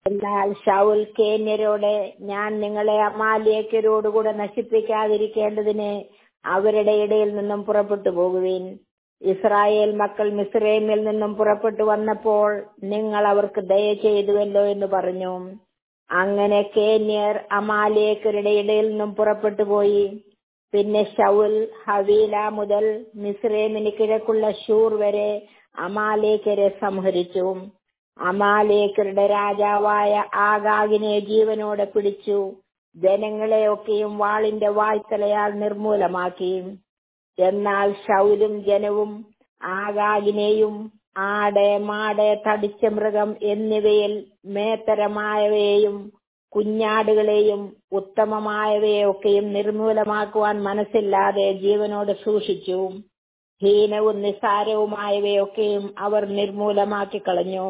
എന്നാൽ ഷൗൽ കേന്യരോട് ഞാൻ നിങ്ങളെ അമാലിയക്കരോടുകൂടെ നശിപ്പിക്കാതിരിക്കേണ്ടതിന് അവരുടെ ഇടയിൽ നിന്നും പുറപ്പെട്ടു പോകുവിൻ ഇസ്രായേൽ മക്കൾ മിസ്രൈമിൽ നിന്നും പുറപ്പെട്ടു വന്നപ്പോൾ നിങ്ങൾ അവർക്ക് ദയ ചെയ്തുവല്ലോ എന്ന് പറഞ്ഞു അങ്ങനെ കേന്യർ അമാലേക്കരുടെ ഇടയിൽ നിന്നും പുറപ്പെട്ടു പോയി പിന്നെ ഷൗൽ ഹവീല മുതൽ മിസ്രൈമിന് കിഴക്കുള്ള ഷൂർ വരെ അമാലേക്കരെ സംഹരിച്ചു അമാലേക്കരുടെ രാജാവായ ആഗാഗിനെ ജീവനോടെ പിടിച്ചു ജനങ്ങളെയൊക്കെയും വാളിന്റെ വായ്ത്തലയാൽ നിർമൂലമാക്കി എന്നാൽ ഷൗലും ജനവും ആഗാഗിനെയും ആട് മാട് തടിച്ച മൃഗം എന്നിവയിൽ മേത്തരമായവയെയും കുഞ്ഞാടുകളെയും ഉത്തമമായവയൊക്കെയും നിർമൂലമാക്കുവാൻ മനസ്സില്ലാതെ ജീവനോട് സൂക്ഷിച്ചു ഹീനവും നിസ്സാരവുമായവയൊക്കെയും അവർ നിർമൂലമാക്കി കളഞ്ഞു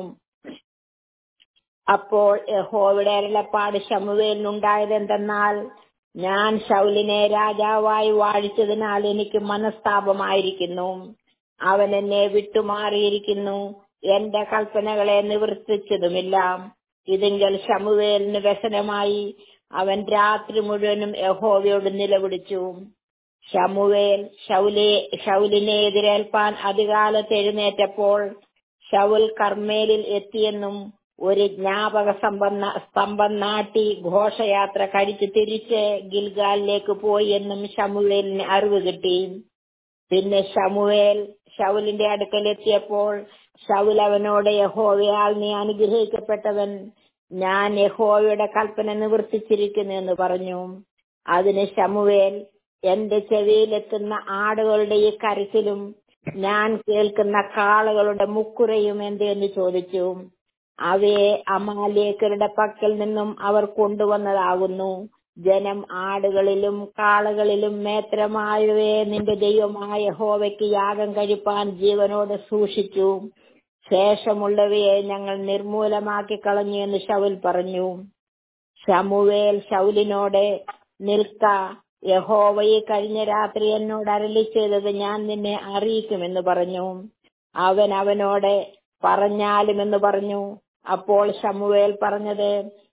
അപ്പോൾ യഹോവയുടെ അരുളപ്പാട് ശമുവേലിനുണ്ടായത് എന്തെന്നാൽ ഞാൻ ശൗലിനെ രാജാവായി വാഴിച്ചതിനാൽ എനിക്ക് മനസ്താപമായിരിക്കുന്നു അവൻ എന്നെ വിട്ടുമാറിയിരിക്കുന്നു എന്റെ കൽപ്പനകളെ നിവർത്തിച്ചതുമില്ല ഇതിങ്കൽ ശമുവേലിന് വ്യസനമായി അവൻ രാത്രി മുഴുവനും യഹോവയോട് നിലവിളിച്ചു ശമുവേൽ ഷൗലെ ഷൗലിനെ എതിരേൽപ്പാൻ അധികാലത്ത് എഴുന്നേറ്റപ്പോൾ ഷൗൽ കർമ്മേലിൽ എത്തിയെന്നും ഒരു ജ്ഞാപക സമ്പന്ന സ്തംഭം നാട്ടി ഘോഷയാത്ര കഴിച്ച് തിരിച്ച് ഗിൽഗാലിലേക്ക് പോയി എന്നും ഷമുവേലിന് അറിവ് കിട്ടി പിന്നെ ഷമുവേൽ ഷൗലിന്റെ അടുക്കലെത്തിയപ്പോൾ ഷൗൽ അവനോട് യഹോവയാൽ നീ അനുഗ്രഹിക്കപ്പെട്ടവൻ ഞാൻ യഹോവയുടെ കൽപ്പന നിവർത്തിച്ചിരിക്കുന്നു എന്ന് പറഞ്ഞു അതിന് ഷമുവേൽ എന്റെ ചെവിയിലെത്തുന്ന ആടുകളുടെ ഈ കരച്ചിലും ഞാൻ കേൾക്കുന്ന കാളകളുടെ മുക്കുരയും എന്തെന്ന് ചോദിച്ചു അവയെ അമാലേക്കരുടെ പക്കൽ നിന്നും അവർ കൊണ്ടുവന്നതാകുന്നു ജനം ആടുകളിലും കാളകളിലും മേത്രമായവയെ നിന്റെ ദൈവമായ ഹോവയ്ക്ക് യാഗം കഴിപ്പാൻ ജീവനോട് സൂക്ഷിച്ചു ശേഷമുള്ളവയെ ഞങ്ങൾ നിർമൂലമാക്കി കളഞ്ഞു എന്ന് ഷൗൽ പറഞ്ഞു ഷമുവേൽ ഷൗലിനോട് നിൽക്ക യഹോവ ഈ കഴിഞ്ഞ രാത്രി എന്നോട് അരളി ചെയ്തത് ഞാൻ നിന്നെ അറിയിക്കുമെന്ന് പറഞ്ഞു അവൻ അവനോട് പറഞ്ഞാലുമെന്ന് പറഞ്ഞു അപ്പോൾ ഷമുവേൽ പറഞ്ഞത്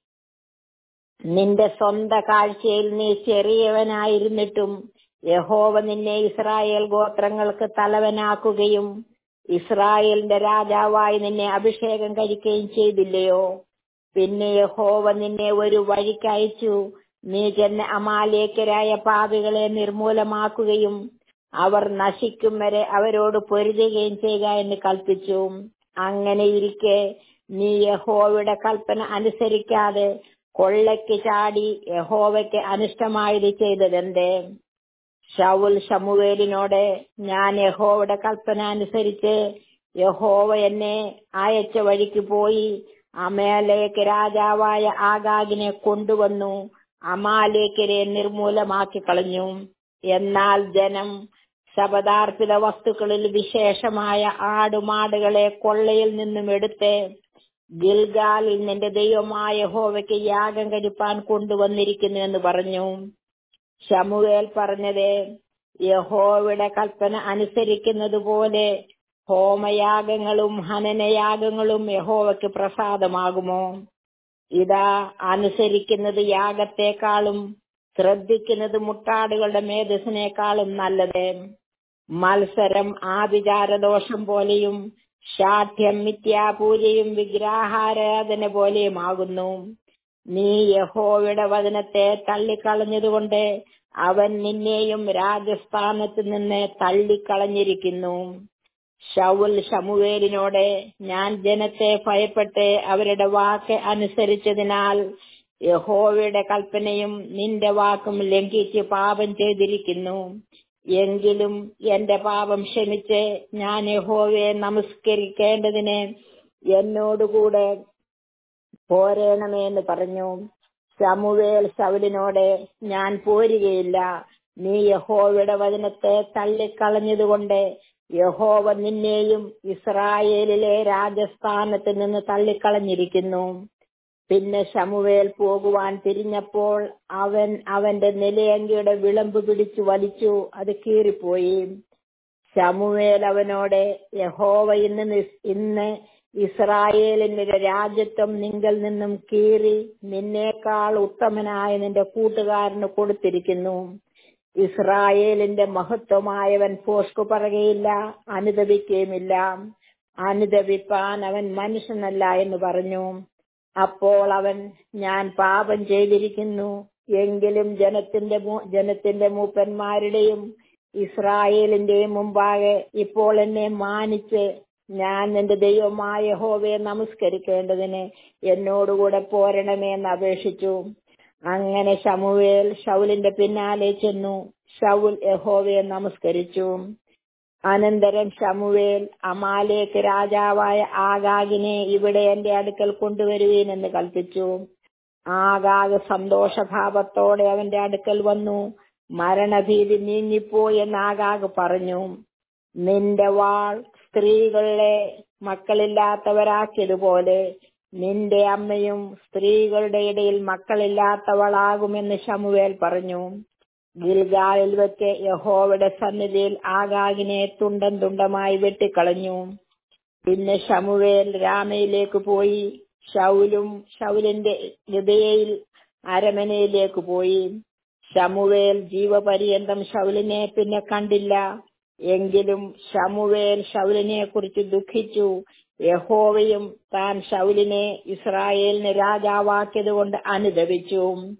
നിന്റെ സ്വന്ത കാഴ്ചയിൽ നീ ചെറിയവനായിരുന്നിട്ടും യഹോവ നിന്നെ ഇസ്രായേൽ ഗോത്രങ്ങൾക്ക് തലവനാക്കുകയും ഇസ്രായേലിന്റെ രാജാവായി നിന്നെ അഭിഷേകം കഴിക്കുകയും ചെയ്തില്ലയോ പിന്നെ യഹോവ നിന്നെ ഒരു വഴിക്കയച്ചു നീ ചെന്ന് അമാലേക്കരായ പാപികളെ നിർമൂലമാക്കുകയും അവർ നശിക്കും വരെ അവരോട് പൊരുതുകയും ചെയ്യുക എന്ന് കൽപ്പിച്ചു അങ്ങനെ ഇരിക്കെ നീ യഹോവയുടെ കൽപ്പന അനുസരിക്കാതെ കൊള്ളയ്ക്ക് ചാടി യഹോവയ്ക്ക് അനിഷ്ടമായത് ചെയ്തതെന്തേ ഷൗൽ ഷമുവേലിനോട് ഞാൻ യഹോവയുടെ കൽപ്പന അനുസരിച്ച് യഹോവ എന്നെ അയച്ച വഴിക്ക് പോയി അമേലേക്ക് രാജാവായ ആഗാഗിനെ കൊണ്ടുവന്നു അമാലേക്കരെ നിർമൂലമാക്കി കളഞ്ഞു എന്നാൽ ജനം ശപഥാർപ്പിത വസ്തുക്കളിൽ വിശേഷമായ ആടുമാടുകളെ കൊള്ളയിൽ നിന്നും എടുത്ത് ഗിൽഗാലിൽ നിന്റെ ദൈവമായ ഹോവയ്ക്ക് യാഗം കഴിപ്പാൻ കൊണ്ടുവന്നിരിക്കുന്നു എന്ന് പറഞ്ഞു ശമുവേൽ പറഞ്ഞത് യഹോവയുടെ കൽപ്പന അനുസരിക്കുന്നത് പോലെ ഹോമയാഗങ്ങളും ഹനനയാഗങ്ങളും യഹോവയ്ക്ക് പ്രസാദമാകുമോ ഇതാ അനുസരിക്കുന്നത് യാഗത്തെക്കാളും ശ്രദ്ധിക്കുന്നത് മുട്ടാടുകളുടെ മേധസ്സിനേക്കാളും നല്ലത് മത്സരം ആഭിചാരദോഷം പോലെയും ശാഠ്യം മിഥ്യാപൂജയും വിഗ്രഹാരാധന പോലെയുമാകുന്നു നീ യഹോവയുടെ വചനത്തെ തള്ളിക്കളഞ്ഞതുകൊണ്ട് അവൻ നിന്നെയും രാജസ്ഥാനത്ത് നിന്ന് തള്ളിക്കളഞ്ഞിരിക്കുന്നു ഷൗൽ ഷമുവേലിനോട് ഞാൻ ജനത്തെ ഭയപ്പെട്ട് അവരുടെ വാക്ക് അനുസരിച്ചതിനാൽ യഹോവയുടെ കൽപ്പനയും നിന്റെ വാക്കും ലംഘിച്ച് പാപം ചെയ്തിരിക്കുന്നു എങ്കിലും എന്റെ പാപം ക്ഷമിച്ച് ഞാൻ യഹോവയെ നമസ്കരിക്കേണ്ടതിന് എന്നോടുകൂടെ പോരേണമേ എന്ന് പറഞ്ഞു ശമുവേൽ ശൗലിനോട് ഞാൻ പോരുകയില്ല നീ യഹോവയുടെ വചനത്തെ തള്ളിക്കളഞ്ഞതുകൊണ്ട് യഹോവ നിന്നെയും ഇസ്രായേലിലെ രാജസ്ഥാനത്ത് നിന്ന് തള്ളിക്കളഞ്ഞിരിക്കുന്നു പിന്നെ ശമുവേൽ പോകുവാൻ തിരിഞ്ഞപ്പോൾ അവൻ അവന്റെ നിലയങ്കിയുടെ വിളമ്പ് പിടിച്ചു വലിച്ചു അത് കീറിപ്പോയി ശമുവേൽ അവനോട് യഹോവ ഇന്ന് നിസ്- ഇന്ന് ഇസ്രായേലിന്റെ രാജ്യത്വം നിങ്കൽ നിന്നും കീറി നിന്നേക്കാൾ ഉത്തമനായ നിന്റെ കൂട്ടുകാരന് കൊടുത്തിരിക്കുന്നു ഇസ്രായേലിന്റെ മഹത്വമായവൻ പോഷ്കു പറയുകയില്ല അനുദപിക്കുകയുമില്ല അനുദപിപ്പാൻ അവൻ മനുഷ്യനല്ല എന്ന് പറഞ്ഞു അപ്പോൾ അവൻ ഞാൻ പാപം ചെയ്തിരിക്കുന്നു എങ്കിലും ജനത്തിന്റെ മൂ- ജനത്തിന്റെ മൂപ്പന്മാരുടെയും ഇസ്രായേലിന്റെയും മുമ്പാകെ ഇപ്പോൾ എന്നെ മാനിച്ച് ഞാൻ നിന്റെ ദൈവമായ ഹോവയെ നമസ്കരിക്കേണ്ടതിന് എന്നോടുകൂടെ പോരണമേ എന്ന് അപേക്ഷിച്ചു അങ്ങനെ ശമുവേൽ ഷൗലിന്റെ പിന്നാലെ ചെന്നു ഷൗൽ യഹോവയെ നമസ്കരിച്ചു അനന്തരം ശമുവേൽ അമാലേക്ക് രാജാവായ ആഗാഗിനെ ഇവിടെ എന്റെ അടുക്കൽ കൊണ്ടുവരുവീൻ എന്ന് കൽപ്പിച്ചു ആഗാഗ് സന്തോഷഭാവത്തോടെ അവന്റെ അടുക്കൽ വന്നു മരണഭീതി നീങ്ങിപ്പോയി എന്ന് ആഗാഗ് പറഞ്ഞു നിന്റെ വാൾ സ്ത്രീകളെ മക്കളില്ലാത്തവരാക്കിയതുപോലെ നിന്റെ അമ്മയും സ്ത്രീകളുടെ ഇടയിൽ മക്കളില്ലാത്തവളാകുമെന്ന് ശമുവേൽ പറഞ്ഞു ഗിൽഗാലിൽ വെച്ച് യഹോവയുടെ സന്നിധിയിൽ ആഗാഗിനെ തുണ്ടം തുണ്ടമായി വെട്ടിക്കളഞ്ഞു പിന്നെ ശമുവേൽ രാമയിലേക്ക് പോയി ഷൗലും ഷൗലിന്റെ ഹൃദയയിൽ അരമനയിലേക്ക് പോയി ശമുവേൽ ജീവപര്യന്തം ഷൗലിനെ പിന്നെ കണ്ടില്ല എങ്കിലും ശമുവേൽ ഷൗലിനെ കുറിച്ച് ദുഃഖിച്ചു യഹോവയും താൻ ഷൗലിനെ ഇസ്രായേലിന് രാജാവാക്കിയത് കൊണ്ട് അനുദപിച്ചു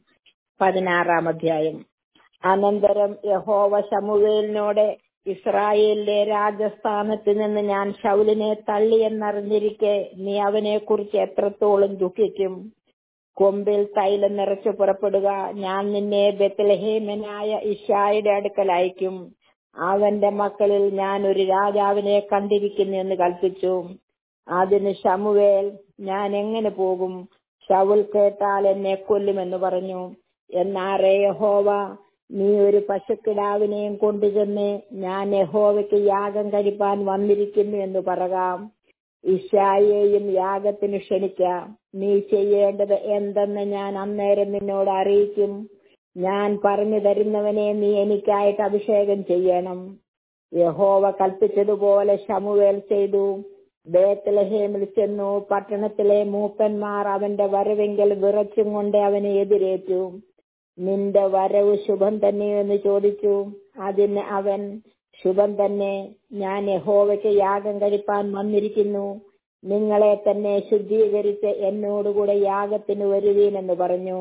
പതിനാറാം അധ്യായം അനന്തരം യഹോവ ശമുവേലിനോട് ഇസ്രായേലിലെ രാജസ്ഥാനത്ത് നിന്ന് ഞാൻ ഷൗലിനെ തള്ളിയെന്നറിഞ്ഞിരിക്കെ നീ അവനെ കുറിച്ച് എത്രത്തോളം ദുഃഖിക്കും കൊമ്പിൽ തൈലം നിറച്ചു പുറപ്പെടുക ഞാൻ നിന്നെ ബെത്തലഹേമനായ ഇഷായുടെ അടുക്കൽ അയക്കും അവന്റെ മക്കളിൽ ഞാൻ ഒരു രാജാവിനെ കണ്ടിരിക്കുന്നു എന്ന് കൽപ്പിച്ചു അതിന് ശമുവേൽ ഞാൻ എങ്ങനെ പോകും ഷൗൽ കേട്ടാൽ എന്നെ കൊല്ലുമെന്ന് പറഞ്ഞു എന്നാറേ യഹോവ നീ ഒരു പശുക്കിടാവിനെയും കൊണ്ടുചെന്ന് ഞാൻ യഹോവയ്ക്ക് യാഗം കഴിപ്പാൻ വന്നിരിക്കുന്നു എന്ന് പറയാം ഇഷായെയും യാഗത്തിന് ക്ഷണിക്കാം നീ ചെയ്യേണ്ടത് എന്തെന്ന് ഞാൻ അന്നേരം നിന്നോട് അറിയിക്കും ഞാൻ പറഞ്ഞു തരുന്നവനെ നീ എനിക്കായിട്ട് അഭിഷേകം ചെയ്യണം യഹോവ കൽപ്പിച്ചതുപോലെ ശമുവേൽ ചെയ്തു ബേത്തലഹേമിൽ ചെന്നു പട്ടണത്തിലെ മൂപ്പന്മാർ അവന്റെ വരവെങ്കിൽ വിറച്ചും കൊണ്ട് അവനെ എതിരേറ്റു നിന്റെ വരവ് ശുഭം തന്നെയോ എന്ന് ചോദിച്ചു അതിന് അവൻ ശുഭം തന്നെ ഞാൻ യഹോവയ്ക്ക് യാഗം കഴിപ്പാൻ വന്നിരിക്കുന്നു നിങ്ങളെ തന്നെ ശുദ്ധീകരിച്ച് എന്നോടുകൂടെ യാഗത്തിന് വരുവീനെന്ന് പറഞ്ഞു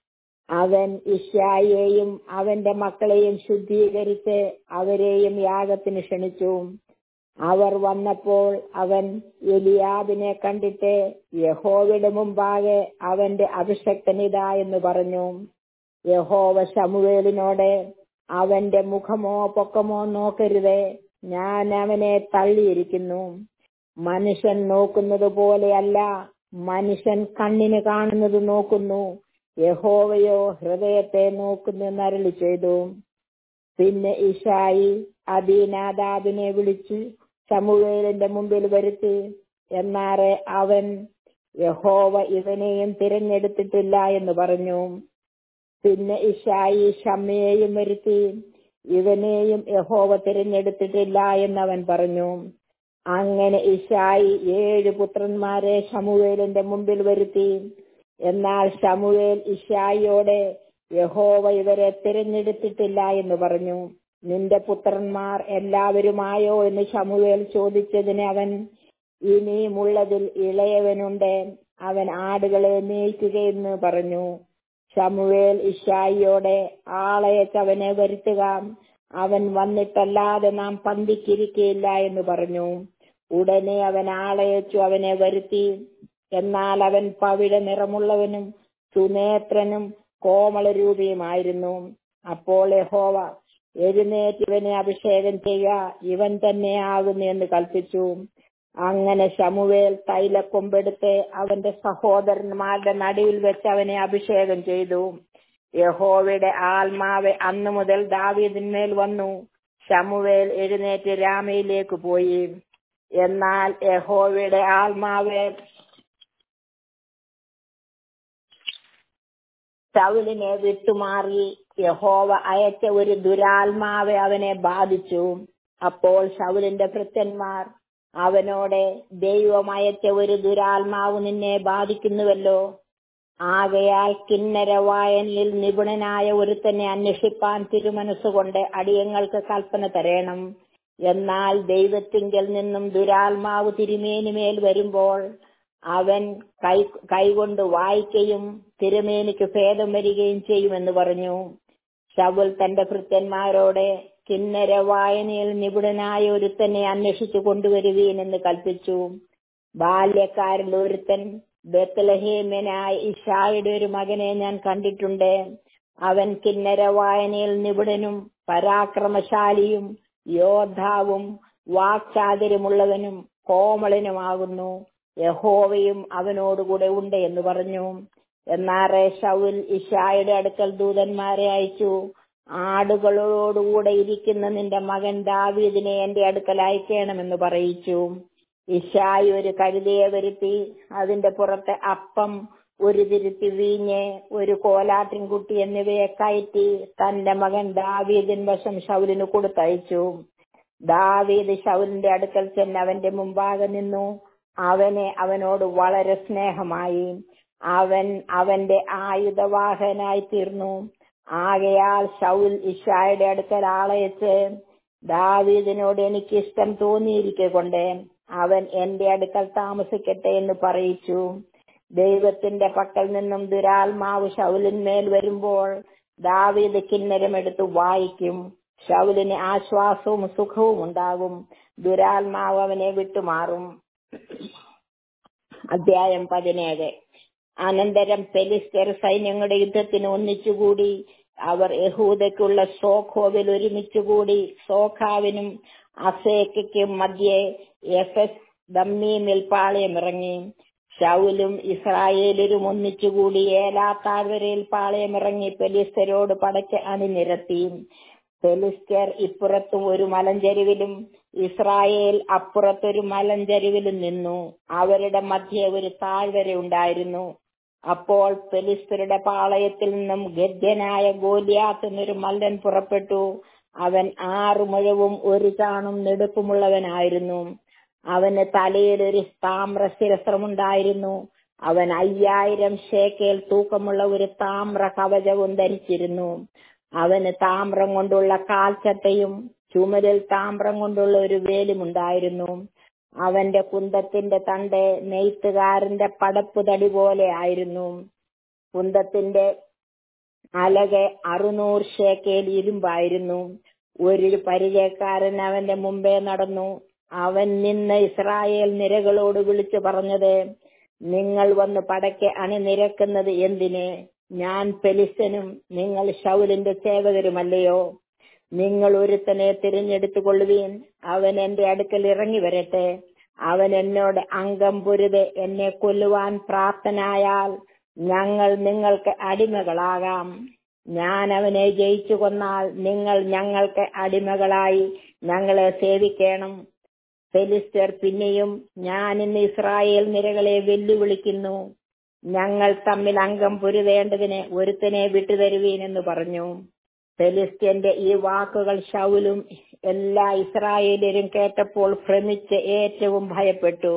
അവൻ ഇഷ്യായെയും അവന്റെ മക്കളെയും ശുദ്ധീകരിച്ച് അവരെയും യാഗത്തിന് ക്ഷണിച്ചു അവർ വന്നപ്പോൾ അവൻ എലിയാബിനെ കണ്ടിട്ട് യഹോവയുടെ മുമ്പാകെ അവന്റെ അഭിഷക്തനിതാ എന്ന് പറഞ്ഞു യഹോവ ശമുവേലിനോട് അവന്റെ മുഖമോ പൊക്കമോ നോക്കരുതേ ഞാൻ അവനെ തള്ളിയിരിക്കുന്നു മനുഷ്യൻ നോക്കുന്നത് പോലെയല്ല മനുഷ്യൻ കണ്ണിന് കാണുന്നത് നോക്കുന്നു യഹോവയോ ഹൃദയത്തെ നോക്കുന്നു എന്നരളി ചെയ്തു പിന്നെ ഇഷായി അദീനാദാബിനെ വിളിച്ച് ശമുവേലിന്റെ മുമ്പിൽ വരുത്തി എന്നാറെ അവൻ യഹോവ ഇവനെയും തിരഞ്ഞെടുത്തിട്ടില്ല എന്ന് പറഞ്ഞു പിന്നെ ഇഷായി ഷമ്മയെയും വരുത്തി ഇവനെയും യഹോവ തിരഞ്ഞെടുത്തിട്ടില്ല എന്നവൻ പറഞ്ഞു അങ്ങനെ ഇഷായി ഏഴ് പുത്രന്മാരെ ശമുവേലിന്റെ മുമ്പിൽ വരുത്തി എന്നാൽ ശമുവേൽ ഇഷായിയോടെ യഹോവ ഇവരെ തിരഞ്ഞെടുത്തിട്ടില്ല എന്ന് പറഞ്ഞു നിന്റെ പുത്രന്മാർ എല്ലാവരുമായോ എന്ന് ശമുവേൽ ചോദിച്ചതിന് അവൻ ഇനിയുമുള്ളതിൽ ഇളയവനുണ്ട് അവൻ ആടുകളെ മേയ്ക്കുകയെന്ന് പറഞ്ഞു ശമുവേൽ ഇഷായിയോടെ ആളയച്ചവനെ വരുത്തുക അവൻ വന്നിട്ടല്ലാതെ നാം പന്തിക്കിരിക്കയില്ല എന്ന് പറഞ്ഞു ഉടനെ അവൻ ആളയച്ചു അവനെ വരുത്തി എന്നാൽ അവൻ പവിഴ നിറമുള്ളവനും സുനേത്രനും കോമളരൂപിയുമായിരുന്നു അപ്പോൾ യഹോവ എഴുന്നേറ്റ് ഇവനെ അഭിഷേകം ചെയ്യുക ഇവൻ തന്നെ ആകുന്നു എന്ന് കൽപ്പിച്ചു അങ്ങനെ ശമുവേൽ തൈലക്കൊമ്പെടുത്ത് അവന്റെ സഹോദരന്മാരുടെ നടുവിൽ വെച്ച് അവനെ അഭിഷേകം ചെയ്തു യഹോവയുടെ ആത്മാവ് അന്നു മുതൽ ദാവീദിന്മേൽ വന്നു ശമുവേൽ എഴുന്നേറ്റ് രാമയിലേക്ക് പോയി എന്നാൽ യഹോവയുടെ ആത്മാവ് ശൗലിനെ വിട്ടുമാറി യഹോവ അയച്ച ഒരു ദുരാത്മാവ് അവനെ ബാധിച്ചു അപ്പോൾ ശൗലിന്റെ ഭൃത്യന്മാർ അവനോട് ദൈവമയച്ച ഒരു ദുരാത്മാവ് നിന്നെ ബാധിക്കുന്നുവല്ലോ ആകയാൽ കിന്നര വായനയിൽ നിപുണനായ ഒരുത്തനെ അന്വേഷിപ്പാൻ തിരുമനസ്സുകൊണ്ട് അടിയങ്ങൾക്ക് കൽപ്പന തരേണം എന്നാൽ ദൈവത്തിങ്കൽ നിന്നും ദുരാത്മാവ് തിരുമേനിമേൽ വരുമ്പോൾ അവൻ കൈ കൈകൊണ്ട് വായിക്കുകയും തിരുമേനിക്ക് ഭേദം വരികയും ചെയ്യുമെന്ന് പറഞ്ഞു ശവുൽ തന്റെ ഭൃത്യന്മാരോട് കിന്നര വായനയിൽ നിപുണനായ ഒരുത്തനെ അന്വേഷിച്ചു കൊണ്ടുവരുവീൻ എന്ന് കൽപ്പിച്ചു ബാല്യക്കാരിൽ ഒരുത്തൻ ബെത്തലഹേമനായ ഇഷായുടെ ഒരു മകനെ ഞാൻ കണ്ടിട്ടുണ്ട് അവൻ കിന്നര വായനയിൽ നിപുണനും പരാക്രമശാലിയും യോദ്ധാവും വാക്ചാതുര്യമുള്ളവനും കോമളനുമാകുന്നു യഹോവയും അവനോടുകൂടെ ഉണ്ട് എന്ന് പറഞ്ഞു എന്നാറെ ഷൗൽ ഇഷായുടെ അടുക്കൽ ദൂതന്മാരെ അയച്ചു ആടുകളോടുകൂടെ ഇരിക്കുന്ന നിന്റെ മകൻ ദാവീദിനെ എന്റെ അടുക്കൽ അയക്കണമെന്ന് പറയിച്ചു ഇഷായി ഒരു കഴുതയെ വരുത്തി അതിന്റെ പുറത്തെ അപ്പം ഒരു തിരുത്തി വീഞ്ഞ് ഒരു കോലാട്ടിൻകുട്ടി എന്നിവയെ കയറ്റി തന്റെ മകൻ ദാവീദിൻ വശം ഷൗലിന് കൊടുത്തയച്ചു ദാവീദ് ഷൗലിന്റെ അടുക്കൽ ചെന്ന് അവന്റെ മുമ്പാകെ നിന്നു അവനെ അവനോട് വളരെ സ്നേഹമായി അവൻ അവന്റെ ആയുധവാഹനായി തീർന്നു ആകയാൽ ഷൗൽ ഇഷായുടെ അടുക്കൽ ആളയച്ച് ദാവീദിനോട് എനിക്ക് ഇഷ്ടം തോന്നിയിരിക്കൊണ്ട് അവൻ എന്റെ അടുക്കൽ താമസിക്കട്ടെ എന്ന് പറയിച്ചു ദൈവത്തിന്റെ പക്കൽ നിന്നും ദുരാത്മാവ് ഷൗലിന്മേൽ വരുമ്പോൾ ദാവീദ് കിന്നരമെടുത്ത് വായിക്കും ഷൗലിന് ആശ്വാസവും സുഖവും ഉണ്ടാകും ദുരാത്മാവ് അവനെ വിട്ടുമാറും അധ്യായം പതിനേഴ് അനന്തരം പെലിസ്തർ സൈന്യങ്ങളുടെ യുദ്ധത്തിന് ഒന്നിച്ചുകൂടി അവർ യഹൂദയ്ക്കുള്ള സോഖോവിൽ ഒരുമിച്ചുകൂടി സോഖാവിനും അസേക്കും മധ്യേ എഫസ് ദമ്മീമിൽ പാളയമിറങ്ങി ഷൗലും ഇസ്രായേലരും ഒന്നിച്ചുകൂടി ഏലാ താഴ്വരയിൽ പാളയമിറങ്ങി പെലിസ്തരോട് പടച്ച് അണിനിരത്തി ഫെലിസ്തർ ഇപ്പുറത്തും ഒരു മലഞ്ചരിവിലും ഇസ്രായേൽ അപ്പുറത്തൊരു മലഞ്ചരിവിലും നിന്നു അവരുടെ മധ്യേ ഒരു താഴ്വര ഉണ്ടായിരുന്നു അപ്പോൾ ഫെലിസ്തരുടെ പാളയത്തിൽ നിന്നും ഗദ്യനായ ഗോലിയാത്ത് എന്നൊരു മല്ലൻ പുറപ്പെട്ടു അവൻ ആറു മുഴവും ഒരു ചാണും നെടുപ്പുമുള്ളവനായിരുന്നു അവന് തലയിൽ ഒരു താമ്ര ശിരസ്ത്രമുണ്ടായിരുന്നു അവൻ അയ്യായിരം ഷേക്കേൽ തൂക്കമുള്ള ഒരു താമ്ര കവചവും ധരിച്ചിരുന്നു അവന് താമ്രം കൊണ്ടുള്ള കാൽച്ചട്ടയും ചുമരിൽ താമ്രം കൊണ്ടുള്ള ഒരു വേലുമുണ്ടായിരുന്നു അവന്റെ കുന്തത്തിന്റെ തണ്ട് നെയ്ത്തുകാരന്റെ പടപ്പ് തടി പോലെ ആയിരുന്നു കുന്തത്തിന്റെ അലകെ അറുനൂറ് ഷേക്കേൽ ഇരുമ്പായിരുന്നു ഒരു പരിചയക്കാരൻ അവന്റെ മുമ്പേ നടന്നു അവൻ നിന്ന് ഇസ്രായേൽ നിരകളോട് വിളിച്ചു പറഞ്ഞത് നിങ്ങൾ വന്ന് പടയ്ക്ക് അണിനിരക്കുന്നത് എന്തിന് ഞാൻ പെലിസനും നിങ്ങൾ ഷൗലിന്റെ സേവകരുമല്ലയോ നിങ്ങൾ ഒരുത്തനെ തിരഞ്ഞെടുത്തു കൊള്ളുവീൻ അവൻ എന്റെ അടുക്കൽ ഇറങ്ങി വരട്ടെ അവൻ എന്നോട് അംഗം പൊരുത് എന്നെ കൊല്ലുവാൻ പ്രാപ്തനായാൽ ഞങ്ങൾ നിങ്ങൾക്ക് അടിമകളാകാം ഞാൻ അവനെ ജയിച്ചു കൊന്നാൽ നിങ്ങൾ ഞങ്ങൾക്ക് അടിമകളായി ഞങ്ങളെ സേവിക്കണം ഫെലിസ്തർ പിന്നെയും ഞാൻ ഇന്ന് ഇസ്രായേൽ നിരകളെ വെല്ലുവിളിക്കുന്നു ഞങ്ങൾ തമ്മിൽ അംഗം പൊരുതേണ്ടതിന് ഒരുത്തനെ വിട്ടുതരുവീനെന്ന് പറഞ്ഞു ഫെലിസ്ത്യന്റെ ഈ വാക്കുകൾ ഷൗലും എല്ലാ ഇസ്രായേലരും കേട്ടപ്പോൾ ഭ്രമിച്ച് ഏറ്റവും ഭയപ്പെട്ടു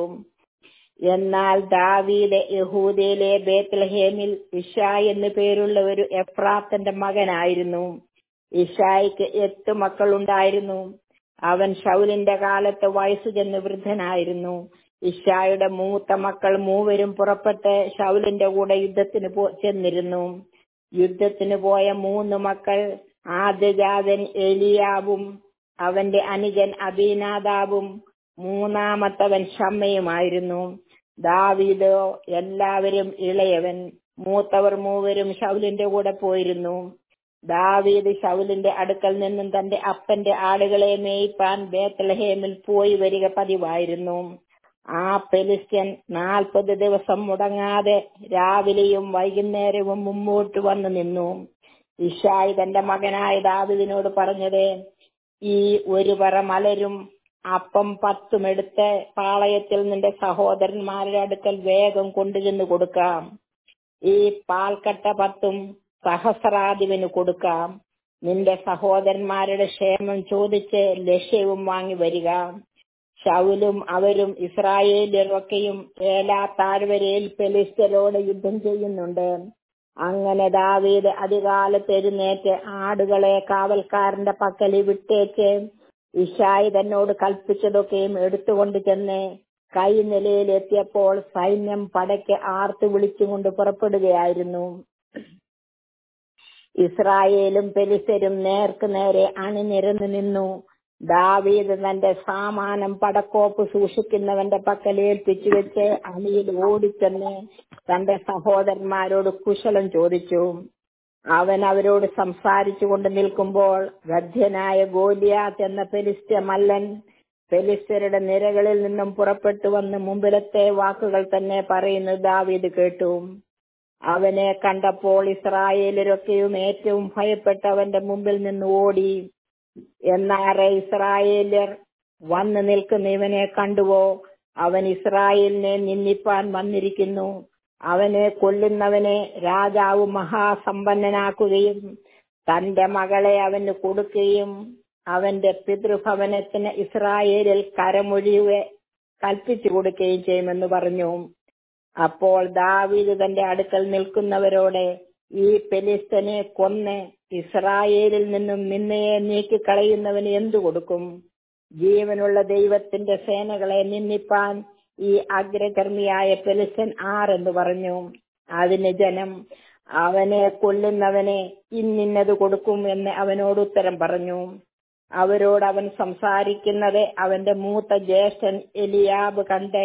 എന്നാൽ ദാവീദ് യഹൂദയിലെ ബേത്ലഹേമിൽ ഇഷായ് എന്നു പേരുള്ള ഒരു എഫ്രാത്തന്റെ മകനായിരുന്നു ഇഷായിക്ക് എട്ട് മക്കളുണ്ടായിരുന്നു അവൻ ഷൗലിന്റെ കാലത്ത് വയസ്സു ചെന്ന് വൃദ്ധനായിരുന്നു ഇഷായുടെ മൂത്ത മക്കൾ മൂവരും പുറപ്പെട്ട് ഷൗലിന്റെ കൂടെ യുദ്ധത്തിന് ചെന്നിരുന്നു യുദ്ധത്തിന് പോയ മൂന്ന് മക്കൾ ആദ്യജാതൻ എലിയാവും അവന്റെ അനുജൻ അബീനാദാബും മൂന്നാമത്തവൻ ഷമ്മയുമായിരുന്നു ദാവീദോ എല്ലാവരും ഇളയവൻ മൂത്തവർ മൂവരും ഷൗലിന്റെ കൂടെ പോയിരുന്നു ദാവീദ് ഷൗലിന്റെ അടുക്കൽ നിന്നും തന്റെ അപ്പന്റെ ആടുകളെ മേയ്പാൻ ബേത്തലഹേമിൽ പോയി വരിക പതിവായിരുന്നു ആ പെലിസ്ത്യൻ നാൽപ്പത് ദിവസം മുടങ്ങാതെ രാവിലെയും വൈകുന്നേരവും മുമ്പോട്ട് വന്നു നിന്നു ഇഷായി തന്റെ മകനായ ദാവിദിനോട് പറഞ്ഞത് ഈ ഒരു പറ മലരും അപ്പം പത്തും എടുത്ത് പാളയത്തിൽ നിന്റെ സഹോദരന്മാരുടെ അടുക്കൽ വേഗം കൊണ്ടുചെന്ന് കൊടുക്കാം ഈ പാൽക്കട്ട പത്തും സഹസ്രാധിപന് കൊടുക്കാം നിന്റെ സഹോദരന്മാരുടെ ക്ഷേമം ചോദിച്ച് ലക്ഷ്യവും വാങ്ങി വരിക ശൗലും അവരും ഇസ്രായേലിയരൊക്കെയും ഏലാ താഴ്വരയിൽ പെലിസ്തരോട് യുദ്ധം ചെയ്യുന്നുണ്ട് അങ്ങനെ ദാവീദ് അധികാലത്ത് എഴുന്നേറ്റ് ആടുകളെ കാവൽക്കാരന്റെ പക്കലി വിട്ടേച്ച് ഇഷായി തന്നോട് കൽപ്പിച്ചതൊക്കെയും എടുത്തുകൊണ്ട് ചെന്ന് കൈനിലയിൽ എത്തിയപ്പോൾ സൈന്യം പടയ്ക്ക് ആർത്തു വിളിച്ചുകൊണ്ട് പുറപ്പെടുകയായിരുന്നു ഇസ്രായേലും പെലിസരും നേർക്ക് നേരെ അണിനിരന്നു നിന്നു ദാവീദ് തന്റെ സാമാനം പടക്കോപ്പ് സൂക്ഷിക്കുന്നവന്റെ പക്കൽ ഏൽപ്പിച്ചു വെച്ച് അണിയിൽ ഓടിച്ചെന്ന് തന്റെ സഹോദരന്മാരോട് കുശലം ചോദിച്ചു അവൻ അവരോട് സംസാരിച്ചു കൊണ്ട് നിൽക്കുമ്പോൾ ഗദ്യനായ ഗോലിയാത്ത് എന്ന പെലിസ്ത്യ മല്ലൻ പെലിസ്തരുടെ നിരകളിൽ നിന്നും പുറപ്പെട്ടു വന്ന് മുമ്പിലത്തെ വാക്കുകൾ തന്നെ പറയുന്നത് ദാവീദ് കേട്ടു അവനെ കണ്ടപ്പോൾ ഇസ്രായേലരൊക്കെയും ഏറ്റവും ഭയപ്പെട്ട് അവന്റെ മുമ്പിൽ നിന്ന് ഓടി എന്നാറെ ഇസ്രായേലർ വന്നു നിൽക്കുന്ന ഇവനെ കണ്ടുവോ അവൻ ഇസ്രായേലിനെ നിന്ദിപ്പാൻ വന്നിരിക്കുന്നു അവനെ കൊല്ലുന്നവനെ രാജാവ് മഹാസമ്പന്നനാക്കുകയും തന്റെ മകളെ അവന് കൊടുക്കുകയും അവന്റെ പിതൃഭവനത്തിന് ഇസ്രായേലിൽ കരമൊഴിയുക കൽപ്പിച്ചു കൊടുക്കുകയും ചെയ്യുമെന്ന് പറഞ്ഞു അപ്പോൾ ദാവീദ് തന്റെ അടുക്കൽ നിൽക്കുന്നവരോട് ഈ പെലിസ്തനെ കൊന്ന് ഇസ്രായേലിൽ നിന്നും നിന്നയെ നീക്കിക്കളയുന്നവന് എന്തു കൊടുക്കും ജീവനുള്ള ദൈവത്തിന്റെ സേനകളെ നിന്ദിപ്പാൻ ഈ അഗ്രകർമ്മിയായ പെലിസ്തൻ ആരെന്ന് പറഞ്ഞു അതിന് ജനം അവനെ കൊല്ലുന്നവനെ ഇന്നിന്നത് കൊടുക്കും എന്ന് അവനോട് ഉത്തരം പറഞ്ഞു അവരോട് അവൻ സംസാരിക്കുന്നത് അവന്റെ മൂത്ത ജ്യേഷ്ഠൻ എലിയാബ് കണ്ട്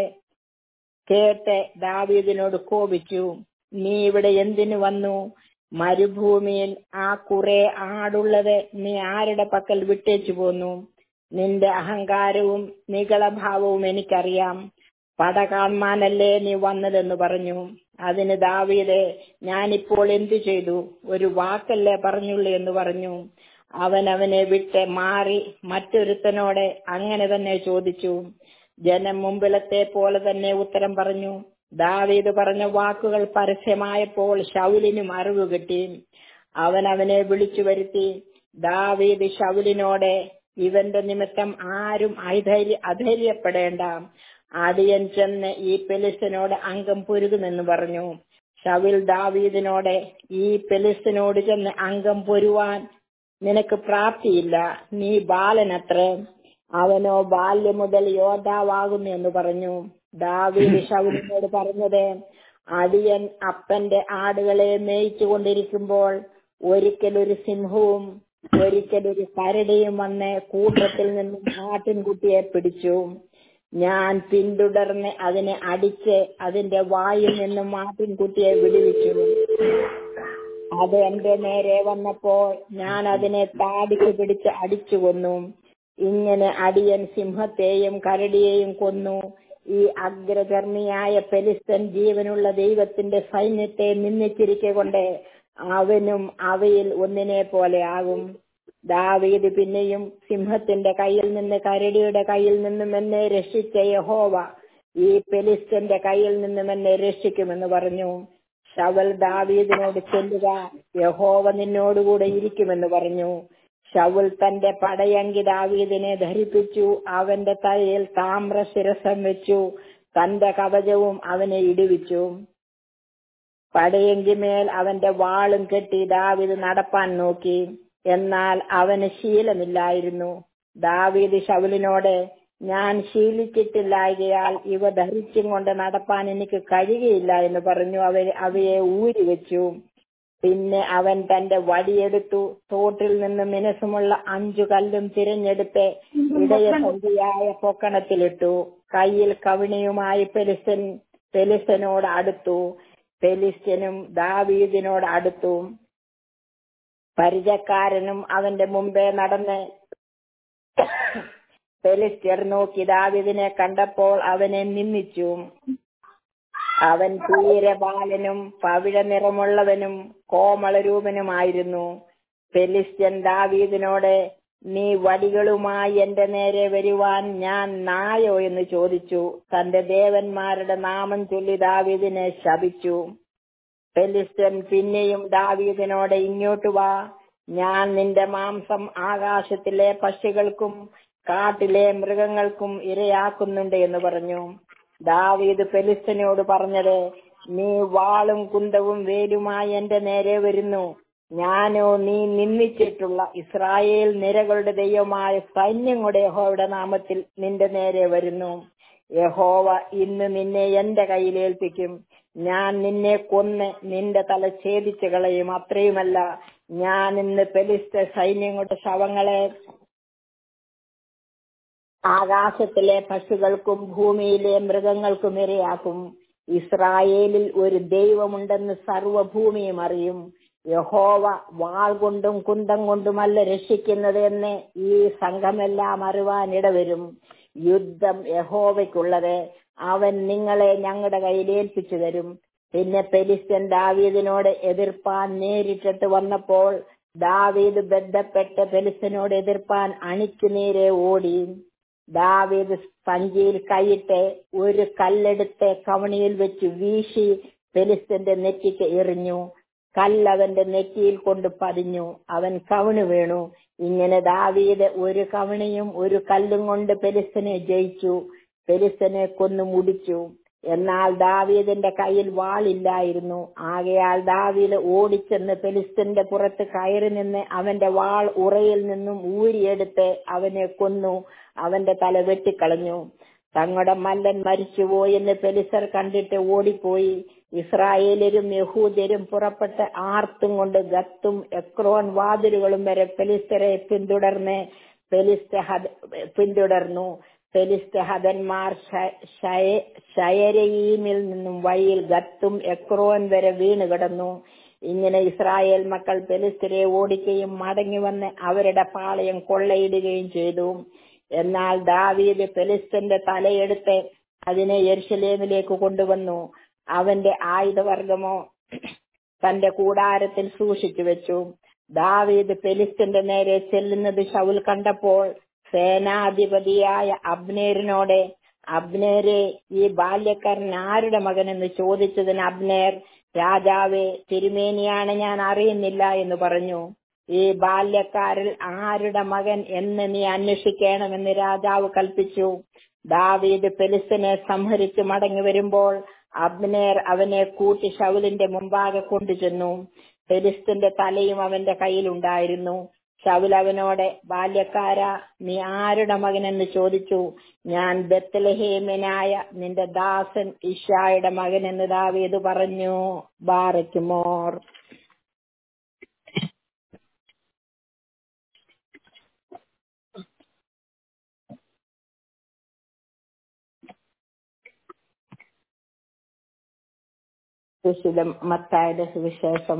കേട്ട് ദാവീദിനോട് കോപിച്ചു നീ ഇവിടെ എന്തിനു വന്നു മരുഭൂമിയിൽ ആ കുറെ ആടുള്ളത് നീ ആരുടെ പക്കൽ വിട്ടേച്ചു പോന്നു നിന്റെ അഹങ്കാരവും നികളഭാവവും എനിക്കറിയാം പട കാണാനല്ലേ നീ വന്നതെന്ന് പറഞ്ഞു അതിന് ദാവീദ് ഞാനിപ്പോൾ എന്തു ചെയ്തു ഒരു വാക്കല്ലേ പറഞ്ഞുള്ളൂ എന്ന് പറഞ്ഞു അവൻ അവനെ വിട്ട് മാറി മറ്റൊരുത്തനോടെ അങ്ങനെ തന്നെ ചോദിച്ചു ജനം മുമ്പിലത്തെ പോലെ തന്നെ ഉത്തരം പറഞ്ഞു ദാവീദ് പറഞ്ഞ വാക്കുകൾ പരസ്യമായപ്പോൾ ഷൗലിനും അറിവ് കിട്ടി അവൻ അവനെ വിളിച്ചു വരുത്തി ദാവീദ് ഷൗലിനോട് ഇവന്റെ നിമിത്തം ആരും അധൈര്യ അധൈര്യപ്പെടേണ്ട അടിയൻ ചെന്ന് ഈ പെലിസിനോട് അംഗം പൊരുകുമെന്ന് പറഞ്ഞു ഷവിൽ ദാവീദിനോട് ഈ പെലിസിനോട് ചെന്ന് അംഗം പൊരുവാൻ നിനക്ക് പ്രാപ്തിയില്ല നീ ബാലനത്രേ അവനോ ബാല്യം മുതൽ യോദ്ധാവാകുന്നു എന്ന് പറഞ്ഞു ദാവീദ് ഷൗലിനോട് പറഞ്ഞത് അടിയൻ അപ്പന്റെ ആടുകളെ മേയിച്ചു കൊണ്ടിരിക്കുമ്പോൾ ഒരിക്കൽ ഒരു സിംഹവും ഒരിക്കൽ ഒരു കരടിയും വന്ന് കൂട്ടത്തിൽ നിന്നും ആട്ടിൻകുട്ടിയെ പിടിച്ചു ഞാൻ പിന്തുടർന്ന് അതിനെ അടിച്ച് അതിന്റെ വായിൽ നിന്നും ആട്ടിൻകുട്ടിയെ വിടുവിച്ചു അത് എന്റെ നേരെ വന്നപ്പോൾ ഞാൻ അതിനെ താടിക്ക് പിടിച്ച് അടിച്ചു കൊന്നു ഇങ്ങനെ അടിയൻ സിംഹത്തെയും കരടിയെയും കൊന്നു ഈ അഗ്രകർമ്മിയായ പെലിസ്തൻ ജീവനുള്ള ദൈവത്തിന്റെ സൈന്യത്തെ നിന്ദിച്ചിരിക്കെ കൊണ്ട് അവനും അവയിൽ ഒന്നിനെ പോലെ ആകും ദാവീദ് പിന്നെയും സിംഹത്തിന്റെ കയ്യിൽ നിന്ന് കരടിയുടെ കയ്യിൽ നിന്നും എന്നെ രക്ഷിച്ച യഹോവ ഈ പെലിസ്തന്റെ കയ്യിൽ നിന്നും എന്നെ രക്ഷിക്കുമെന്ന് പറഞ്ഞു ശവൽ ദാവീദിനോട് ചെല്ലുക യഹോവ നിന്നോടുകൂടെ ഇരിക്കുമെന്ന് പറഞ്ഞു ഷൗൽ തന്റെ പടയങ്കി ദാവീദിനെ ധരിപ്പിച്ചു അവന്റെ തലയിൽ താമ്ര ശിരസം വെച്ചു തന്റെ കവചവും അവനെ ഇടിവിച്ചു പടയങ്കിമേൽ അവന്റെ വാളും കെട്ടി ദാവീദ് നടപ്പാൻ നോക്കി എന്നാൽ അവന് ശീലമില്ലായിരുന്നു ദാവീദ് ഷൗലിനോട് ഞാൻ ശീലിച്ചിട്ടില്ലായകയാൽ ഇവ ധരിച്ചും കൊണ്ട് നടപ്പാൻ എനിക്ക് കഴിയുകയില്ല എന്ന് പറഞ്ഞു അവ അവയെ ഊരി വെച്ചു പിന്നെ അവൻ തന്റെ വടിയെടുത്തു തോട്ടിൽ നിന്ന് മിനസുമുള്ള അഞ്ചു കല്ലും തിരഞ്ഞെടുത്ത് ഇടയസന്ധിയായ പൊക്കണത്തിലിട്ടു കയ്യിൽ കവിണിയുമായി പെലിസൻ പെലിസനോട് അടുത്തു പെലിസ്ത്യനും ദാവീദിനോട് അടുത്തു പരിചക്കാരനും അവന്റെ മുമ്പേ നടന്ന് പെലിസ്ത്യർ നോക്കി ദാവിദിനെ കണ്ടപ്പോൾ അവനെ നിന്ദിച്ചു അവൻ തീരെ ബാലനും പവിഴ നിറമുള്ളവനും കോമളരൂപനുമായിരുന്നു പെലിസ്ത്യൻ ദാവീദിനോട് നീ വടികളുമായി എന്റെ നേരെ വരുവാൻ ഞാൻ നായോ എന്ന് ചോദിച്ചു തന്റെ ദേവന്മാരുടെ നാമം ചൊല്ലി ദാവീദിനെ ശപിച്ചു പെലിസ്ത്യൻ പിന്നെയും ദാവീദിനോട് ഇങ്ങോട്ട് വാ ഞാൻ നിന്റെ മാംസം ആകാശത്തിലെ പക്ഷികൾക്കും കാട്ടിലെ മൃഗങ്ങൾക്കും ഇരയാക്കുന്നുണ്ട് എന്ന് പറഞ്ഞു ദാവീദ് ഫെലിസ്തനോട് പറഞ്ഞത് നീ വാളും കുന്തവും വേലുമായി എന്റെ നേരെ വരുന്നു ഞാനോ നീ നിന്ദിച്ചിട്ടുള്ള ഇസ്രായേൽ നിരകളുടെ ദൈവമായ സൈന്യങ്ങളുടെ യഹോവയുടെ നാമത്തിൽ നിന്റെ നേരെ വരുന്നു യഹോവ ഇന്ന് നിന്നെ എന്റെ കയ്യിലേൽപ്പിക്കും ഞാൻ നിന്നെ കൊന്ന് നിന്റെ തല ഛേദിച്ചു കളയും അത്രയുമല്ല ഞാൻ ഇന്ന് പെലിസ്ത സൈന്യങ്ങളുടെ ശവങ്ങളെ ആകാശത്തിലെ പശുക്കൾക്കും ഭൂമിയിലെ മൃഗങ്ങൾക്കും ഇരയാക്കും ഇസ്രായേലിൽ ഒരു ദൈവമുണ്ടെന്ന് സർവഭൂമിയും അറിയും യഹോവ വാൾ കൊണ്ടും കുന്തം കൊണ്ടുമല്ല രക്ഷിക്കുന്നത് എന്ന് ഈ സംഘമെല്ലാം അറിവാൻ ഇടവരും യുദ്ധം യഹോവയ്ക്കുള്ളത് അവൻ നിങ്ങളെ ഞങ്ങളുടെ കയ്യിൽ ഏൽപ്പിച്ചു തരും പിന്നെ പെലിസ്തൻ ദാവീദിനോട് എതിർപ്പാൻ നേരിട്ടിട്ട് വന്നപ്പോൾ ദാവീദ് ബന്ധപ്പെട്ട് പെലിസ്തനോട് എതിർപ്പാൻ അണിക്കു നേരെ ഓടി ദാവീദ് സഞ്ചിയിൽ കൈയിട്ട് ഒരു കല്ലെടുത്ത് കവണിയിൽ വെച്ച് വീശി പെലിസ്തന്റെ നെറ്റിക്ക് എറിഞ്ഞു കല്ലവന്റെ നെറ്റിയിൽ കൊണ്ട് പതിഞ്ഞു അവൻ കവിണ് വീണു ഇങ്ങനെ ദാവീദ് ഒരു കവിണിയും ഒരു കല്ലും കൊണ്ട് പെലിസ്തനെ ജയിച്ചു പെലിസ്തനെ കൊന്നു മുടിച്ചു എന്നാൽ ദാവീദിന്റെ കയ്യിൽ വാളില്ലായിരുന്നു ആകയാൽ ദാവീദ് ഓടിച്ചെന്ന് പെലിസ്തന്റെ പുറത്ത് കയറി നിന്ന് അവന്റെ വാൾ ഉറയിൽ നിന്നും ഊരിയെടുത്ത് അവനെ കൊന്നു അവന്റെ തല വെട്ടിക്കളഞ്ഞു തങ്ങളുടെ മല്ലൻ മരിച്ചുപോയി എന്ന് പെലിസർ കണ്ടിട്ട് ഓടിപ്പോയി ഇസ്രായേലരും യഹൂദരും പുറപ്പെട്ട് ആർത്തും കൊണ്ട് ഗത്തും എക്രോൺ വാതിലുകളും വരെ പെലിസ്തരെ പിന്തുടർന്ന് പെലിസ്ത പിന്തുടർന്നു ഫെലിസ്ത ഹതന്മാർ ഷയരയീമിൽ നിന്നും വഴിയിൽ ഗത്തും എക്രോൻ വരെ വീണ് കിടന്നു ഇങ്ങനെ ഇസ്രായേൽ മക്കൾ പെലിസ്തരെ ഓടിക്കുകയും മടങ്ങി വന്ന് അവരുടെ പാളയം കൊള്ളയിടുകയും ചെയ്തു എന്നാൽ ദാവീദ് പെലിസ്തന്റെ തലയെടുത്ത് അതിനെ യെരുഷലേമിലേക്ക് കൊണ്ടുവന്നു അവന്റെ ആയുധവർഗമോ തന്റെ കൂടാരത്തിൽ സൂക്ഷിച്ചു വെച്ചു ദാവീദ് പെലിസ്തന്റെ നേരെ ചെല്ലുന്നത് ശൗൽ കണ്ടപ്പോൾ സേനാധിപതിയായ അബ്നേരിനോട് അബ്നേരെ ഈ ബാല്യക്കാരൻ ആരുടെ മകനെന്ന് ചോദിച്ചതിന് അബ്നേർ രാജാവെ തിരുമേനിയാണ് ഞാൻ അറിയുന്നില്ല എന്ന് പറഞ്ഞു ഈ ബാല്യക്കാരിൽ ആരുടെ മകൻ എന്ന് നീ അന്വേഷിക്കണമെന്ന് രാജാവ് കൽപ്പിച്ചു ദാവീദ് പെലിസ്തനെ സംഹരിച്ച് മടങ്ങി വരുമ്പോൾ അബ്നേർ അവനെ കൂട്ടി ഷൗലിന്റെ മുമ്പാകെ കൊണ്ടുചെന്നു പെലിസ്തന്റെ തലയും അവന്റെ കയ്യിലുണ്ടായിരുന്നു ശൗൽ അവനോട് ബാല്യക്കാര നീ ആരുടെ മകനെന്ന് ചോദിച്ചു ഞാൻ ബത്തലഹേമനായ നിന്റെ ദാസൻ ഇഷായുടെ മകനെന്ന് ദാവീദ് പറഞ്ഞു ബാറയ്ക്കുമോർ സുശിലം മത്തായുടെ സുവിശേഷം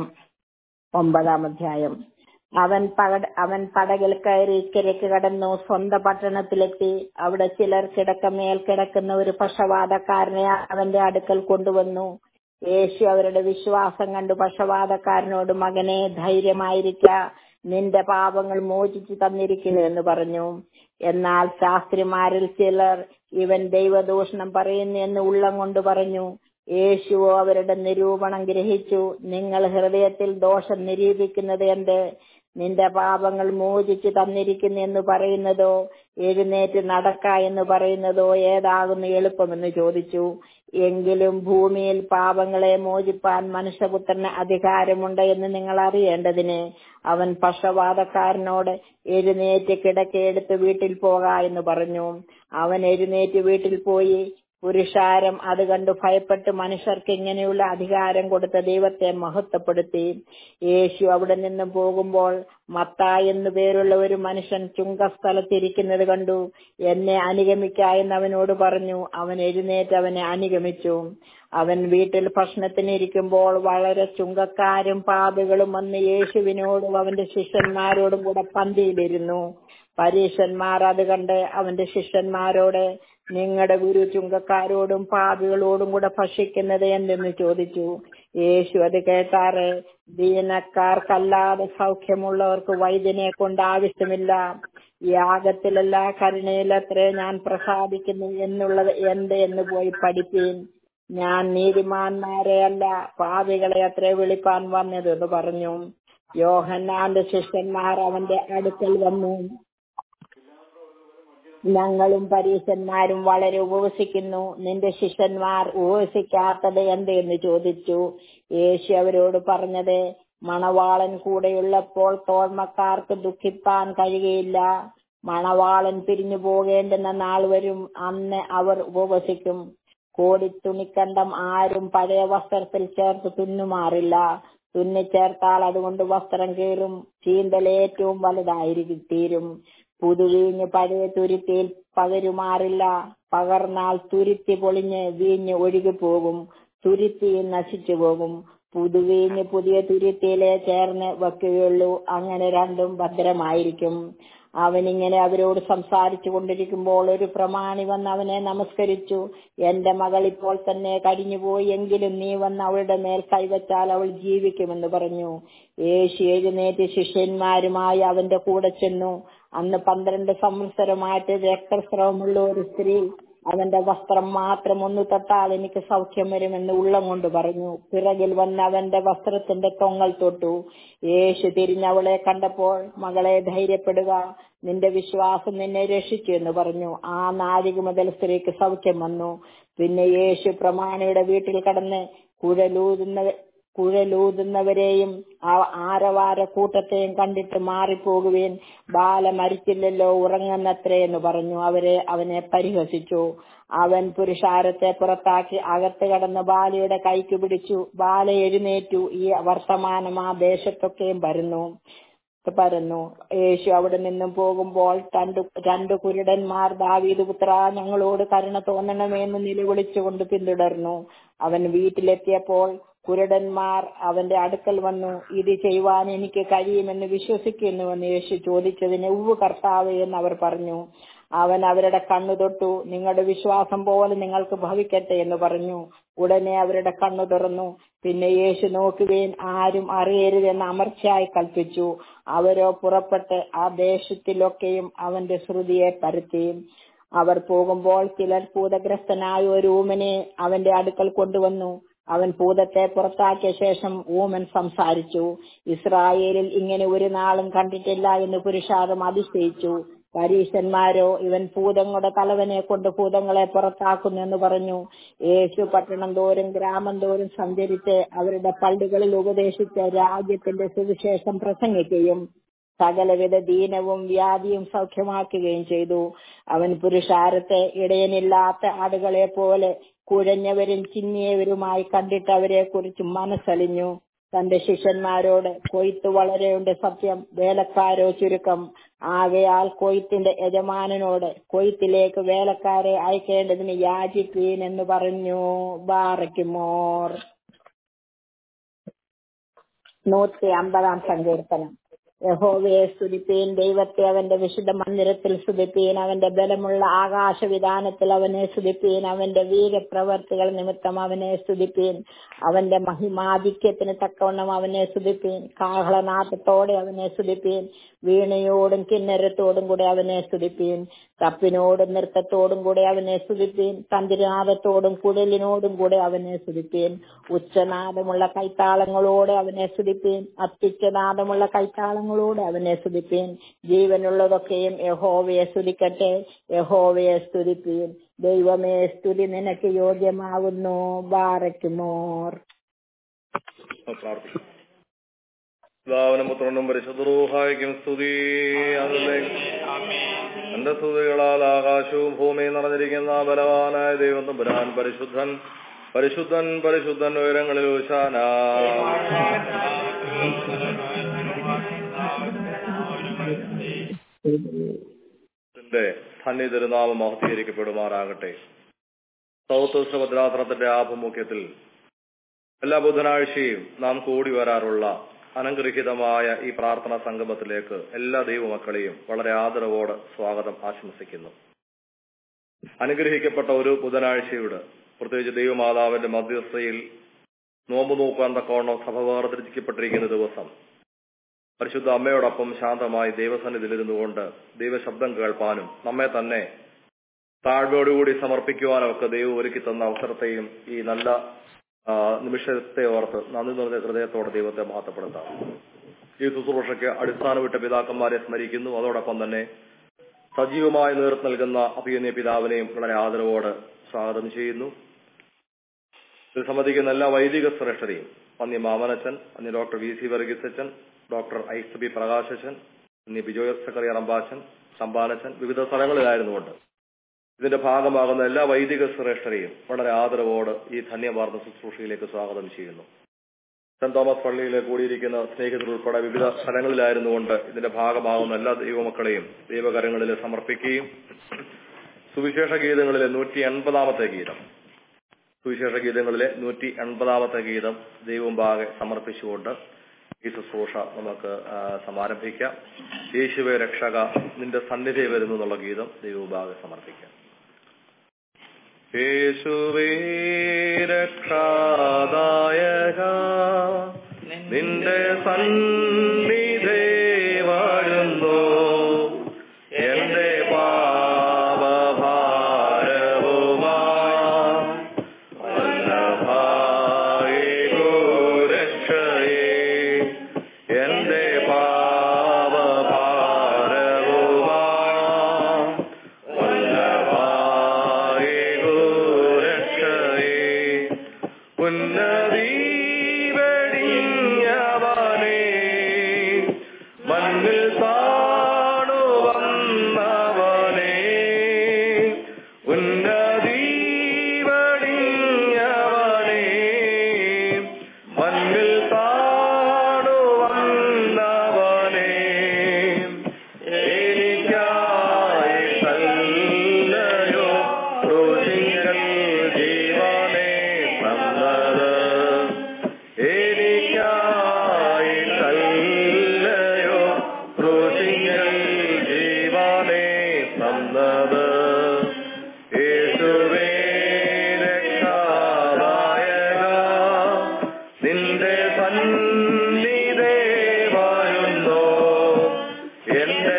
ഒമ്പതാം അധ്യായം അവൻ പകട അവൻ പടകിൽ കയറി ഇക്കരയ്ക്ക് കടന്നു സ്വന്തം പട്ടണത്തിലെത്തി അവിടെ ചിലർ കിടക്കമേൽ കിടക്കുന്ന ഒരു പക്ഷവാതക്കാരനെ അവന്റെ അടുക്കൽ കൊണ്ടുവന്നു യേശു അവരുടെ വിശ്വാസം കണ്ടു പക്ഷവാതക്കാരനോട് മകനെ ധൈര്യമായിരിക്ക നിന്റെ പാപങ്ങൾ മോചിച്ചു തന്നിരിക്കുന്നു എന്ന് പറഞ്ഞു എന്നാൽ ശാസ്ത്രിമാരിൽ ചിലർ ഇവൻ ദൈവദൂഷണം പറയുന്നു എന്ന് ഉള്ളം കൊണ്ട് പറഞ്ഞു യേശുവോ അവരുടെ നിരൂപണം ഗ്രഹിച്ചു നിങ്ങൾ ഹൃദയത്തിൽ ദോഷം നിരൂപിക്കുന്നത് എന്ത് നിന്റെ പാപങ്ങൾ മോചിച്ചു തന്നിരിക്കുന്നു എന്ന് പറയുന്നതോ എഴുന്നേറ്റ് നടക്ക എന്ന് പറയുന്നതോ ഏതാകുന്നു എളുപ്പമെന്ന് ചോദിച്ചു എങ്കിലും ഭൂമിയിൽ പാപങ്ങളെ മോചിപ്പാൻ മനുഷ്യപുത്രന് അധികാരമുണ്ട് എന്ന് നിങ്ങൾ അറിയേണ്ടതിന് അവൻ പക്ഷവാതക്കാരനോട് എഴുന്നേറ്റ് കിടക്കയെടുത്ത് വീട്ടിൽ പോക എന്ന് പറഞ്ഞു അവൻ എഴുന്നേറ്റ് വീട്ടിൽ പോയി പുരുഷാരം അത് കണ്ടു ഭയപ്പെട്ട് മനുഷ്യർക്ക് ഇങ്ങനെയുള്ള അധികാരം കൊടുത്ത ദൈവത്തെ മഹത്വപ്പെടുത്തി യേശു അവിടെ നിന്ന് പോകുമ്പോൾ മത്ത എന്നു പേരുള്ള ഒരു മനുഷ്യൻ ചുങ്കസ്ഥലത്തിരിക്കുന്നത് കണ്ടു എന്നെ അനുഗമിക്ക എന്ന് അവനോട് പറഞ്ഞു അവൻ എഴുന്നേറ്റ് അവനെ അനുഗമിച്ചു അവൻ വീട്ടിൽ ഭക്ഷണത്തിന് ഇരിക്കുമ്പോൾ വളരെ ചുങ്കക്കാരും പാപികളും വന്ന് യേശുവിനോടും അവന്റെ ശിഷ്യന്മാരോടും കൂടെ പന്തിയിലിരുന്നു പരീശന്മാർ അത് കണ്ട് അവന്റെ ശിഷ്യന്മാരോട് നിങ്ങളുടെ ഗുരു ചുങ്കക്കാരോടും പാപികളോടും കൂടെ ഭക്ഷിക്കുന്നത് എന്തെന്ന് ചോദിച്ചു യേശു അത് കേട്ടാറ് ദീനക്കാർക്കല്ലാതെ സൗഖ്യമുള്ളവർക്ക് വൈദ്യനെ കൊണ്ട് ആവശ്യമില്ല യാഗത്തിലല്ല കരുണയിലത്രേ ഞാൻ പ്രസാദിക്കുന്നു എന്നുള്ളത് എന്ത് എന്ന് പോയി പഠിപ്പീൻ ഞാൻ നീതിമാന്മാരെ അല്ല പാപികളെ അത്രേ വിളിപ്പാൻ വന്നത് എന്ന് പറഞ്ഞു യോഹന്നാന്റെ ശിഷ്യന്മാർ അവന്റെ അടുക്കൽ വന്നു ഞങ്ങളും പരീശന്മാരും വളരെ ഉപവസിക്കുന്നു നിന്റെ ശിഷ്യന്മാർ ഉപവസിക്കാത്തത് എന്തെന്ന് ചോദിച്ചു യേശു അവരോട് പറഞ്ഞത് മണവാളൻ കൂടെയുള്ളപ്പോൾ തോഴ്മക്കാർക്ക് ദുഃഖിപ്പാൻ കഴിയുകയില്ല മണവാളൻ പിരിഞ്ഞു പോകേണ്ടുന്ന നാൾ വരും അന്ന് അവർ ഉപവസിക്കും കോടിത്തുണിക്കണ്ടം ആരും പഴയ വസ്ത്രത്തിൽ ചേർത്ത് തുന്നുമാറില്ല തുന്നിച്ചേർത്താൽ അതുകൊണ്ട് വസ്ത്രം കീറും ചീന്തൽ ഏറ്റവും വലുതായിരിക്കും തീരും പുതുവീഞ്ഞ് പഴയ തുരുത്തിയിൽ പകരുമാറില്ല പകർന്നാൽ തുരുത്തി പൊളിഞ്ഞ് വീഞ്ഞ് ഒഴുകിപ്പോകും തുരുത്തി നശിച്ചു പോകും പുതുവീഞ്ഞ് പുതിയ തുരുത്തിയിലെ ചേർന്ന് വെക്കുകയുള്ളൂ അങ്ങനെ രണ്ടും ഭദ്രമായിരിക്കും അവനിങ്ങനെ അവരോട് സംസാരിച്ചു കൊണ്ടിരിക്കുമ്പോൾ ഒരു പ്രമാണി വന്ന് അവനെ നമസ്കരിച്ചു എന്റെ മകൾ ഇപ്പോൾ തന്നെ കഴിഞ്ഞുപോയി എങ്കിലും നീ വന്ന് അവളുടെ മേൽ കൈവച്ചാൽ അവൾ ജീവിക്കുമെന്ന് പറഞ്ഞു യേശു എഴുന്നേറ്റ് ശിഷ്യന്മാരുമായി അവന്റെ കൂടെ ചെന്നു അന്ന് പന്ത്രണ്ട് സംവത്സരമായിട്ട് രക്തസ്രവമുള്ള ഒരു സ്ത്രീ അവന്റെ വസ്ത്രം മാത്രം ഒന്ന് തൊട്ടാൽ എനിക്ക് സൗഖ്യം വരുമെന്ന് ഉള്ളം കൊണ്ട് പറഞ്ഞു പിറകിൽ വന്ന് അവന്റെ വസ്ത്രത്തിന്റെ തൊങ്ങൽ തൊട്ടു യേശു തിരിഞ്ഞവളെ കണ്ടപ്പോൾ മകളെ ധൈര്യപ്പെടുക നിന്റെ വിശ്വാസം നിന്നെ രക്ഷിച്ചു എന്ന് പറഞ്ഞു ആ നാഴിക മുതൽ സ്ത്രീക്ക് സൗഖ്യം വന്നു പിന്നെ യേശു പ്രമാണിയുടെ വീട്ടിൽ കടന്ന് കുഴലൂതുന്ന കുഴലൂതുന്നവരെയും ആ ആരവാര കൂട്ടത്തെയും കണ്ടിട്ട് മാറിപ്പോകുവേൻ ബാല മരിച്ചില്ലല്ലോ ഉറങ്ങുന്നത്രേ എന്ന് പറഞ്ഞു അവരെ അവനെ പരിഹസിച്ചു അവൻ പുരുഷാരത്തെ പുറത്താക്കി അകത്ത് കടന്ന് ബാലയുടെ കൈക്ക് പിടിച്ചു ബാല എഴുന്നേറ്റു ഈ വർത്തമാനം ആ ദേശത്തൊക്കെയും വരുന്നു പരന്നു യേശു അവിടെ നിന്നും പോകുമ്പോൾ രണ്ടു രണ്ടു കുരുടന്മാർ ദാവീദ് പുത്ര ഞങ്ങളോട് കരുണ തോന്നണമെന്ന് നിലവിളിച്ചുകൊണ്ട് പിന്തുടർന്നു അവൻ വീട്ടിലെത്തിയപ്പോൾ കുരുടന്മാർ അവന്റെ അടുക്കൽ വന്നു ഇത് ചെയ്യുവാൻ എനിക്ക് കഴിയുമെന്ന് വിശ്വസിക്കുന്നുവെന്ന് യേശു ചോദിച്ചതിന് ഉവ് കർത്താവ് എന്ന് അവർ പറഞ്ഞു അവൻ അവരുടെ കണ്ണു തൊട്ടു നിങ്ങളുടെ വിശ്വാസം പോലെ നിങ്ങൾക്ക് ഭവിക്കട്ടെ എന്ന് പറഞ്ഞു ഉടനെ അവരുടെ കണ്ണു തുറന്നു പിന്നെ യേശു നോക്കുകയും ആരും അറിയരുതെന്ന് അമർച്ചയായി കൽപ്പിച്ചു അവരോ പുറപ്പെട്ട് ആ ദേശത്തിലൊക്കെയും അവന്റെ ശ്രുതിയെ പരത്തി അവർ പോകുമ്പോൾ ചിലർ ഭൂതഗ്രസ്തനായ ഒരു ഊമനെ അവന്റെ അടുക്കൽ കൊണ്ടുവന്നു അവൻ ഭൂതത്തെ പുറത്താക്കിയ ശേഷം ഊമൻ സംസാരിച്ചു ഇസ്രായേലിൽ ഇങ്ങനെ ഒരു നാളും കണ്ടിട്ടില്ല എന്ന് പുരുഷാരം അതിശയിച്ചു പരീശന്മാരോ ഇവൻ ഭൂതങ്ങളുടെ തലവനെ കൊണ്ട് ഭൂതങ്ങളെ പുറത്താക്കുന്നു എന്ന് പറഞ്ഞു യേശു പട്ടണം തോറും ഗ്രാമം തോറും സഞ്ചരിച്ച് അവരുടെ പള്ളികളിൽ ഉപദേശിച്ച് രാജ്യത്തിന്റെ സുവിശേഷം പ്രസംഗിക്കുകയും സകലവിധ ദീനവും വ്യാധിയും സൗഖ്യമാക്കുകയും ചെയ്തു അവൻ പുരുഷാരത്തെ ഇടയനില്ലാത്ത ആടുകളെ പോലെ കുഴഞ്ഞവരും ചിന്നിയവരുമായി കണ്ടിട്ട് അവരെ കുറിച്ച് മനസ്സലിഞ്ഞു തന്റെ ശിഷ്യന്മാരോട് കൊയ്ത്ത് വളരെയുണ്ട് സത്യം വേലക്കാരോ ചുരുക്കം ആകയാൽ കൊയ്ത്തിന്റെ യജമാനനോട് കൊയ്ത്തിലേക്ക് വേലക്കാരെ അയക്കേണ്ടതിന് യാചിപ്പീൻ എന്ന് പറഞ്ഞു ബാറയ്ക്കുമോർ നൂറ്റി അമ്പതാം സങ്കീർത്തനം യഹോവയെ സ്തുതിപ്പീൻ ദൈവത്തെ അവന്റെ വിശുദ്ധ മന്ദിരത്തിൽ സ്തുതിപ്പീൻ അവന്റെ ബലമുള്ള ആകാശവിധാനത്തിൽ അവനെ സ്തുതിപ്പീൻ അവന്റെ വീരപ്രവർത്തികൾ നിമിത്തം അവനെ സ്തുതിപ്പീൻ അവന്റെ മഹിമാധിക്യത്തിന് തക്കവണ്ണം അവനെ സ്തുതിപ്പീൻ കാഹളനാഥത്തോടെ അവനെ സ്തുതിപ്പീൻ വീണയോടും കിന്നരത്തോടും കൂടെ അവനെ സ്തുതിപ്പീൻ തപ്പിനോടും നൃത്തത്തോടും കൂടെ അവനെ സ്തുതിപ്പീൻ തന്തിരനാഥത്തോടും കുഴലിനോടും കൂടെ അവനെ സ്തുതിപ്പീൻ ഉച്ചനാദമുള്ള കൈത്താളങ്ങളോടെ അവനെ സ്തുതിപ്പീൻ അത്യുച്ചനാദമുള്ള കൈത്താളങ്ങളോടെ അവനെ സ്തുതിപ്പീൻ ജീവനുള്ളതൊക്കെയും യഹോവയെ സ്തുതിക്കട്ടെ യഹോവയെ സ്തുതിപ്പീൻ ദൈവമേ സ്തുതി നിനക്ക് യോഗ്യമാകുന്നു ബാറയ്ക്കുമോർ പ്രാർത്ഥിക്കും പിതാവിനും പുത്രനും പരിശുദ്ധരൂഹായിക്കും സ്തുതി അതിലെ എന്റെ സ്തുതികളാൽ ആകാശവും ഭൂമിയും നിറഞ്ഞിരിക്കുന്ന ബലവാനായ ദൈവം തമ്പുരാൻ പരിശുദ്ധൻ പരിശുദ്ധൻ പരിശുദ്ധൻ ഉയരങ്ങളിൽ ഉശാന ത്തിന്റെ ധന്യ തിരുനാമം മഹത്തീകരിക്കപ്പെടുമാറാകട്ടെ സൗത്ത് ഭദ്രാസനത്തിന്റെ ആഭിമുഖ്യത്തിൽ എല്ലാ ബുധനാഴ്ചയും നാം കൂടി വരാറുള്ള അനഗ്രഹിതമായ ഈ പ്രാർത്ഥനാ സംഗമത്തിലേക്ക് എല്ലാ ദൈവമക്കളെയും വളരെ ആദരവോടെ സ്വാഗതം ആശംസിക്കുന്നു അനുഗ്രഹിക്കപ്പെട്ട ഒരു ബുധനാഴ്ചയുടെ പ്രത്യേകിച്ച് ദൈവമാതാവിന്റെ മധ്യസ്ഥയിൽ നോമ്പ് നോക്കാൻ തക്കവണ്ണം സഭ വേർതിരിക്കപ്പെട്ടിരിക്കുന്ന ദിവസം പരിശുദ്ധ അമ്മയോടൊപ്പം ശാന്തമായി ദൈവസന്നിധിയിലിരുന്നു കൊണ്ട് ദൈവശബ്ദം കേൾപ്പാനും നമ്മെ തന്നെ താഴ്വയോടുകൂടി സമർപ്പിക്കുവാനും ഒക്കെ ദൈവം ഒരുക്കി തന്ന അവസരത്തെയും ഈ നല്ല ആ, നിമിഷത്തെ ഓർത്ത് നന്ദി നിറഞ്ഞ ഹൃദയത്തോടെ ദൈവത്തെ മഹത്വപ്പെടുത്താം ഈ ശുശ്രൂഷയ്ക്ക് അടിസ്ഥാനവിട്ട പിതാക്കന്മാരെ സ്മരിക്കുന്നു അതോടൊപ്പം തന്നെ സജീവമായി നേതൃത്വം നൽകുന്ന അഭിയന്യ പിതാവിനെയും വളരെ ആദരവോട് സ്വാഗതം ചെയ്യുന്നു ഇതിൽ സംബന്ധിക്കുന്ന എല്ലാ വൈദിക ശ്രേഷ്ഠരെയും പന്നി മാമനച്ചൻ പന്നി ഡോക്ടർ വി സി വർഗീസ് അച്ഛൻ ഡോക്ടർ ഐസ് ബി പ്രകാശച്ചൻ പന്നി ബിജോയ് സക്കറിയ റമ്പാച്ചൻ സമ്പാനച്ചൻ വിവിധ സ്ഥലങ്ങളിലായിരുന്നുകൊണ്ട് ഇതിന്റെ ഭാഗമാകുന്ന എല്ലാ വൈദിക ശ്രേഷ്ഠരെയും വളരെ ആദരവോട് ഈ ധന്യവാർന്ന ശുശ്രൂഷയിലേക്ക് സ്വാഗതം ചെയ്യുന്നു സെന്റ് തോമസ് പള്ളിയിലെ കൂടിയിരിക്കുന്ന സ്നേഹിതർ ഉൾപ്പെടെ വിവിധ സ്ഥലങ്ങളിലായിരുന്നുകൊണ്ട് ഇതിന്റെ ഭാഗമാകുന്ന എല്ലാ ദൈവമക്കളെയും ദൈവകരങ്ങളിൽ സമർപ്പിക്കുകയും സുവിശേഷ ഗീതങ്ങളിലെ നൂറ്റി എൺപതാമത്തെ ഗീതം സുവിശേഷ ഗീതങ്ങളിലെ നൂറ്റി എൺപതാമത്തെ ഗീതം ദൈവമുമ്പാകെ സമർപ്പിച്ചുകൊണ്ട് ഈ ശുശ്രൂഷ നമുക്ക് ആ, സമാരംഭിക്കാം യേശുവെ രക്ഷക നിന്റെ സന്നിധി വരുന്നു എന്നുള്ള ഗീതം ദൈവമുമ്പാകെ സമർപ്പിക്കാം യേശുവേ രക്ഷാദായക നിന്റെ സന്നിധി വരുന്നു എന്റെ പാപഭാരവുമാ രക്ഷയേ എന്റെ പാപഭാരവുമാ രക്ഷയേ ഉന്നതി വെടിഞ്ഞവനേ മണ്ണിൽ താണു വന്നവനേ ഉന്നതി വെടിഞ്ഞവനേ മണ്ണിൽ താണു വന്നവനേ എനിക്കായിട്ടല്ലയോ ക്രൂശിങ്കൽ ജീവനെ തന്നത് എനിക്കായിട്ടല്ലയോ ക്രൂശിങ്കൽ ജീവനെ തന്നത് യേശുവേ രക്ഷാദായക നിന്റെ സന്നിധേ വരുന്നു എന്റെ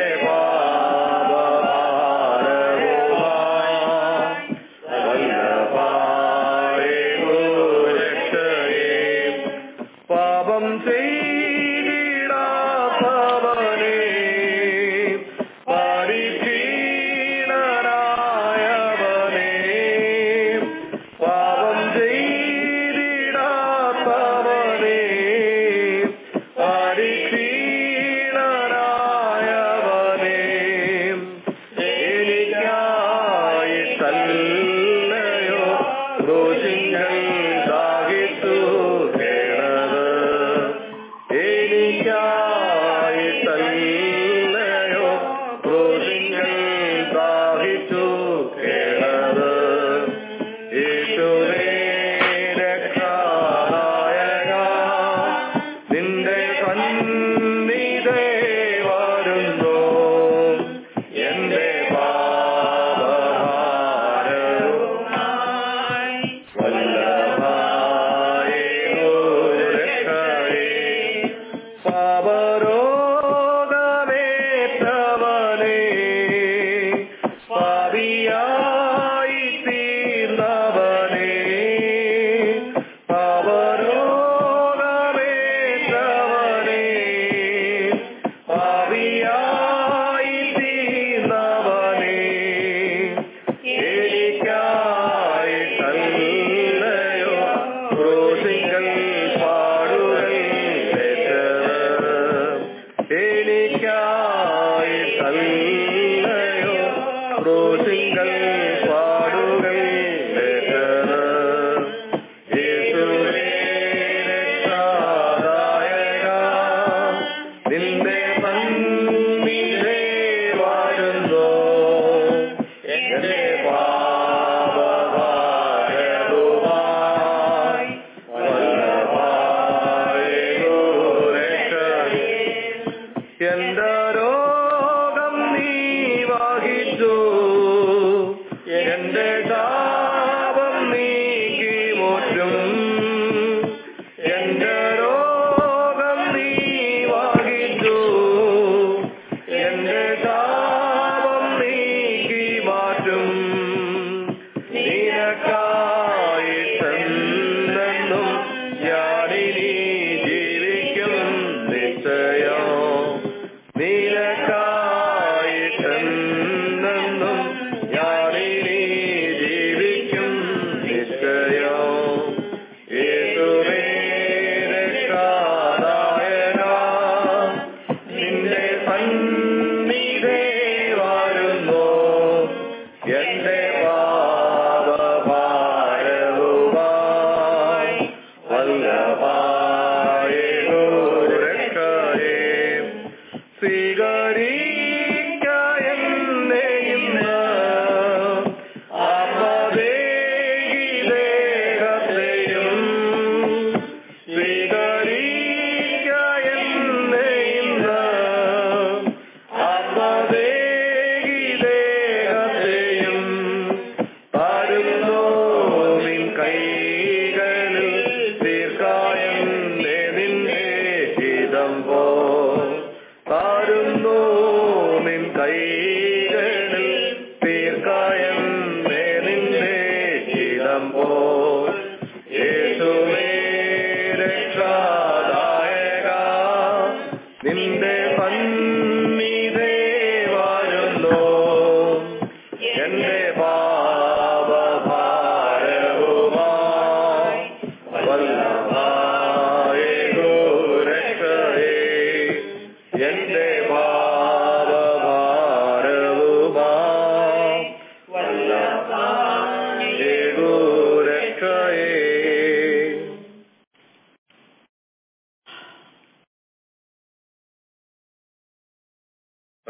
പാപം ചെയ്തിടാത്തവനെ പരിക്ഷീണനായവനെ പാപം ചെയ്തിടാത്തവനെ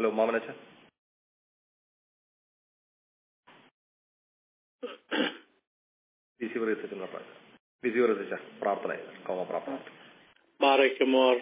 ഹലോ മാമനച്ച ബിസി പ്രസിക്കുന്ന ബിസി പ്രസിച്ച പ്രാർത്ഥന കോമ പ്രാർത്ഥന ബാറയ്ക്കുമോർ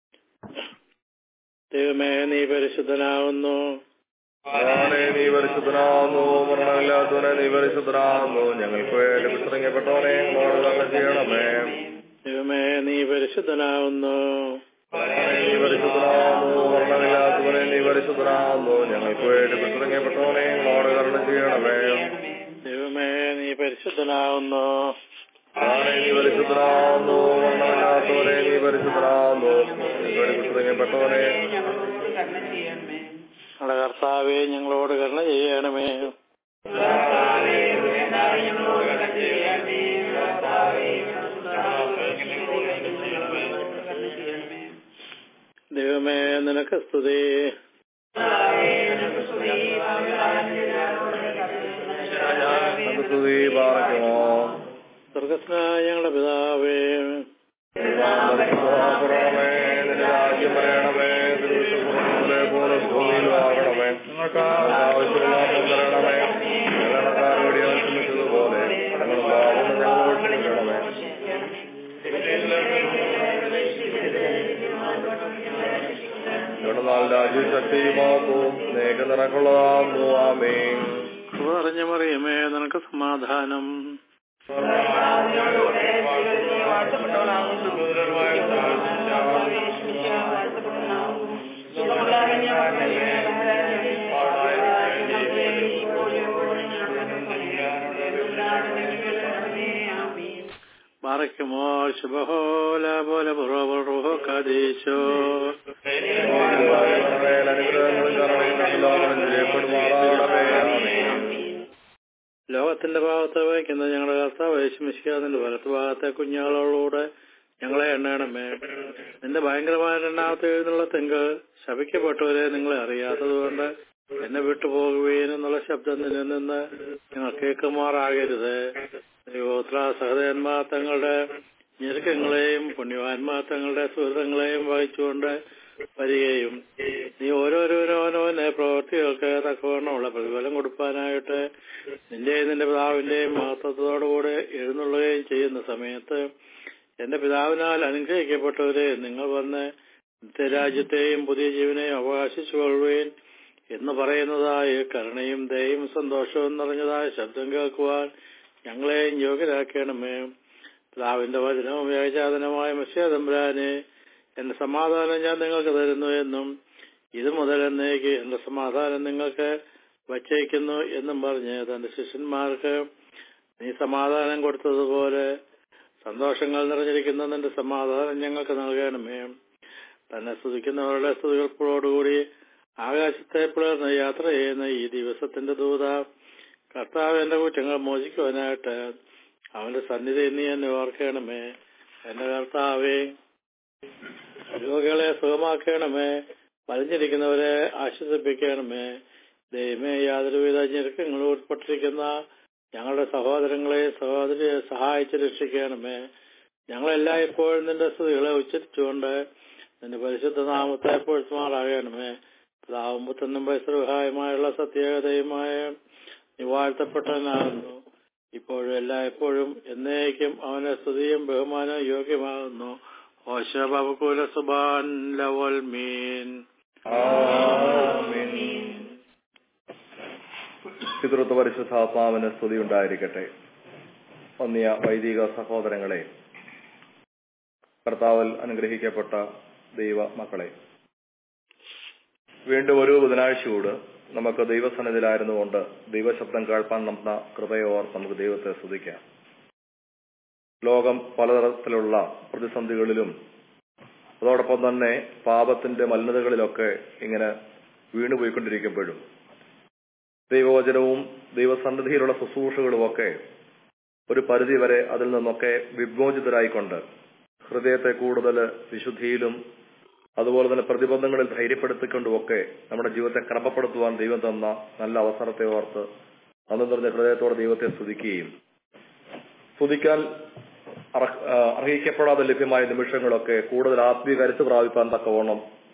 ദൈവമേ നീ പരിശുദ്ധനാവുന്നു ഭഗവാനെ നീ പരിശുദ്ധനാവുന്നു മരണമില്ലാത്തവനെ നീ പരിശുദ്ധനാവുന്നു ഞങ്ങൾക്ക് വേണ്ടി വിശ്രമിക്കപ്പെട്ടവനെ ഞങ്ങളോട് കണ്ട ചെയ്യണമേ ദൈവമേ നീ പരിശുദ്ധനാവുന്നു ഭഗവാനെ നീ പരിശുദ്ധനാവുന്നു മരണമില്ലാത്തവനെ നീ പരിശുദ്ധനാവുന്നു ഞങ്ങൾക്ക് വേണ്ടി വിശ്രമിക്കപ്പെട്ടവനെ ഞങ്ങളോട് കരുണ ചെയ്യണമേ ദൈവമേ നീ പരിശുദ്ധനാവുന്നു ഭഗവാനെ നീ പരിശുദ്ധനാവുന്നു മരണമില്ലാത്തവനെ നീ പരിശുദ്ധനാവുന്നു ഞങ്ങൾക്ക് വേണ്ടി വിശ്രമിക്കപ്പെട്ടവനെ ഞങ്ങളുടെ കർത്താവെ ഞങ്ങളോട് കരുണ ചെയ്യണമേ ദൈവമേ നിനക്ക് സ്തുതി സ്തുതി പാറയ്ക്കുമോ സ്വർഗസ്നായ ഞങ്ങളുടെ പിതാവേ പുറമേ നിന്റെ രാജ്യം വരണമേ തിരുവിശുദ്ധ പോലെ ഭൂമിയിലും ആകണമേ ഞങ്ങൾക്ക് ആവശ്യമുള്ള തരണമേ ഞങ്ങളുടെ ക്ഷമിച്ചതുപോലെ ഞങ്ങൾ പാപം ഞങ്ങളോട് ക്ഷമിക്കണമേ ഇവിടെ രാജ്യം ശക്തിയുമാക്കും നേക്ക് നിനക്കുള്ളതാകുന്നു ആമീൻ പറഞ്ഞ മറിയമേ നിനക്ക് സമാധാനം ബാറയ്ക്കുമോ ശുഭഹോല പോലെ പുറപുറോ കദീശോ അനുഗ്രഹങ്ങളും കരുണയും എല്ലാവരും ചെയ്യപ്പെടുമാറാകണമേ ആമീൻ ലോകത്തിന്റെ ഭാഗത്ത് വഹിക്കുന്ന ഞങ്ങളുടെ കർത്താവ് യേശുമിശിക്കാതിന്റെ വലത്ത് ഭാഗത്തെ കുഞ്ഞുങ്ങളോടുകൂടെ ഞങ്ങളെ എണ്ണണമേ നിന്റെ ഭയങ്കരമായ രണ്ടാമത്തെ എഴുന്നുള്ള തെങ്ക് ശപിക്കപ്പെട്ടവരെ നിങ്ങളെ അറിയാത്തതുകൊണ്ട് എന്നെ വിട്ടുപോകുകയും എന്നുള്ള ശബ്ദം നിന്നിൽ നിന്ന് നിങ്ങൾ കേൾക്കുമാറാകരുത് ദൈവോത്ര സഹോദരന്മാർ തങ്ങളുടെ ഞെരുക്കങ്ങളെയും പുണ്യവാന്മാർ തങ്ങളുടെ സുഹൃതങ്ങളെയും വഹിച്ചുകൊണ്ട് വരികയും നീ ഓരോരോരോനോനെ പ്രവൃത്തികൾക്ക് തക്കവണ്ണമുള്ള പ്രതിഫലം കൊടുക്കാനായിട്ട് നിന്റെയും നിന്റെ പിതാവിന്റെയും മഹത്വത്തോടുകൂടെ എഴുന്നള്ളുകയും ചെയ്യുന്ന സമയത്ത് എന്റെ പിതാവിനാൽ അനുഗ്രഹിക്കപ്പെട്ടവരെ നിങ്ങൾ വന്ന് നിത്യരാജ്യത്തെയും പുതിയ ജീവനെയും അവകാശിച്ചു കൊള്ളുകയും എന്ന് പറയുന്നതായ കരുണയും ദയയും സന്തോഷവും നിറഞ്ഞതായ ശബ്ദം കേൾക്കുവാൻ ഞങ്ങളെയും യോഗ്യരാക്കണമേ പിതാവിന്റെ വചനവും ഏകജാതനമായ മത്സ്യതമ്പുരാനെ എന്റെ സമാധാനം ഞാൻ നിങ്ങൾക്ക് തരുന്നു എന്നും ഇത് മുതൽ എന്നേക്ക് എന്റെ സമാധാനം നിങ്ങൾക്ക് വച്ചേക്കുന്നു എന്നും പറഞ്ഞ് തന്റെ ശിഷ്യന്മാർക്ക് നീ സമാധാനം കൊടുത്തതുപോലെ സന്തോഷങ്ങൾ നിറഞ്ഞിരിക്കുന്ന നിന്റെ സമാധാനം ഞങ്ങൾക്ക് നൽകണമേ തന്നെ സ്തുതിക്കുന്നവരുടെ സ്തുതികളോടുകൂടി ആകാശത്തെ പിളർന്ന് യാത്ര ചെയ്യുന്ന ഈ ദിവസത്തിന്റെ ദൂത കർത്താവ് എന്റെ കുറ്റങ്ങൾ മോചിക്കുവാനായിട്ട് അവന്റെ സന്നിധി നീ എന്നെ ഓർക്കണമേ എന്റെ കർത്താവേ രോഗികളെ സുഖമാക്കണമേ വലിഞ്ഞിരിക്കുന്നവരെ ആശ്വസിപ്പിക്കണമേ ദൈവമേ യാതൊരുവിധ ഞെരുക്കങ്ങളും ഉൾപ്പെട്ടിരിക്കുന്ന ഞങ്ങളുടെ സഹോദരങ്ങളെ സഹോദരിയെ സഹായിച്ച് രക്ഷിക്കണമേ ഞങ്ങളെല്ലാം ഇപ്പോഴും നിന്റെ സ്തുതികളെ ഉച്ചരിച്ചുകൊണ്ട് നിന്റെ പരിശുദ്ധ നാമത്തെ പൊഴുത്തുമാറാകണമേ പിതാവും പുത്തനും പരിസരഹായമായുള്ള സത്യേകതയുമായ നീ വാഴ്ത്തപ്പെട്ടവനാകുന്നു ഇപ്പോഴും എല്ലായ്പ്പോഴും എന്നേക്കും അവന്റെ സ്തുതിയും ബഹുമാനവും യോഗ്യമാകുന്നു ഓശ ബബുകുല സുബാൻ ലവൽ മീൻ ആമീൻ. പിതൃത്വ പരിശുദ്ധാത്മാവിന് സ്തുതി ഉണ്ടായിരിക്കട്ടെ ഒന്നിയ വൈദിക സഹോദരങ്ങളെ കർത്താവിൽ അനുഗ്രഹിക്കപ്പെട്ട ദൈവ മക്കളെ വീണ്ടും ഒരു ബുധനാഴ്ചയോട് നമുക്ക് ദൈവസന്നിധിയിലായിരുന്നുകൊണ്ട് ദൈവശബ്ദം കേൾപ്പാൻ നമ്മ കൃപയോർ നമുക്ക് ദൈവത്തെ സ്തുതിക്കാം ലോകം പലതരത്തിലുള്ള പ്രതിസന്ധികളിലും അതോടൊപ്പം തന്നെ പാപത്തിന്റെ മലിനതകളിലൊക്കെ ഇങ്ങനെ വീണുപോയിക്കൊണ്ടിരിക്കുമ്പോഴും ദൈവവചനവും ദൈവസന്നിധിയിലുള്ള ശുശ്രൂഷകളുമൊക്കെ ഒരു പരിധി വരെ അതിൽ നിന്നൊക്കെ വിമോചിതരായിക്കൊണ്ട് ഹൃദയത്തെ കൂടുതൽ വിശുദ്ധിയിലും അതുപോലെ തന്നെ പ്രതിബന്ധങ്ങളിൽ ധൈര്യപ്പെടുത്തിക്കൊണ്ടുമൊക്കെ നമ്മുടെ ജീവിതത്തെ ക്രമപ്പെടുത്തുവാൻ ദൈവം തന്ന നല്ല അവസരത്തെ ഓർത്ത് അന്ന് നിറഞ്ഞ ഹൃദയത്തോടെ ദൈവത്തെ സ്തുതിക്കുകയും സ്തുതിക്കാൻ അർഹ- ആ, അർഹിക്കപ്പെടാതെ ലഭ്യമായ നിമിഷങ്ങളൊക്കെ കൂടുതൽ ആത്മീയ കരുത്ത് പ്രാപിപ്പാൻ തക്കവണ്ണം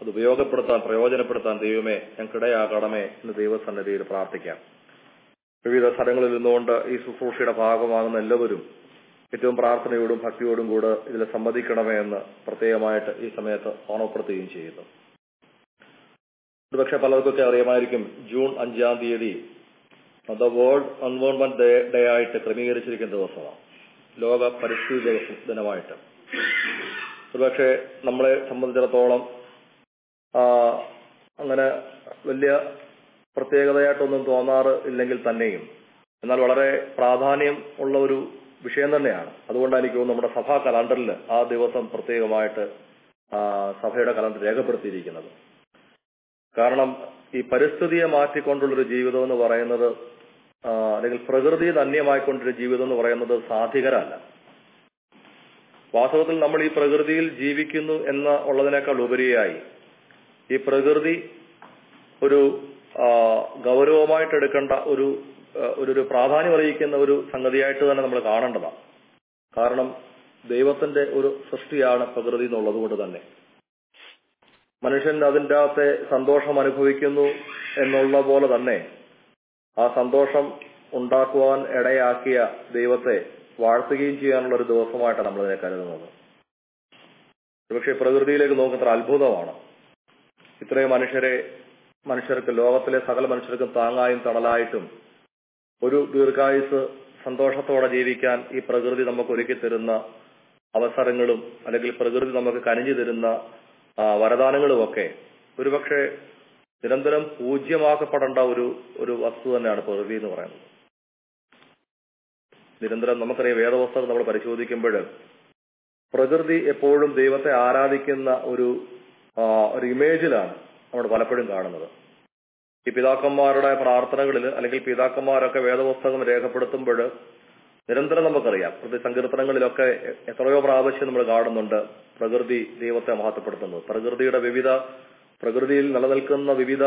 അത് ഉപയോഗപ്പെടുത്താൻ പ്രയോജനപ്പെടുത്താൻ ദൈവമേ ഞങ്ങൾക്കിടയാകണമേ എന്ന് ദൈവസന്നിധിയിൽ പ്രാർത്ഥിക്കാം വിവിധ സ്ഥലങ്ങളിൽ നിന്നുകൊണ്ട് ഈ ശുശ്രൂഷയുടെ ഭാഗമാകുന്ന എല്ലാവരും ഏറ്റവും പ്രാർത്ഥനയോടും ഭക്തിയോടും കൂടെ ഇതിൽ സംബന്ധിക്കണമേ എന്ന് പ്രത്യേകമായിട്ട് ഈ സമയത്ത് ഓർമ്മപ്പെടുത്തുകയും ചെയ്യുന്നു ഒരുപക്ഷെ പലർക്കൊക്കെ അറിയാമായിരിക്കും ജൂൺ അഞ്ചാം തീയതി the world environment day day ആയിട്ട് ക്രമീകരിച്ചിരിക്കുന്ന ദിവസമാണ് ലോക പരിസ്ഥിതി ദിവസം ദിനമായിട്ട് ഒരുപക്ഷെ നമ്മളെ സംബന്ധിച്ചിടത്തോളം ആ, അങ്ങനെ വലിയ പ്രത്യേകതയായിട്ടൊന്നും തോന്നാറ് ഇല്ലെങ്കിൽ തന്നെയും എന്നാൽ വളരെ പ്രാധാന്യം ഉള്ള ഒരു വിഷയം തന്നെയാണ് അതുകൊണ്ടാണ് എനിക്ക് തോന്നുന്നു നമ്മുടെ സഭാ കലണ്ടറിൽ ആ ദിവസം പ്രത്യേകമായിട്ട് ആ, സഭയുടെ കലണ്ടർ രേഖപ്പെടുത്തിയിരിക്കുന്നത് കാരണം ഈ പരിസ്ഥിതിയെ മാറ്റിക്കൊണ്ടുള്ളൊരു ജീവിതം എന്ന് പറയുന്നത് ആ, അല്ലെങ്കിൽ പ്രകൃതി ധന്യമായിക്കൊണ്ടൊരു ജീവിതം എന്ന് പറയുന്നത് സാധികരല്ല വാസ്തവത്തിൽ നമ്മൾ ഈ പ്രകൃതിയിൽ ജീവിക്കുന്നു എന്ന ഉള്ളതിനേക്കാൾ ഉപരിയായി ഈ പ്രകൃതി ഒരു ആ, ഗൗരവമായിട്ട് എടുക്കേണ്ട ഒരു ആ, ഒരു ഒരു പ്രാധാന്യം അറിയിക്കുന്ന ഒരു സംഗതിയായിട്ട് തന്നെ നമ്മൾ കാണേണ്ടതാണ് കാരണം ദൈവത്തിന്റെ ഒരു സൃഷ്ടിയാണ് പ്രകൃതി എന്നുള്ളത് കൊണ്ട് തന്നെ മനുഷ്യൻ അതിൻ്റെ അകത്തെ സന്തോഷം അനുഭവിക്കുന്നു എന്നുള്ള പോലെ തന്നെ ആ സന്തോഷം ഉണ്ടാക്കുവാൻ ഇടയാക്കിയ ദൈവത്തെ വാഴ്ത്തുകയും ചെയ്യാനുള്ള ഒരു ദിവസമായിട്ടാണ് നമ്മൾ ഇതിനെ കരുതുന്നത് പക്ഷേ പ്രകൃതിയിലേക്ക് നോക്കുന്ന അത്ഭുതമാണ് ഇത്രയും മനുഷ്യരെ മനുഷ്യർക്ക് ലോകത്തിലെ സകല മനുഷ്യർക്കും താങ്ങായും തണലായിട്ടും ഒരു ദീർഘായുസ് സന്തോഷത്തോടെ ജീവിക്കാൻ ഈ പ്രകൃതി നമുക്ക് ഒരുക്കി തരുന്ന അവസരങ്ങളും അല്ലെങ്കിൽ പ്രകൃതി നമുക്ക് കനിഞ്ഞു തരുന്ന ആ, വരദാനങ്ങളുമൊക്കെ ഒരുപക്ഷെ നിരന്തരം പൂജ്യമാക്കപ്പെടേണ്ട ഒരു ഒരു വസ്തു തന്നെയാണ് പ്രകൃതി എന്ന് പറയുന്നത് നിരന്തരം നമുക്കറിയാം വേദവസ്തുക്കൾ നമ്മൾ പരിശോധിക്കുമ്പോൾ പ്രകൃതി എപ്പോഴും ദൈവത്തെ ആരാധിക്കുന്ന ഒരു ആ, ഒരു ഇമേജിലാണ് നമ്മൾ പലപ്പോഴും കാണുന്നത് ഈ പിതാക്കന്മാരുടെ പ്രാർത്ഥനകളിൽ അല്ലെങ്കിൽ പിതാക്കന്മാരൊക്കെ വേദപുസ്തകം രേഖപ്പെടുത്തുമ്പോൾ നിരന്തരം നമുക്കറിയാം പ്രതി സങ്കീർത്തനങ്ങളിലൊക്കെ എത്രയോ പ്രാവശ്യം നമ്മൾ കാണുന്നുണ്ട് പ്രകൃതി ദൈവത്തെ മഹത്വപ്പെടുത്തുന്നത് പ്രകൃതിയുടെ വിവിധ പ്രകൃതിയിൽ നിലനിൽക്കുന്ന വിവിധ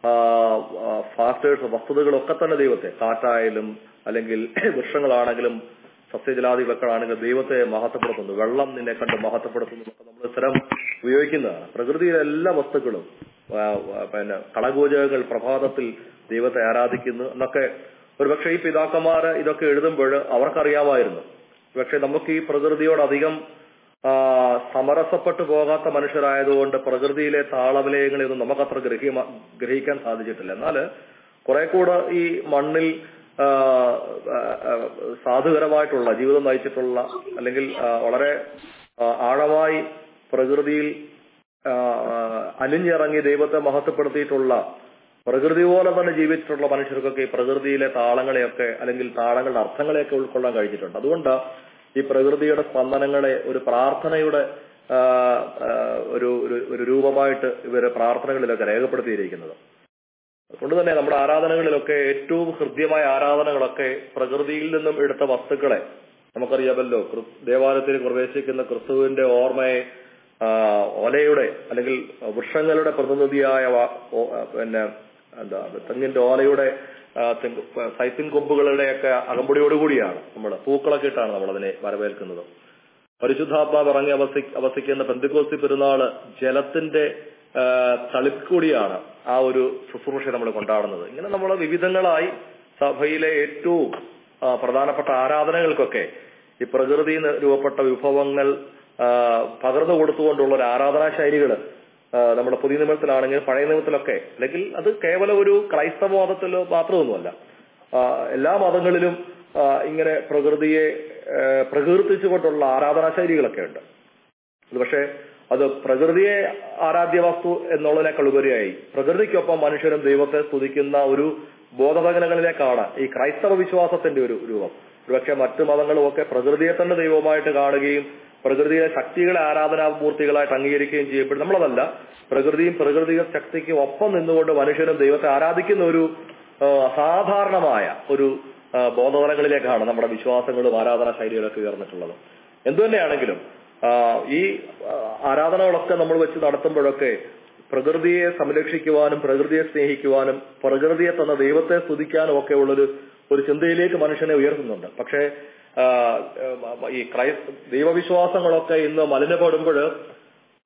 ഫാക്ടേഴ്സ് വസ്തുതകളൊക്കെ തന്നെ ദൈവത്തെ കാറ്റായാലും അല്ലെങ്കിൽ വൃക്ഷങ്ങളാണെങ്കിലും സസ്യജലാദികളൊക്കെ ആണെങ്കിലും ദൈവത്തെ മഹത്വപ്പെടുത്തുന്നു വെള്ളം നിന്നെ കണ്ട് മഹത്വപ്പെടുത്തുന്നു എന്നൊക്കെ നമ്മൾ സ്ഥിരം ഉപയോഗിക്കുന്നതാണ് പ്രകൃതിയിലെ എല്ലാ വസ്തുക്കളും ആ, ആ, പിന്നെ കളകൂജകൾ പ്രഭാതത്തിൽ ദൈവത്തെ ആരാധിക്കുന്നു എന്നൊക്കെ ഒരുപക്ഷെ ഈ പിതാക്കന്മാര് ഇതൊക്കെ എഴുതുമ്പോൾ അവർക്കറിയാമായിരുന്നു പക്ഷെ നമുക്ക് ഈ പ്രകൃതിയോട് അധികം ആ, സമരസപ്പെട്ടു പോകാത്ത മനുഷ്യരായതുകൊണ്ട് പ്രകൃതിയിലെ താളവിലയങ്ങളെയൊന്നും നമുക്കത്ര ഗ്രഹിമ ഗ്രഹിക്കാൻ സാധിച്ചിട്ടില്ല എന്നാൽ കുറെ കൂടെ ഈ മണ്ണിൽ ആ, ആ, ആ, സാധുകരമായിട്ടുള്ള ജീവിതം നയിച്ചിട്ടുള്ള അല്ലെങ്കിൽ ആ, വളരെ ആ, ആഴമായി പ്രകൃതിയിൽ ആ, അലിഞ്ഞിറങ്ങി ദൈവത്തെ മഹത്വപ്പെടുത്തിയിട്ടുള്ള പ്രകൃതി പോലെ തന്നെ ജീവിച്ചിട്ടുള്ള മനുഷ്യർക്കൊക്കെ ഈ പ്രകൃതിയിലെ താളങ്ങളെയൊക്കെ അല്ലെങ്കിൽ താളങ്ങളുടെ അർത്ഥങ്ങളെയൊക്കെ ഉൾക്കൊള്ളാൻ കഴിഞ്ഞിട്ടുണ്ട് അതുകൊണ്ട് ഈ പ്രകൃതിയുടെ സ്പന്ദനങ്ങളെ ഒരു പ്രാർത്ഥനയുടെ ആ, ആ, ഒരു ഒരു- ഒരു രൂപമായിട്ട് ഇവര് പ്രാർത്ഥനകളിലൊക്കെ രേഖപ്പെടുത്തിയിരിക്കുന്നത് അതുകൊണ്ട് തന്നെ നമ്മുടെ ആരാധനകളിലൊക്കെ ഏറ്റവും ഹൃദ്യമായ ആരാധനകളൊക്കെ പ്രകൃതിയിൽ നിന്നും എടുത്ത വസ്തുക്കളെ നമുക്കറിയാമല്ലോ ക്രി- ദേവാലയത്തിൽ പ്രവേശിക്കുന്ന ക്രിസ്തുവിന്റെ ഓർമ്മയെ ആ, ഓലയുടെ അല്ലെങ്കിൽ വൃക്ഷങ്ങളുടെ പ്രതിനിധിയായ വ- ഓ- പിന്നെ എന്താ തെങ്ങിന്റെ ഓലയുടെ ആ, തെങ്ങ് സൈത്തിൻ കൊമ്പുകളുടെയൊക്കെ അകമ്പടിയോടുകൂടിയാണ് നമ്മൾ പൂക്കളൊക്കെ ഇട്ടാണ് നമ്മൾ അതിനെ വരവേൽക്കുന്നത് പരിശുദ്ധാത്മാവ് ഇറങ്ങി അവസി അവസിക്കുന്ന പെന്തിക്കോസ്തി പെരുന്നാള് ജലത്തിന്റെ ആ, തളിക്കൂടിയാണ് ആ ഒരു ശുശ്രൂഷ നമ്മൾ കൊണ്ടാടുന്നത് ഇങ്ങനെ നമ്മൾ വിവിധങ്ങളായി സഭയിലെ ഏറ്റവും ആ, പ്രധാനപ്പെട്ട ആരാധനകൾക്കൊക്കെ ഈ പ്രകൃതിയിൽ നിന്ന് രൂപപ്പെട്ട വിഭവങ്ങൾ ആ, പകർന്നു കൊടുത്തുകൊണ്ടുള്ള ഒരു ആരാധനാ ശൈലികൾ നമ്മുടെ പുതിയ നിയമത്തിലാണെങ്കിൽ പഴയ നിയമത്തിലൊക്കെ അല്ലെങ്കിൽ അത് കേവലം ഒരു ക്രൈസ്തവ മതത്തിലോ മാത്രമൊന്നുമല്ല ആ, എല്ലാ മതങ്ങളിലും ആ, ഇങ്ങനെ പ്രകൃതിയെ ആ, പ്രകീർത്തിച്ചുകൊണ്ടുള്ള ആരാധനാ ശൈലികളൊക്കെ ഉണ്ട് ഇത് പക്ഷേ അത് പ്രകൃതിയെ ആരാധ്യ വസ്തു എന്നുള്ളതിനേക്കാൾ ഉപരിയായി പ്രകൃതിക്കൊപ്പം മനുഷ്യരും ദൈവത്തെ സ്തുതിക്കുന്ന ഒരു ബോധതകനങ്ങളിലേക്കാണ് ഈ ക്രൈസ്തവ വിശ്വാസത്തിന്റെ ഒരു രൂപം ഒരുപക്ഷെ മറ്റു മതങ്ങളും ഒക്കെ പ്രകൃതിയെ തന്നെ ദൈവമായിട്ട് കാണുകയും പ്രകൃതിയെ ശക്തികളെ ആരാധനാമൂർത്തികളായിട്ട് അംഗീകരിക്കുകയും ചെയ്യപ്പെടും നമ്മളതല്ല പ്രകൃതിയും പ്രകൃതിക ശക്തിക്കും ഒപ്പം നിന്നുകൊണ്ട് മനുഷ്യനും ദൈവത്തെ ആരാധിക്കുന്ന ഒരു ആ, അസാധാരണമായ ഒരു ആ, ബോധതലങ്ങളിലേക്കാണ് നമ്മുടെ വിശ്വാസങ്ങളും ആരാധനാ ശൈലികളൊക്കെ ഉയർന്നിട്ടുള്ളത് എന്തുതന്നെയാണെങ്കിലും ആ, ഈ ആ, ആരാധനകളൊക്കെ നമ്മൾ വെച്ച് നടത്തുമ്പോഴൊക്കെ പ്രകൃതിയെ സംരക്ഷിക്കുവാനും പ്രകൃതിയെ സ്നേഹിക്കുവാനും പ്രകൃതിയെ തന്ന ദൈവത്തെ സ്തുതിക്കാനും ഒക്കെ ഉള്ളൊരു ഒരു ചിന്തയിലേക്ക് മനുഷ്യനെ ഉയർത്തുന്നുണ്ട് പക്ഷേ ആ, ഈ ക്രൈസ്ത ദൈവവിശ്വാസങ്ങളൊക്കെ ഇന്ന് മലിനപ്പെടുമ്പോൾ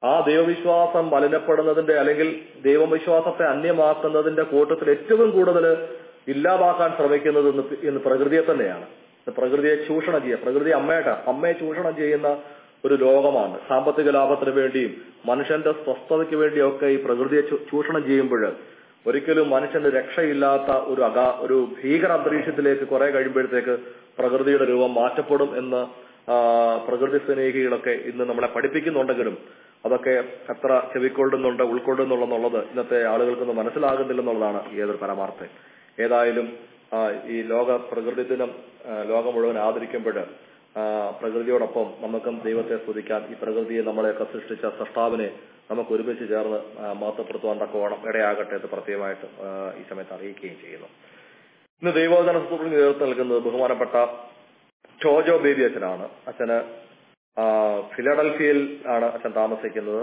ആ ദൈവവിശ്വാസം മലിനപ്പെടുന്നതിന്റെ അല്ലെങ്കിൽ ദൈവവിശ്വാസത്തെ അന്യമാക്കുന്നതിന്റെ കൂട്ടത്തിൽ ഏറ്റവും കൂടുതൽ ഇല്ലാതാക്കാൻ ശ്രമിക്കുന്നത് ഇന്ന് ഇന്ന് പ്രകൃതിയെ തന്നെയാണ് ഇന്ന് പ്രകൃതിയെ ചൂഷണം ചെയ്യുക പ്രകൃതി അമ്മയുടെ അമ്മയെ ചൂഷണം ചെയ്യുന്ന ഒരു ലോകമാണ് സാമ്പത്തിക ലാഭത്തിന് വേണ്ടിയും മനുഷ്യന്റെ സ്വസ്ഥതയ്ക്ക് വേണ്ടിയൊക്കെ ഈ പ്രകൃതിയെ ചൂ- ചൂഷണം ചെയ്യുമ്പോൾ ഒരിക്കലും മനുഷ്യന് രക്ഷയില്ലാത്ത ഒരു അകാ ഒരു ഭീകര അന്തരീക്ഷത്തിലേക്ക് കുറെ കഴിയുമ്പോഴത്തേക്ക് പ്രകൃതിയുടെ രൂപം മാറ്റപ്പെടും എന്ന് ആ, പ്രകൃതി സ്നേഹികളൊക്കെ ഇന്ന് നമ്മളെ പഠിപ്പിക്കുന്നുണ്ടെങ്കിലും അതൊക്കെ എത്ര ചെവിക്കൊള്ളുന്നുണ്ട് ഉൾക്കൊള്ളുന്നുള്ളെന്നുള്ളത് ഇന്നത്തെ ആളുകൾക്കൊന്നും മനസ്സിലാകുന്നില്ലെന്നുള്ളതാണ് ഏതൊരു പരമാർത്ഥം ഏതായാലും ആ, ഈ ലോക പ്രകൃതി ദിനം ആ, ലോകം മുഴുവൻ ആദരിക്കുമ്പോൾ പ്രകൃതിയോടൊപ്പം നമുക്കും ദൈവത്തെ സ്തുതിക്കാൻ ഈ പ്രകൃതിയെ നമ്മളെയൊക്കെ സൃഷ്ടിച്ച സൃഷ്ടാവിനെ നമുക്ക് ഒരുമിച്ച് ചേർന്ന് ആ, മഹത്വപ്പെടുത്തുവാൻ തക്കവണ്ണം ഇടയാകട്ടെ എന്ന് പ്രത്യേകമായിട്ട് ആ, ഈ സമയത്ത് അറിയിക്കുകയും ചെയ്യുന്നു ഇന്ന് ദൈവോധന സുഹൃത്തിന് നേതൃത്വം നൽകുന്നത് ബഹുമാനപ്പെട്ട ടോജോ ബേബി അച്ഛനാണ് അച്ഛന് ആ, ഫിലഡൽഫിയയിൽ ആണ് അച്ഛൻ താമസിക്കുന്നത്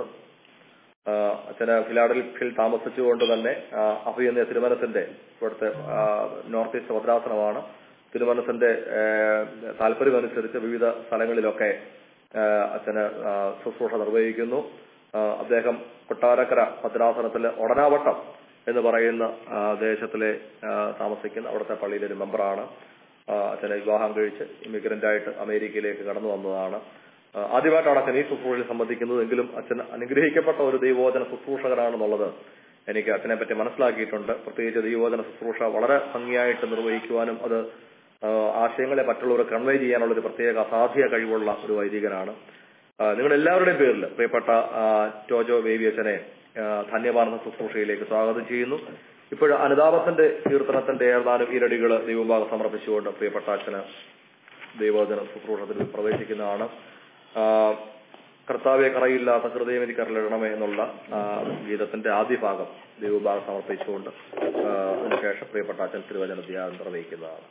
ആ, അച്ഛന് ഫിലാഡൽഫിയയിൽ താമസിച്ചുകൊണ്ട് തന്നെ ആ, അഭി എന്ന തിരുമനസിന്റെ ഇവിടുത്തെ ആ, നോർത്ത് ഈസ്റ്റ് ഭദ്രാസനമാണ് തിരുമനസിന്റെ താല്പര്യമനുസരിച്ച് വിവിധ സ്ഥലങ്ങളിലൊക്കെ ആ, അച്ഛന് ആ, ശുശ്രൂഷ നിർവഹിക്കുന്നു ആ, അദ്ദേഹം കൊട്ടാരക്കര ഭദ്രാസനത്തിലെ ഒടനാവട്ടം എന്ന് പറയുന്ന ആ, ദേശത്തിലെ ആ, താമസിക്കുന്ന അവിടുത്തെ പള്ളിയിലെ ഒരു മെമ്പറാണ് ആ, അച്ഛനെ വിവാഹം കഴിച്ച് ഇമിഗ്രന്റ് ആയിട്ട് അമേരിക്കയിലേക്ക് കടന്നു വന്നതാണ് ആ, ആദ്യമായിട്ടാണ് അച്ഛൻ ഈ ശുശ്രൂഷയിൽ സംബന്ധിക്കുന്നത് എങ്കിലും അച്ഛൻ അനുഗ്രഹിക്കപ്പെട്ട ഒരു ദൈവോധന ശുശ്രൂഷകനാണെന്നുള്ളത് എനിക്ക് അച്ഛനെ പറ്റി മനസ്സിലാക്കിയിട്ടുണ്ട് പ്രത്യേകിച്ച് ദൈവോധന ശുശ്രൂഷ വളരെ ഭംഗിയായിട്ട് നിർവഹിക്കുവാനും അത് ആ, ആശയങ്ങളെ മറ്റുള്ളവർ കൺവേ ചെയ്യാനുള്ള ഒരു പ്രത്യേക അസാധ്യ കഴിവുള്ള ഒരു വൈദികനാണ് ആ, നിങ്ങൾ എല്ലാവരുടെയും പേരിൽ പ്രിയപ്പെട്ട ആ, ടോജോ ബേബി അച്ഛനെ ആ, ധന്യഭാരത ശുശ്രൂഷയിലേക്ക് സ്വാഗതം ചെയ്യുന്നു ഇപ്പോൾ അനുതാപത്തിന്റെ കീർത്തനത്തിന്റെ ഏതാനും ഈരടികൾ ദൈവഭാഗം സമർപ്പിച്ചുകൊണ്ട് പ്രിയപ്പെട്ട അച്ഛന് ദൈവോധന ശുശ്രൂഷത്തിൽ പ്രവേശിക്കുന്നതാണ് ആ, കർത്താവെ കറയില്ലാത്ത ഹൃദയം എനിക്ക് കരളിടണമേ എന്നുള്ള ആ, ഗീതത്തിന്റെ ആദ്യ ഭാഗം ദൈവഭാഗം സമർപ്പിച്ചുകൊണ്ട് ആ, അതിനുശേഷം പ്രിയപ്പെട്ട അച്ഛൻ തിരുവചന ധ്യാനം നിർവഹിക്കുന്നതാണ്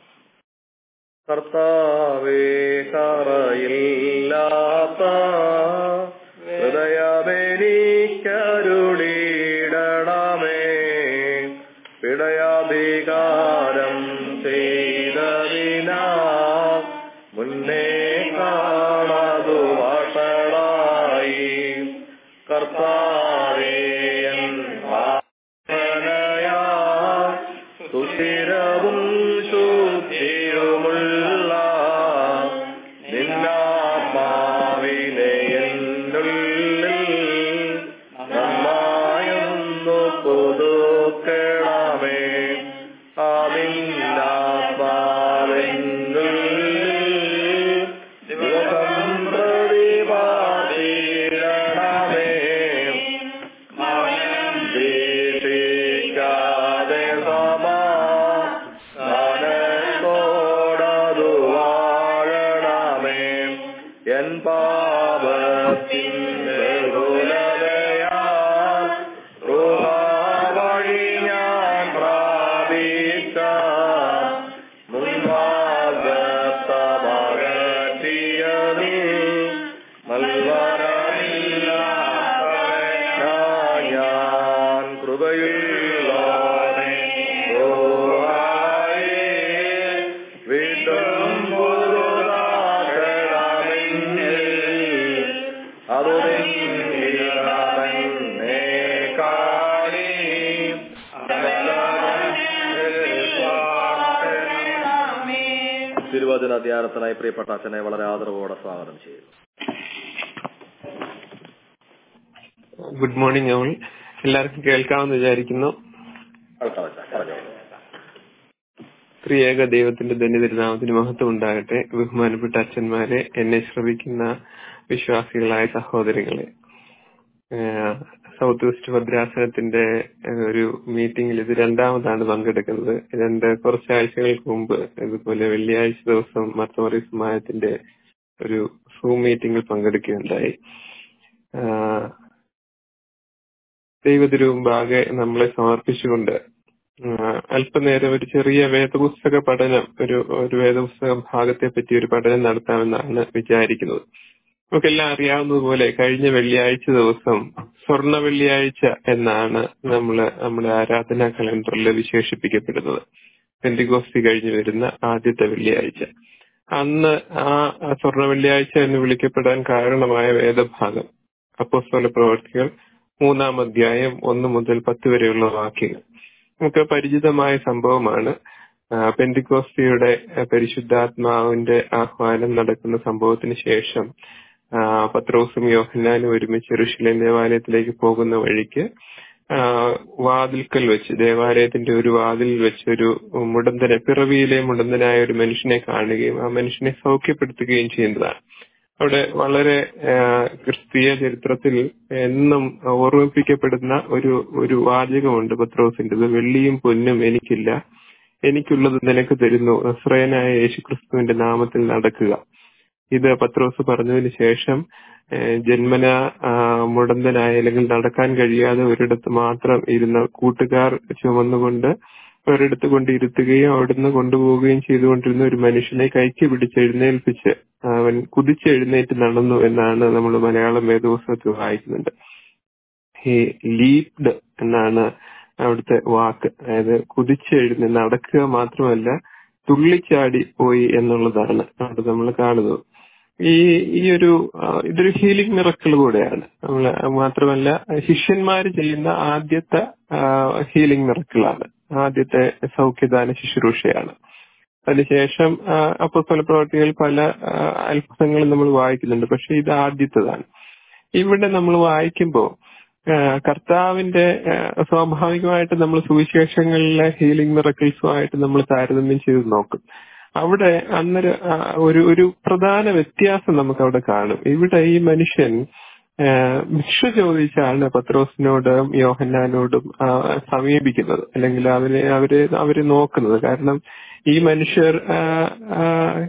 കർത്താവേ കറയില്ലാത്ത ഹൃദയമെനിക്കരുളിടണമേ പിടയാധികാരം ചെയ്തതിനാ മുന്നേ കാണാതു വഷളായി കർത്താവേ എൻ പ്രാർത്ഥനയാ സുസ്ഥിരവും ശുദ്ധിയുമുള്ള നിന്നാത്മാവിനെ എന്നുള്ളിൽ നന്നായൊന്നു പുതുക്കണമേ അതിന്നാത്മാവെന്നുള്ളിൽ ദിവസം പ്രതിപാതിരണമേ ദീക്ഷിക്കാതെ സമാനത്തോടതു വാഴണമേ എൻ പാപത്തിൻ ബഹുലതയാൽ വഴി ഞാൻ പ്രാപിച്ച മുൻവാഗത്തമകറ്റിയതിൽ ഞാൻ കൃപയുള്ളോനെ ഓഹായേ വീണ്ടും പുതുതാക്കണമെന്നിൽ അതു നിന്നെ കാണി തിരുവചന ധ്യാനത്തിനായി പ്രിയപ്പെട്ട അച്ഛനെ വളരെ ആദരവോടെ സ്വാഗതം ചെയ്യുന്നു ഗുഡ് മോർണിംഗ് ഓൾ എല്ലാവർക്കും കേൾക്കാമെന്ന് വിചാരിക്കുന്നു കേൾക്കാം അച്ഛാ, പറഞ്ഞോളൂ. ത്രിയേക ദൈവത്തിന്റെ ധന്യതിരുനാമത്തിന് മഹത്വം ഉണ്ടാകട്ടെ ബഹുമാനപ്പെട്ട അച്ഛന്മാരെ എന്നെ ശ്രമിക്കുന്ന വിശ്വാസികളായ സഹോദരങ്ങളെ ഏഹ് സൗത്ത് വെസ്റ്റ് ഭദ്രാസനത്തിന്റെ ഏഹ് ഒരു മീറ്റിംഗിൽ ഇത് രണ്ടാമതാണ് പങ്കെടുക്കുന്നത് രണ്ട് കുറച്ചാഴ്ചകൾക്ക് മുമ്പ് ഇതുപോലെ വെള്ളിയാഴ്ച ദിവസം മർത്തമറി സമാജത്തിന്റെ ഒരു സൂം മീറ്റിംഗിൽ പങ്കെടുക്കുകയുണ്ടായി ആഹ് ദൈവത്തിരുമ്പാകെ നമ്മളെ സമർപ്പിച്ചുകൊണ്ട് ആഹ് അല്പനേരം ഒരു ചെറിയ വേദപുസ്തക പഠനം ഒരു ഒരു വേദപുസ്തക ഭാഗത്തെ പറ്റി ഒരു പഠനം നടത്താമെന്നാണ് വിചാരിക്കുന്നത് നമുക്കെല്ലാം അറിയാവുന്നതുപോലെ കഴിഞ്ഞ വെള്ളിയാഴ്ച ദിവസം സ്വർണ്ണ വെള്ളിയാഴ്ച എന്നാണ് നമ്മൾ നമ്മുടെ ആരാധനാ കലണ്ടറിൽ വിശേഷിപ്പിക്കപ്പെടുന്നത് പെന്തികോസ്തി കഴിഞ്ഞു വരുന്ന ആദ്യത്തെ വെള്ളിയാഴ്ച അന്ന് ആ സ്വർണ്ണ വെള്ളിയാഴ്ച എന്ന് വിളിക്കപ്പെടാൻ കാരണമായ വേദഭാഗം അപ്പോസ്തല പ്രവർത്തികൾ മൂന്നാം അധ്യായം ഒന്ന് മുതൽ പത്ത് വരെയുള്ള വാക്യങ്ങൾ നമുക്ക് പരിചിതമായ സംഭവമാണ് ആ, പെന്തിക്കോസ്തിയുടെ ആ, പരിശുദ്ധാത്മാവിന്റെ ആഹ്വാനം നടക്കുന്ന സംഭവത്തിന് ശേഷം ആ, പത്രോസും യോഹന്നാനും ഒരുമിച്ച് ഋഷിലേം ദേവാലയത്തിലേക്ക് പോകുന്ന വഴിക്ക് ആ, വാതിൽക്കൽ വെച്ച് ദേവാലയത്തിന്റെ ഒരു വാതിലിൽ വെച്ച് ഒരു മുടന്തനെ പിറവിയിലെ മുടന്തനായ ഒരു മനുഷ്യനെ കാണുകയും ആ മനുഷ്യനെ സൗഖ്യപ്പെടുത്തുകയും ചെയ്യുന്നതാണ് അവിടെ വളരെ ആ, ക്രിസ്തീയ ചരിത്രത്തിൽ എന്നും ഓർമ്മിപ്പിക്കപ്പെടുന്ന ഒരു ഒരു വാചകമുണ്ട് പത്രോസിന്റേത് വെള്ളിയും പൊന്നും എനിക്കില്ല എനിക്കുള്ളത് നിനക്ക് തരുന്നു നസ്രയനായ യേശുക്രിസ്തുവിന്റെ നാമത്തിൽ നടക്കുക ഇത് പത്രോസ് പറഞ്ഞതിന് ശേഷം ഏഹ്, ജന്മന ആ, മുടന്തനായ അല്ലെങ്കിൽ നടക്കാൻ കഴിയാതെ ഒരിടത്ത് മാത്രം ഇരുന്ന കൂട്ടുകാർ ചുമന്നുകൊണ്ട് ഒരിടത്ത് കൊണ്ട് ഇരുത്തുകയും അവിടുന്ന് കൊണ്ടുപോവുകയും ചെയ്തുകൊണ്ടിരുന്ന ഒരു മനുഷ്യനെ കൈക്ക് പിടിച്ച് എഴുന്നേൽപ്പിച്ച് അവൻ കുതിച്ചെഴുന്നേറ്റ് നടന്നു എന്നാണ് നമ്മൾ മലയാളം വേദപുസ്തകത്തിൽ വായിക്കുന്നുണ്ട് ഹി ലീപ്ഡ് എന്നാണ് അവിടുത്തെ വാക്ക് അതായത് കുതിച്ചെഴുന്ന നടക്കുക മാത്രമല്ല തുള്ളിച്ചാടി പോയി എന്നുള്ളതാണ് അവിടെ നമ്മൾ കാണുന്നത് ഈ ഈ ഒരു ആ, ഇതൊരു ഹീലിംഗ് മിറക്കിൾ കൂടെയാണ് നമ്മൾ മാത്രമല്ല ശിഷ്യന്മാര് ചെയ്യുന്ന ആദ്യത്തെ ഹീലിംഗ് മിറക്കിളാണ് ആദ്യത്തെ സൗഖ്യദാന ശുശ്രൂഷയാണ് അതിനുശേഷം അപ്പോസ്തല പ്രവർത്തികൾ പല ആ, അത്ഭുതങ്ങളും നമ്മൾ വായിക്കുന്നുണ്ട് പക്ഷെ ഇത് ആദ്യത്തേതാണ് ഇവിടെ നമ്മൾ വായിക്കുമ്പോൾ കർത്താവിന്റെ ആ, സ്വാഭാവികമായിട്ട് നമ്മൾ സുവിശേഷങ്ങളിലെ ഹീലിംഗ് മിറക്കിൾസുമായിട്ട് നമ്മൾ താരതമ്യം ചെയ്ത് നോക്കും അവിടെ അന്നൊരു ആ, ഒരു ഒരു പ്രധാന വ്യത്യാസം നമുക്ക് അവിടെ കാണും ഇവിടെ ഈ മനുഷ്യൻ ആ, ഭിക്ഷ ചോദിച്ചാണ് പത്രോസിനോടും യോഹന്നാനോടും ആ, സമീപിക്കുന്നത് അല്ലെങ്കിൽ അവരെ അവരെ അവര് നോക്കുന്നത് കാരണം ഈ മനുഷ്യർ ആ, ആ,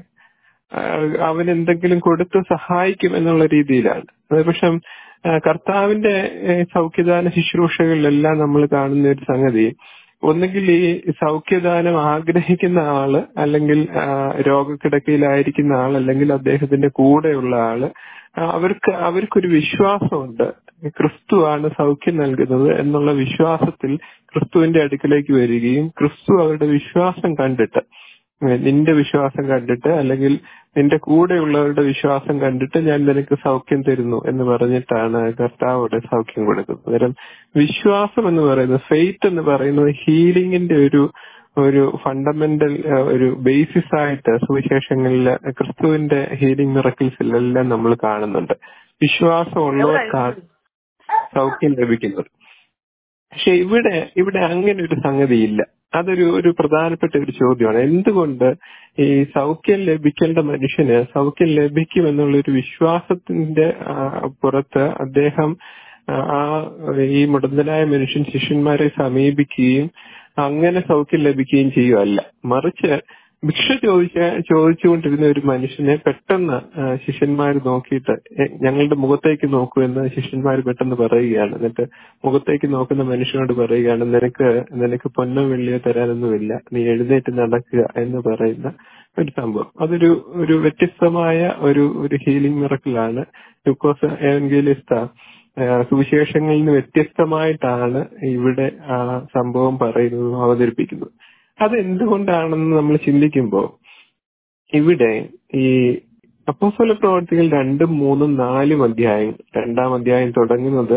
അവൻ എന്തെങ്കിലും കൊടുത്ത് സഹായിക്കും എന്നുള്ള രീതിയിലാണ് അത് പക്ഷെ ആ, കർത്താവിന്റെ ഏ, സൗഖ്യദാന ശുശ്രൂഷകളിലെല്ലാം നമ്മൾ കാണുന്ന ഒരു സംഗതി ഒന്നുകിൽ ഈ സൗഖ്യദാനം ആഗ്രഹിക്കുന്ന ആള് അല്ലെങ്കിൽ ആ, രോഗക്കിടക്കയിലായിരിക്കുന്ന ആൾ അല്ലെങ്കിൽ അദ്ദേഹത്തിന്റെ കൂടെയുള്ള ആള് ആ, അവർക്ക് അവർക്കൊരു വിശ്വാസമുണ്ട് ക്രിസ്തുവാണ് സൗഖ്യം നൽകുന്നത് എന്നുള്ള വിശ്വാസത്തിൽ ക്രിസ്തുവിന്റെ അടുക്കിലേക്ക് വരികയും ക്രിസ്തു അവരുടെ വിശ്വാസം കണ്ടിട്ട് ഏഹ് നിന്റെ വിശ്വാസം കണ്ടിട്ട് അല്ലെങ്കിൽ നിന്റെ കൂടെയുള്ളവരുടെ വിശ്വാസം കണ്ടിട്ട് ഞാൻ നിനക്ക് സൗഖ്യം തരുന്നു എന്ന് പറഞ്ഞിട്ടാണ് കർത്താവോടെ സൗഖ്യം കൊടുക്കുന്നത് അന്നേരം വിശ്വാസം എന്ന് പറയുന്നത് ഫെയ്ത്ത് എന്ന് പറയുന്നത് ഹീലിംഗിന്റെ ഒരു ഒരു ഫണ്ടമെന്റൽ ഒരു ബേസിസ് ആയിട്ട് സുവിശേഷങ്ങളിൽ ക്രിസ്തുവിന്റെ ഹീലിംഗ് മിറക്കിൾസിലെല്ലാം നമ്മൾ കാണുന്നുണ്ട് വിശ്വാസമുള്ളവർക്കാണ് സൗഖ്യം ലഭിക്കുന്നത് പക്ഷെ ഇവിടെ ഇവിടെ അങ്ങനെ ഒരു സംഗതിയില്ല അതൊരു ഒരു പ്രധാനപ്പെട്ട ഒരു ചോദ്യമാണ് എന്തുകൊണ്ട് ഈ സൗഖ്യം ലഭിക്കേണ്ട മനുഷ്യന് സൗഖ്യം ലഭിക്കും എന്നുള്ള ഒരു വിശ്വാസത്തിന്റെ ആ, പുറത്ത് അദ്ദേഹം ആ ആ ഈ മുടന്തനായ മനുഷ്യൻ ശിഷ്യന്മാരെ സമീപിക്കുകയും അങ്ങനെ സൗഖ്യം ലഭിക്കുകയും ചെയ്യുകയല്ല മറിച്ച് ഭിക്ഷ ചോദിച്ച ചോദിച്ചുകൊണ്ടിരുന്ന ഒരു മനുഷ്യനെ പെട്ടെന്ന് ശിഷ്യന്മാർ നോക്കിയിട്ട് "എ, ഞങ്ങളുടെ മുഖത്തേക്ക് നോക്കൂ എന്ന് ശിഷ്യന്മാർ പെട്ടെന്ന് പറയുകയാണ് എന്നിട്ട് മുഖത്തേക്ക് നോക്കുന്ന മനുഷ്യനോട് പറയുകയാണ് നിനക്ക് നിനക്ക് പൊന്നോ വെള്ളിയോ തരാനൊന്നുമില്ല നീ എഴുന്നേറ്റ് നടക്കുക എന്ന് പറയുന്ന ഒരു സംഭവം അതൊരു ഒരു വ്യത്യസ്തമായ ഒരു ഒരു ഹീലിംഗ് മിറക്കിളാണ് ലൂക്കോസ് ഏവൻഗേലിസ്ത സുവിശേഷങ്ങളിൽ നിന്ന് വ്യത്യസ്തമായിട്ടാണ് ഇവിടെ ആ സംഭവം പറയുന്നതും അവതരിപ്പിക്കുന്നത് അത് എന്തുകൊണ്ടാണെന്ന് നമ്മൾ ചിന്തിക്കുമ്പോൾ ഇവിടെ ഈ അപ്പോസ്തല പ്രവർത്തികൾ രണ്ടും മൂന്നും നാലും അധ്യായം രണ്ടാം അധ്യായം തുടങ്ങുന്നത്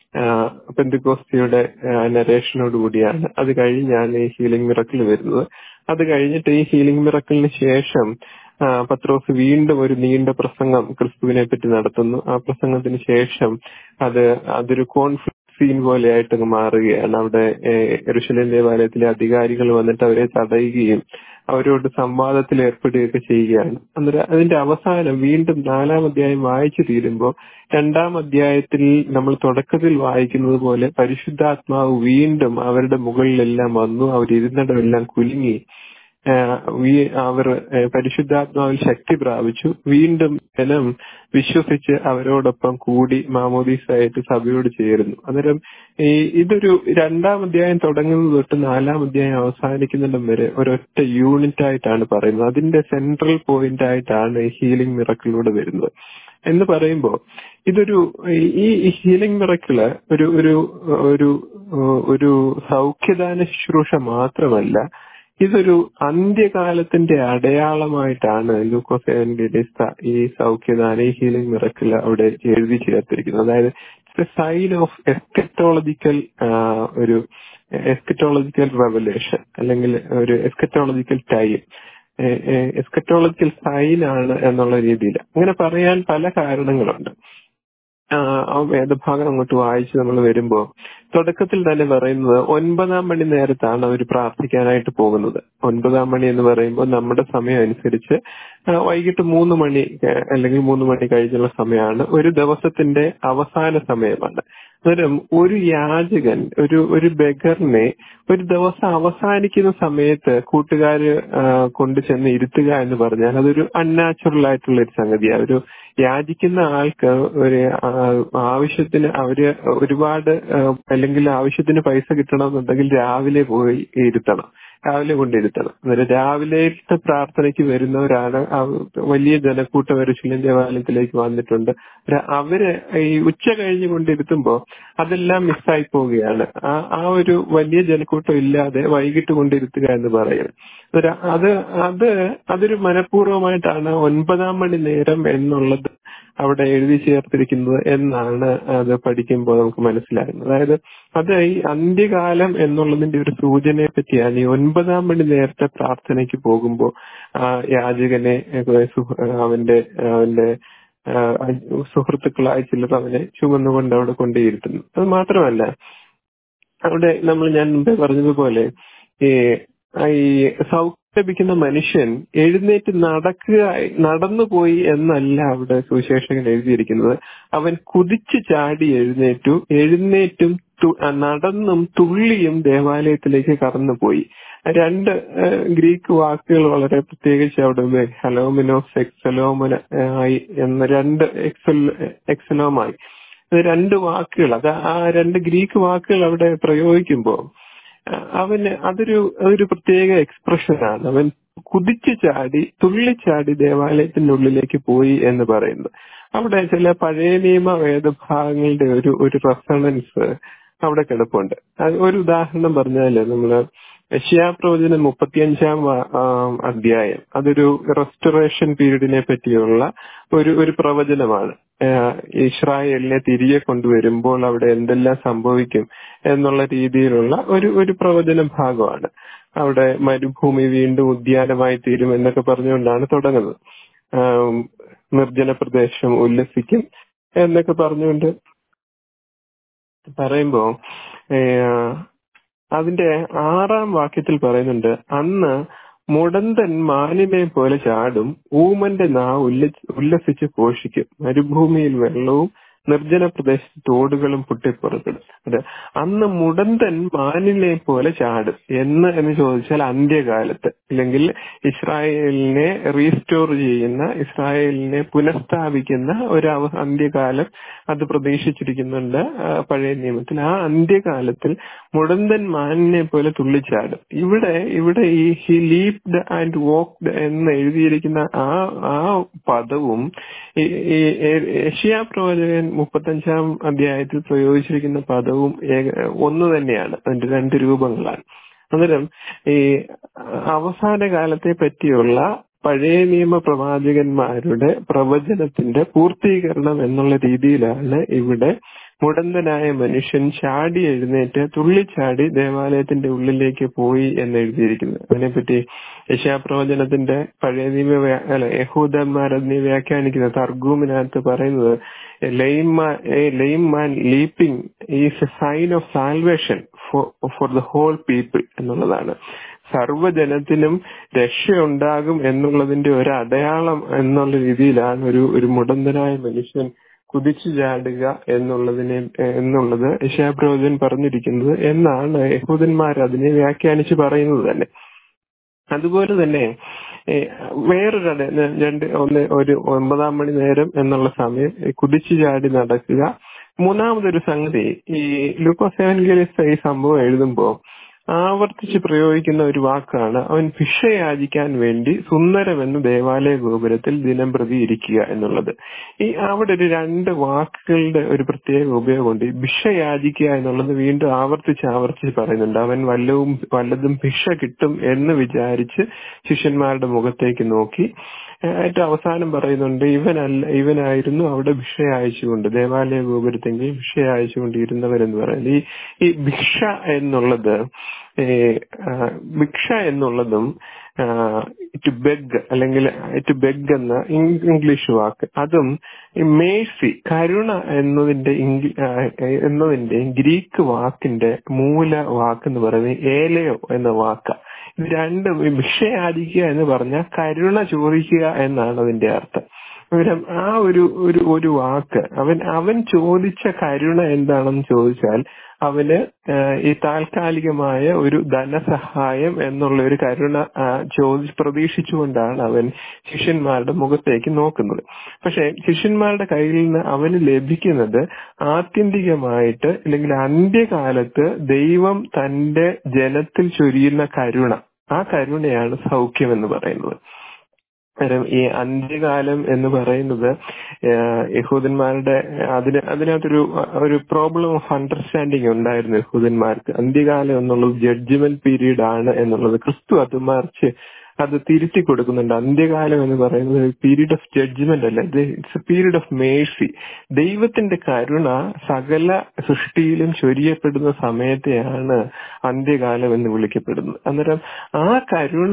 പെന്തിക്കോസ്തിയുടെ നരേഷനോട് കൂടിയാണ് അത് കഴിഞ്ഞാണ് ഈ ഹീലിംഗ് മിറക്കിൾ വരുന്നത് അത് കഴിഞ്ഞിട്ട് ഈ ഹീലിംഗ് മിറക്കിളിന് ശേഷം ആ, പത്രോസ് വീണ്ടും ഒരു നീണ്ട പ്രസംഗം ക്രിസ്തുവിനെ പറ്റി നടത്തുന്നു ആ പ്രസംഗത്തിന് ശേഷം അത് അതൊരു കോൺഫ്ലിക്ട് സീൻ പോലെയായിട്ട് അങ്ങ് മാറുകയാണ് അവിടെ എറുഷലേം ദേവാലയത്തിലെ അധികാരികൾ വന്നിട്ട് അവരെ തടയുകയും അവരോട് സംവാദത്തിൽ ഏർപ്പെടുകയൊക്കെ ചെയ്യുകയാണ് അന്നേരം അതിന്റെ അവസാനം വീണ്ടും നാലാം അധ്യായം വായിച്ചു തീരുമ്പോൾ രണ്ടാം അധ്യായത്തിൽ നമ്മൾ തുടക്കത്തിൽ വായിക്കുന്നത് പോലെ പരിശുദ്ധാത്മാവ് വീണ്ടും അവരുടെ മുകളിലെല്ലാം വന്നു അവരിരുന്നിടമെല്ലാം കുലുങ്ങി ആഹ് വീ- അവർ ആഹ് പരിശുദ്ധാത്മാവിൽ ശക്തി പ്രാപിച്ചു വീണ്ടും ജനം വിശ്വസിച്ച് അവരോടൊപ്പം കൂടി മാമോദീസായിട്ട് സഭയോട് ചേരുന്നു അന്നേരം ഈ ഇതൊരു രണ്ടാം അധ്യായം തുടങ്ങുന്നത് തൊട്ട് നാലാം അധ്യായം അവസാനിക്കുന്നിടം വരെ ഒരൊറ്റ യൂണിറ്റ് ആയിട്ടാണ് പറയുന്നത് അതിന്റെ സെൻട്രൽ പോയിന്റ് ആയിട്ടാണ് ഈ ഹീലിംഗ് മിറക്കിലൂടെ വരുന്നത് എന്ന് പറയുമ്പോൾ ഇതൊരു ഈ ഈ ഹീലിംഗ് മിറക്കിള് ഒരു ഒരു ഒരു ഒരു സൗഖ്യദാന ശുശ്രൂഷ മാത്രമല്ല ഇതൊരു അന്ത്യകാലത്തിന്റെ അടയാളമായിട്ടാണ് ലൂക്കോസ് എവൻഗലിസ്ത ഈ സൗഖ്യദാന ഈ ഹീലിംഗ് മിറക്കിൾ അവിടെ എഴുതി ചേർത്തിരിക്കുന്നത് അതായത് സൈൻ ഓഫ് എസ്കറ്റോളജിക്കൽ ഒരു എസ്കറ്റോളജിക്കൽ റെവലേഷൻ അല്ലെങ്കിൽ ഒരു എസ്കറ്റോളജിക്കൽ ടൈം എസ്കറ്റോളജിക്കൽ സൈൻ ആണ് എന്നുള്ള രീതിയിൽ അങ്ങനെ പറയാൻ പല കാരണങ്ങളുണ്ട് ആ വേദഭാഗം അങ്ങോട്ട് വായിച്ച് നമ്മൾ വരുമ്പോൾ തുടക്കത്തിൽ തന്നെ പറയുന്നത് ഒൻപതാം മണി നേരത്താണ് അവർ പ്രാർത്ഥിക്കാനായിട്ട് പോകുന്നത് ഒൻപതാം മണി എന്ന് പറയുമ്പോൾ നമ്മുടെ സമയം അനുസരിച്ച് വൈകിട്ട് മൂന്ന് മണി അല്ലെങ്കിൽ മൂന്ന് മണി കഴിഞ്ഞുള്ള സമയമാണ് ഒരു ദിവസത്തിന്റെ അവസാന സമയമാണ് അന്നേരം ഒരു യാചകൻ ഒരു ഒരു ബഗറിനെ ഒരു ദിവസം അവസാനിക്കുന്ന സമയത്ത് കൂട്ടുകാര് കൊണ്ടു ചെന്ന് ഇരുത്തുക എന്ന് പറഞ്ഞാൽ അതൊരു അൺനാച്ചുറൽ ആയിട്ടുള്ള ഒരു സംഗതിയാണ് ഒരു യാചിക്കുന്ന ആൾക്ക് ഒരു ആവശ്യത്തിന് അവര് ഒരുപാട് അല്ലെങ്കിൽ ആവശ്യത്തിന് പൈസ കിട്ടണമെന്നുണ്ടെങ്കിൽ രാവിലെ പോയി ഇരുത്തണം രാവിലെ കൊണ്ടിരുത്തണം അന്നേരം രാവിലത്തെ പ്രാർത്ഥനയ്ക്ക് വരുന്നവരാണ് വലിയ ജനക്കൂട്ടം ഒരു ശിലൻ ദേവാലയത്തിലേക്ക് വന്നിട്ടുണ്ട് അവര് ഈ ഉച്ച കഴിഞ്ഞ് കൊണ്ടിരുത്തുമ്പോ അതെല്ലാം മിസ്സായി പോവുകയാണ് ആ ആ ഒരു വലിയ ജനക്കൂട്ടം ഇല്ലാതെ വൈകിട്ട് കൊണ്ടിരുത്തുക എന്ന് പറയുന്നത് അത് അത് അതൊരു മനഃപൂർവ്വമായിട്ടാണ് ഒൻപതാം മണി നേരം എന്നുള്ളത് അവിടെ എഴുതി ചേർത്തിരിക്കുന്നത് എന്നാണ് അത് പഠിക്കുമ്പോൾ നമുക്ക് മനസ്സിലാകുന്നത് അതായത് അത് ഈ അന്ത്യകാലം എന്നുള്ളതിന്റെ ഒരു സൂചനയെ പറ്റിയാണ് ഈ ഒൻപതാം മണി നേരത്തെ പ്രാർത്ഥനയ്ക്ക് പോകുമ്പോൾ യാചകനെ അവന്റെ അവന്റെ സുഹൃത്തുക്കളായ ചിലർ അവനെ ചുമന്നുകൊണ്ട് അവിടെ കൊണ്ടേയിരുത്തുന്നു അത് മാത്രമല്ല അവിടെ നമ്മൾ ഞാൻ മുമ്പേ പറഞ്ഞതുപോലെ ഈ ഈ സൗഖ്യം ലഭിക്കുന്ന മനുഷ്യൻ എഴുന്നേറ്റ് നടക്കുക നടന്നുപോയി എന്നല്ല അവിടെ സുവിശേഷകൻ എഴുതിയിരിക്കുന്നത് അവൻ കുതിച്ചു ചാടി എഴുന്നേറ്റു എഴുന്നേറ്റും നടന്നും തുള്ളിയും ദേവാലയത്തിലേക്ക് കടന്നുപോയി രണ്ട് ഗ്രീക്ക് വാക്കുകൾ വളരെ പ്രത്യേകിച്ച് അവിടെ ഹലോമിനോസ് എക്സലോമന ആയി എന്ന രണ്ട് എക്സൽ എക്സലോമായി രണ്ട് വാക്കുകൾ അത് ആ രണ്ട് ഗ്രീക്ക് വാക്കുകൾ അവിടെ പ്രയോഗിക്കുമ്പോൾ അവന് അതൊരു അതൊരു പ്രത്യേക എക്സ്പ്രഷനാണ് അവൻ കുതിച്ചു ചാടി തുള്ളിച്ചാടി ദേവാലയത്തിന്റെ ഉള്ളിലേക്ക് പോയി എന്ന് പറയുന്നത് അവിടെ ചില പഴയ നിയമ വേദഭാഗങ്ങളുടെ ഒരു ഒരു റെസണൻസ് അവിടെ കിടപ്പുണ്ട് ഒരു ഉദാഹരണം പറഞ്ഞാല് നമ്മള് യഷ്യാപ്രവചനം മുപ്പത്തിയഞ്ചാം അധ്യായം അതൊരു റെസ്റ്റോറേഷൻ പീരീഡിനെ പറ്റിയുള്ള ഒരു ഒരു പ്രവചനമാണ് ഇസ്രായേലിനെ തിരികെ കൊണ്ടുവരുമ്പോൾ അവിടെ എന്തെല്ലാം സംഭവിക്കും എന്നുള്ള രീതിയിലുള്ള ഒരു ഒരു പ്രവചന ഭാഗമാണ് അവിടെ മരുഭൂമി വീണ്ടും ഉദ്യാനമായി തീരും എന്നൊക്കെ പറഞ്ഞുകൊണ്ടാണ് തുടങ്ങുന്നത് നിർജ്ജന പ്രദേശം ഉല്ലസിക്കും എന്നൊക്കെ പറഞ്ഞുകൊണ്ട് പറയുമ്പോ അതിന്റെ ആറാം വാക്യത്തിൽ പറയുന്നുണ്ട് അന്ന് മുടന്തൻ മാനിനെ പോലെ ചാടും ഊമന്റെ നാ ഉല്ലസിച്ച് പോഷിക്കും മരുഭൂമിയിൽ വെള്ളവും നിർജ്ജന പ്രദേശത്ത് തോടുകളും പൊട്ടിപ്പുറപ്പെടും അതെ അന്ന് മുടന്തൻ മാനിനെ പോലെ ചാടും എന്ന് എന്ന് ചോദിച്ചാൽ അന്ത്യകാലത്ത് അല്ലെങ്കിൽ ഇസ്രായേലിനെ റീസ്റ്റോർ ചെയ്യുന്ന ഇസ്രായേലിനെ പുനഃസ്ഥാപിക്കുന്ന ഒരു അന്ത്യകാലം അത് പ്രതീക്ഷിച്ചിരിക്കുന്നുണ്ട് പഴയ നിയമത്തിൽ ആ അന്ത്യകാലത്തിൽ മുടന്തൻ മാനിനെ പോലെ തുള്ളിച്ചാടും ഇവിടെ ഇവിടെ ഈ ഹി ലീപ്ഡ് ആൻഡ് വോക്ഡ് എന്ന് എഴുതിയിരിക്കുന്ന ആ ആ പദവും ഈ ഏഷ്യാ പ്രവചകൻ മുപ്പത്തഞ്ചാം അധ്യായത്തിൽ പ്രയോഗിച്ചിരിക്കുന്ന പദവും ഒന്ന് തന്നെയാണ് അതിന്റെ രണ്ട് രൂപങ്ങളാണ് അന്നേരം ഈ അവസാന കാലത്തെ പറ്റിയുള്ള പഴയ നിയമ പ്രവാചകന്മാരുടെ പ്രവചനത്തിന്റെ പൂർത്തീകരണം എന്നുള്ള രീതിയിലാണ് ഇവിടെ മുടന്തനായ മനുഷ്യൻ ചാടി എഴുന്നേറ്റ് തുള്ളിച്ചാടി ദേവാലയത്തിന്റെ ഉള്ളിലേക്ക് പോയി എന്ന് എഴുതിയിരിക്കുന്നത് അതിനെപ്പറ്റി യശാപ്രവചനത്തിന്റെ പഴയ നിയമ അല്ല യഹൂദന്മാർ അതിനെ വ്യാഖ്യാനിക്കുന്ന തർഗൂമിനകത്ത് പറയുന്നത് lame lame man leaping is a sign of salvation for the whole people എന്നുള്ളതാണ് സർവ്വജനത്തിനും രക്ഷയുണ്ടാകും എന്നുള്ളതിന്റെ ഒരു അടയാളം എന്നുള്ള രീതിയിലാണ് ഒരു ഒരു മുടന്തനായ മനുഷ്യൻ കുതിച്ചു ചാടുക എന്നുള്ളതിനെ എന്നുള്ളത് യശാപ്രവചൻ പറഞ്ഞിരിക്കുന്നത് എന്നാണ് യഹൂദന്മാർ അതിനെ വ്യാഖ്യാനിച്ച് പറയുന്നത് തന്നെ അതുപോലെ തന്നെ വേറൊരു രണ്ട് ഒന്ന് ഒരു ഒമ്പതാം മണി നേരം എന്നുള്ള സമയം കുതിച്ചു ചാടി നടക്കുക മൂന്നാമതൊരു സംഗതി ഈ ലൂക്കോസ് എവൻഗലിസ്റ്റ് ഈ സംഭവം എഴുതുമ്പോൾ ആവർത്തിച്ച് പ്രയോഗിക്കുന്ന ഒരു വാക്കാണ് അവൻ ഭിക്ഷ യാചിക്കാൻ വേണ്ടി സുന്ദരമെന്ന് ദേവാലയ ഗോപുരത്തിൽ ദിനം പ്രതി ഇരിക്കുക എന്നുള്ളത് ഈ അവിടെ ഒരു രണ്ട് വാക്കുകളുടെ ഒരു പ്രത്യേക ഉപയോഗമുണ്ട് ഈ ഭിക്ഷ യാചിക്കുക എന്നുള്ളത് വീണ്ടും ആവർത്തിച്ച് ആവർത്തിച്ച് പറയുന്നുണ്ട് അവൻ വല്ലതും വല്ലതും ഭിക്ഷ കിട്ടും എന്ന് വിചാരിച്ച് ശിഷ്യന്മാരുടെ മുഖത്തേക്ക് നോക്കി ഏറ്റവും അവസാനം പറയുന്നുണ്ട് ഇവനല്ല ഇവനായിരുന്നു അവിടെ ഭിക്ഷ അയച്ചുകൊണ്ട് ദേവാലയ ഗോപുരത്തെങ്കിൽ ഭിക്ഷ അയച്ചുകൊണ്ട് ഇരുന്നവരെന്ന് പറയുന്നത് ഈ ഈ ഭിക്ഷ എന്നുള്ളത് ഭിക്ഷ എന്നുള്ളതും ടു ബെഗ് അല്ലെങ്കിൽ ടു ബെഗ് എന്ന ഇംഗ്ലീഷ് വാക്ക് അതും മേഴ്സി കരുണ എന്നതിന്റെ എന്നതിന്റെ ഗ്രീക്ക് വാക്കിന്റെ മൂല വാക്ക് എന്ന് പറയുന്നത് ഏലയോ എന്ന വാക്ക ഇത് രണ്ടും ഭിക്ഷ യാചിക്കുക എന്ന് പറഞ്ഞാൽ കരുണ ചോദിക്കുക എന്നാണ് അതിന്റെ അർത്ഥം പകരം ആ ഒരു ഒരു ഒരു വാക്ക് അവൻ അവൻ ചോദിച്ച കരുണ എന്താണെന്ന് ചോദിച്ചാൽ അവന് ഈ താൽക്കാലികമായ ഒരു ധനസഹായം എന്നുള്ള ഒരു കരുണ ചോദി പ്രതീക്ഷിച്ചുകൊണ്ടാണ് അവൻ ശിഷ്യന്മാരുടെ മുഖത്തേക്ക് നോക്കുന്നത് പക്ഷെ ശിഷ്യന്മാരുടെ കയ്യിൽ നിന്ന് അവന് ലഭിക്കുന്നത് ആത്യന്തികമായിട്ട് അല്ലെങ്കിൽ അന്ത്യകാലത്ത് ദൈവം തന്റെ ജനത്തിൽ ചൊരിയുന്ന കരുണ ആ കരുണയാണ് സൗഖ്യം എന്ന് പറയുന്നത് കാരണം ഈ അന്ത്യകാലം എന്ന് പറയുന്നത് യഹൂദന്മാരുടെ അതിന് അതിനകത്തൊരു ഒരു പ്രോബ്ലം ഓഫ് അണ്ടർസ്റ്റാൻഡിങ് ഉണ്ടായിരുന്നു യഹൂദന്മാർക്ക് അന്ത്യകാലം എന്നുള്ളത് ജഡ്ജ്മെന്റ് പീരീഡ് ആണ് എന്നുള്ളത് ക്രിസ്തു അത് മറിച്ച് അത് തിരുത്തി കൊടുക്കുന്നുണ്ട് അന്ത്യകാലം എന്ന് പറയുന്നത് പീരീഡ് ഓഫ് ജഡ്ജ്മെന്റ് അല്ല ഇത് it's a period of mercy ദൈവത്തിന്റെ കരുണ സകല സൃഷ്ടിയിലും ചൊരിയപ്പെടുന്ന സമയത്തെയാണ് അന്ത്യകാലം എന്ന് വിളിക്കപ്പെടുന്നത് അന്നേരം ആ കരുണ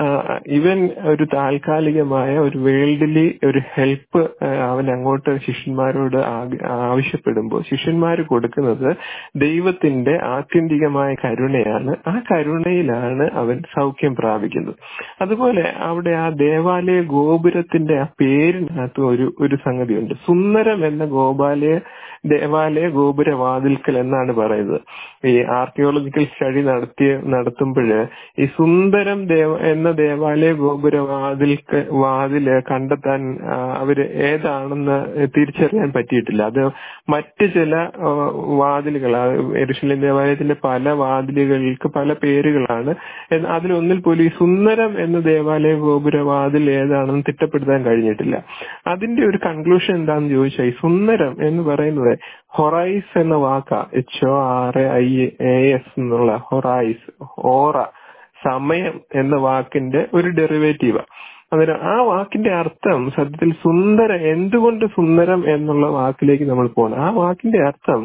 ഇവൻ ഒരു താൽക്കാലികമായ ഒരു വേൾഡിലി ഒരു ഹെൽപ്പ് അവൻ അങ്ങോട്ട് ശിഷ്യന്മാരോട് ആവശ്യപ്പെടുമ്പോൾ ശിഷ്യന്മാർ കൊടുക്കുന്നത് ദൈവത്തിന്റെ ആത്യന്തികമായ കരുണയാണ് ആ കരുണയിലാണ് അവൻ സൗഖ്യം പ്രാപിക്കുന്നത് അതുപോലെ അവിടെ ആ ദേവാലയ ഗോപുരത്തിന്റെ ആ പേരിനകത്ത് ഒരു ഒരു സംഗതിയുണ്ട് സുന്ദരം എന്ന ഗോപാലയ ദേവാലയ ഗോപുര വാതിൽക്കൽ എന്നാണ് പറയുന്നത് ഈ ആർക്കിയോളജിക്കൽ സ്റ്റഡി നടത്തിയ നടത്തുമ്പോൾ ഈ സുന്ദരം ദേവ എന്ന ദേവാലയ ഗോപുര വാതിൽക്ക് വാതില് കണ്ടെത്താൻ അവര് ഏതാണെന്ന് തിരിച്ചറിയാൻ പറ്റിയിട്ടില്ല അത് മറ്റ് ചില വാതിലുകൾ എരുഷലേം ദേവാലയത്തിന്റെ പല വാതിലുകൾക്ക് പല പേരുകളാണ് അതിലൊന്നിൽ പോലും ഈ സുന്ദരം എന്ന ദേവാലയ ഗോപുര വാതിൽ ഏതാണെന്ന് തിട്ടപ്പെടുത്താൻ കഴിഞ്ഞിട്ടില്ല അതിന്റെ ഒരു കൺക്ലൂഷൻ എന്താണെന്ന് ചോദിച്ചാൽ ഈ സുന്ദരം എന്ന് പറയുന്നത് ഹൊറൈസ് എന്ന വാക്ക H O R I A S എന്നുള്ള ഹൊറൈസ് ഓറ സമയം എന്ന വാക്കിന്റെ ഒരു ഡെറിവേറ്റീവ് അന്നേരം ആ വാക്കിന്റെ അർത്ഥം സത്യത്തിൽ സുന്ദര എന്തുകൊണ്ട് സുന്ദരം എന്നുള്ള വാക്കിലേക്ക് നമ്മൾ പോകണം ആ വാക്കിന്റെ അർത്ഥം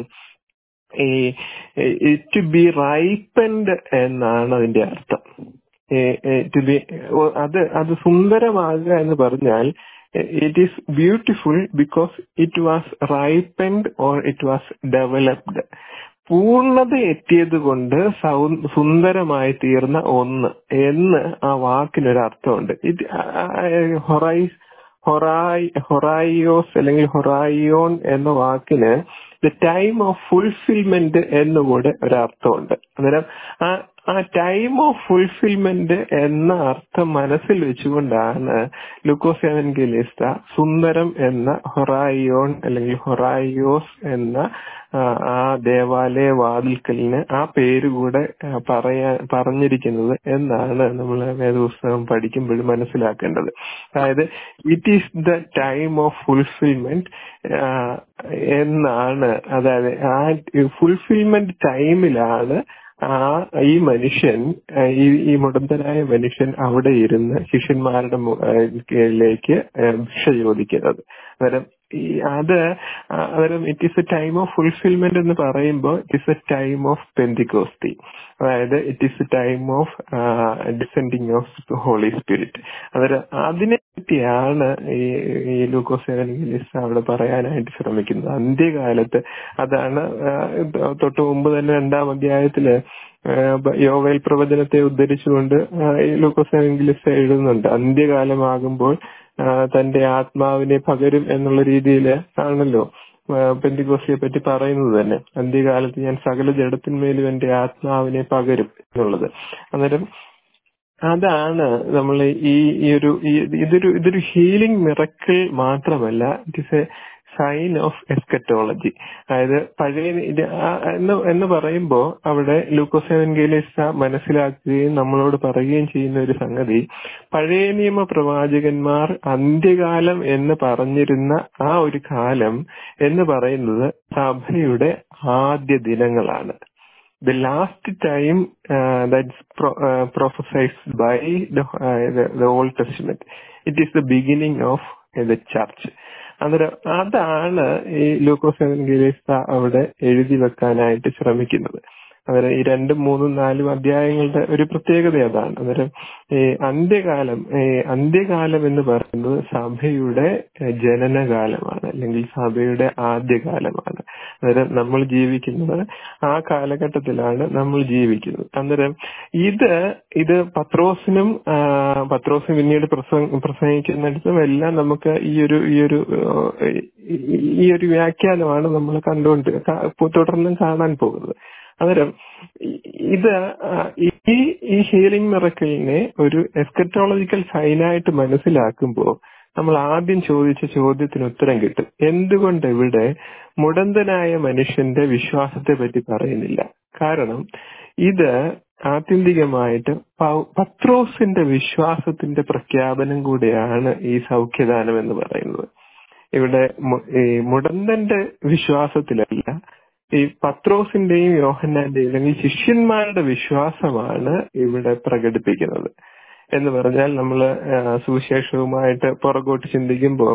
ഈ ടു ബി റൈപ്പൻഡ് എന്നാണ് അതിന്റെ അർത്ഥം ടു ബി അത് അത് സുന്ദരമാകുക എന്ന് പറഞ്ഞാൽ it is beautiful because it was ripened or it was developed പൂർണ്ണത എത്തിയത് കൊണ്ട് സുന്ദരമായി തീർന്ന ഒന്ന് എന്ന് ആ വാക്കിനൊരു അർത്ഥമുണ്ട് ഇത് ഹൊറൈസ് ഹൊറായി ഹൊറായിയോസ് അല്ലെങ്കിൽ ഹൊറായിയോൺ എന്ന വാക്കിന് ദ ടൈം ഓഫ് ഫുൾഫിൽമെന്റ് എന്നുകൂടെ ഒരർത്ഥമുണ്ട് അന്നേരം ആ ആ ടൈം ഓഫ് ഫുൾഫിൽമെന്റ് എന്ന അർത്ഥം മനസ്സിൽ വെച്ചുകൊണ്ടാണ് ലുക്കോസ് എവൻഗലിസ്ത സുന്ദരം എന്ന ഹൊറായിയോൺ അല്ലെങ്കിൽ ഹൊറായിയോസ് എന്ന ആ ദേവാലയ വാതിൽക്കലിന് ആ പേര് കൂടെ പറയാൻ പറഞ്ഞിരിക്കുന്നത് എന്നാണ് നമ്മൾ വേദപുസ്തകം പഠിക്കുമ്പോൾ മനസ്സിലാക്കേണ്ടത് അതായത് it is the time of fulfilment എന്നാണ് അതായത് ആ ഫുൾഫിൽമെന്റ് ടൈമിലാണ് ആ ഈ മനുഷ്യൻ ഈ ഈ മുടന്തനായ മനുഷ്യൻ അവിടെ ഇരുന്ന് ശിഷ്യന്മാരുടെ ലേക്ക് ഭിക്ഷ ചോദിക്കുന്നത് അന്നേരം ഈ അത് അന്നേരം it is a time of fulfilment എന്ന് പറയുമ്പോൾ it is a time of Pentecost അതായത് it is a time of descending of Holy Spirit അന്നേരം അതിനെ പറ്റിയാണ് ഈ ഈ ലൂക്കോസ് എവൻഗലിസ് അവിടെ പറയാനായിട്ട് ശ്രമിക്കുന്നത് അന്ത്യകാലത്ത് അതാണ് തൊട്ട് മുമ്പ് തന്നെ രണ്ടാം അധ്യായത്തില് യോവേൽ പ്രവചനത്തെ ഉദ്ധരിച്ചുകൊണ്ട് ഈ ലൂക്കോസ് എവൻഗലിസ് എഴുതുന്നുണ്ട് അന്ത്യകാലമാകുമ്പോൾ തന്റെ ആത്മാവിനെ പകരും എന്നുള്ള രീതിയിൽ ആണല്ലോ പെന്തികോസിയെ പറ്റി പറയുന്നത് തന്നെ അന്ത്യകാലത്ത് ഞാൻ സകല ജഡത്തിന്മേലും എന്റെ ആത്മാവിനെ പകരും എന്നുള്ളത് അന്നേരം അതാണ് നമ്മൾ ഈ ഈ ഒരു ഇതൊരു ഇതൊരു ഹീലിംഗ് മിറക്കിൾ മാത്രമല്ല it is a sign of eschatology അതായത് പഴയ നി- ഇത് ആ- എന്ന് എന്ന് പറയുമ്പോൾ അവിടെ ലൂക്കോസെവൻഗേലിസ മനസ്സിലാക്കുകയും നമ്മളോട് പറയുകയും ചെയ്യുന്ന ഒരു സംഗതി പഴയ നിയമ പ്രവാചകന്മാർ അന്ത്യകാലം എന്ന് പറഞ്ഞിരുന്ന ആ ഒരു കാലം എന്ന് പറയുന്നത് സഭയുടെ ആദ്യ ദിനങ്ങളാണ് the last time uh, that's pro- uh, prophesied by the, uh, the the Old Testament. It is the beginning of uh, the church. അന്നേരം അതാണ് ഈ ലൂക്കോസ് എവൻഗേലിസ്ത അവിടെ എഴുതി വെക്കാനായിട്ട് ശ്രമിക്കുന്നത് അന്നേരം ഈ രണ്ടും മൂന്നും നാലും അധ്യായങ്ങളുടെ ഒരു പ്രത്യേകത അതാണ് അന്നേരം ഈ അന്ത്യകാലം ഈ അന്ത്യകാലം എന്ന് പറയുന്നത് സഭയുടെ ഏഹ്, ജനനകാലമാണ് അല്ലെങ്കിൽ സഭയുടെ ആദ്യകാലമാണ് അന്നേരം നമ്മൾ ജീവിക്കുന്നത് ആ കാലഘട്ടത്തിലാണ് നമ്മൾ ജീവിക്കുന്നത് അന്നേരം ഇത് ഇത് പത്രോസിനും ആ, പത്രോസ് പിന്നീട് പ്രസംഗ പ്രസംഗിക്കുന്നിടത്തും എല്ലാം നമുക്ക് ഈ ഒരു ഈ ഒരു ഏഹ്, ഈ- ഈ ഒരു വ്യാഖ്യാനമാണ് നമ്മൾ കണ്ടുകൊണ്ട് ക- തുടർന്നും കാണാൻ പോകുന്നത് അന്നേരം ഇ- ഇത് ആ, ഈ ഈ ഹീലിംഗ് മിറക്കലിനെ ഒരു എസ്കറ്റോളജിക്കൽ സൈനായിട്ട് മനസ്സിലാക്കുമ്പോൾ നമ്മൾ ആദ്യം ചോദിച്ച ചോദ്യത്തിന് ഉത്തരം കിട്ടും എന്തുകൊണ്ട് ഇവിടെ മുടന്തനായ മനുഷ്യന്റെ വിശ്വാസത്തെ പറ്റി പറയുന്നില്ല കാരണം ഇത് ആത്യന്തികമായിട്ട് പൗ- പത്രോസിന്റെ വിശ്വാസത്തിന്റെ പ്രഖ്യാപനം കൂടെയാണ് ഈ സൗഖ്യദാനം എന്ന് പറയുന്നത് ഇവിടെ മു- ഈ മുടന്തന്റെ വിശ്വാസത്തിലല്ല ഈ പത്രോസിന്റെയും യോഹന്നാന്റെയും അല്ലെങ്കിൽ ശിഷ്യന്മാരുടെ വിശ്വാസമാണ് ഇവിടെ പ്രകടിപ്പിക്കുന്നത് എന്ന് പറഞ്ഞാൽ നമ്മൾ സുവിശേഷവുമായിട്ട് പുറകോട്ട് ചിന്തിക്കുമ്പോൾ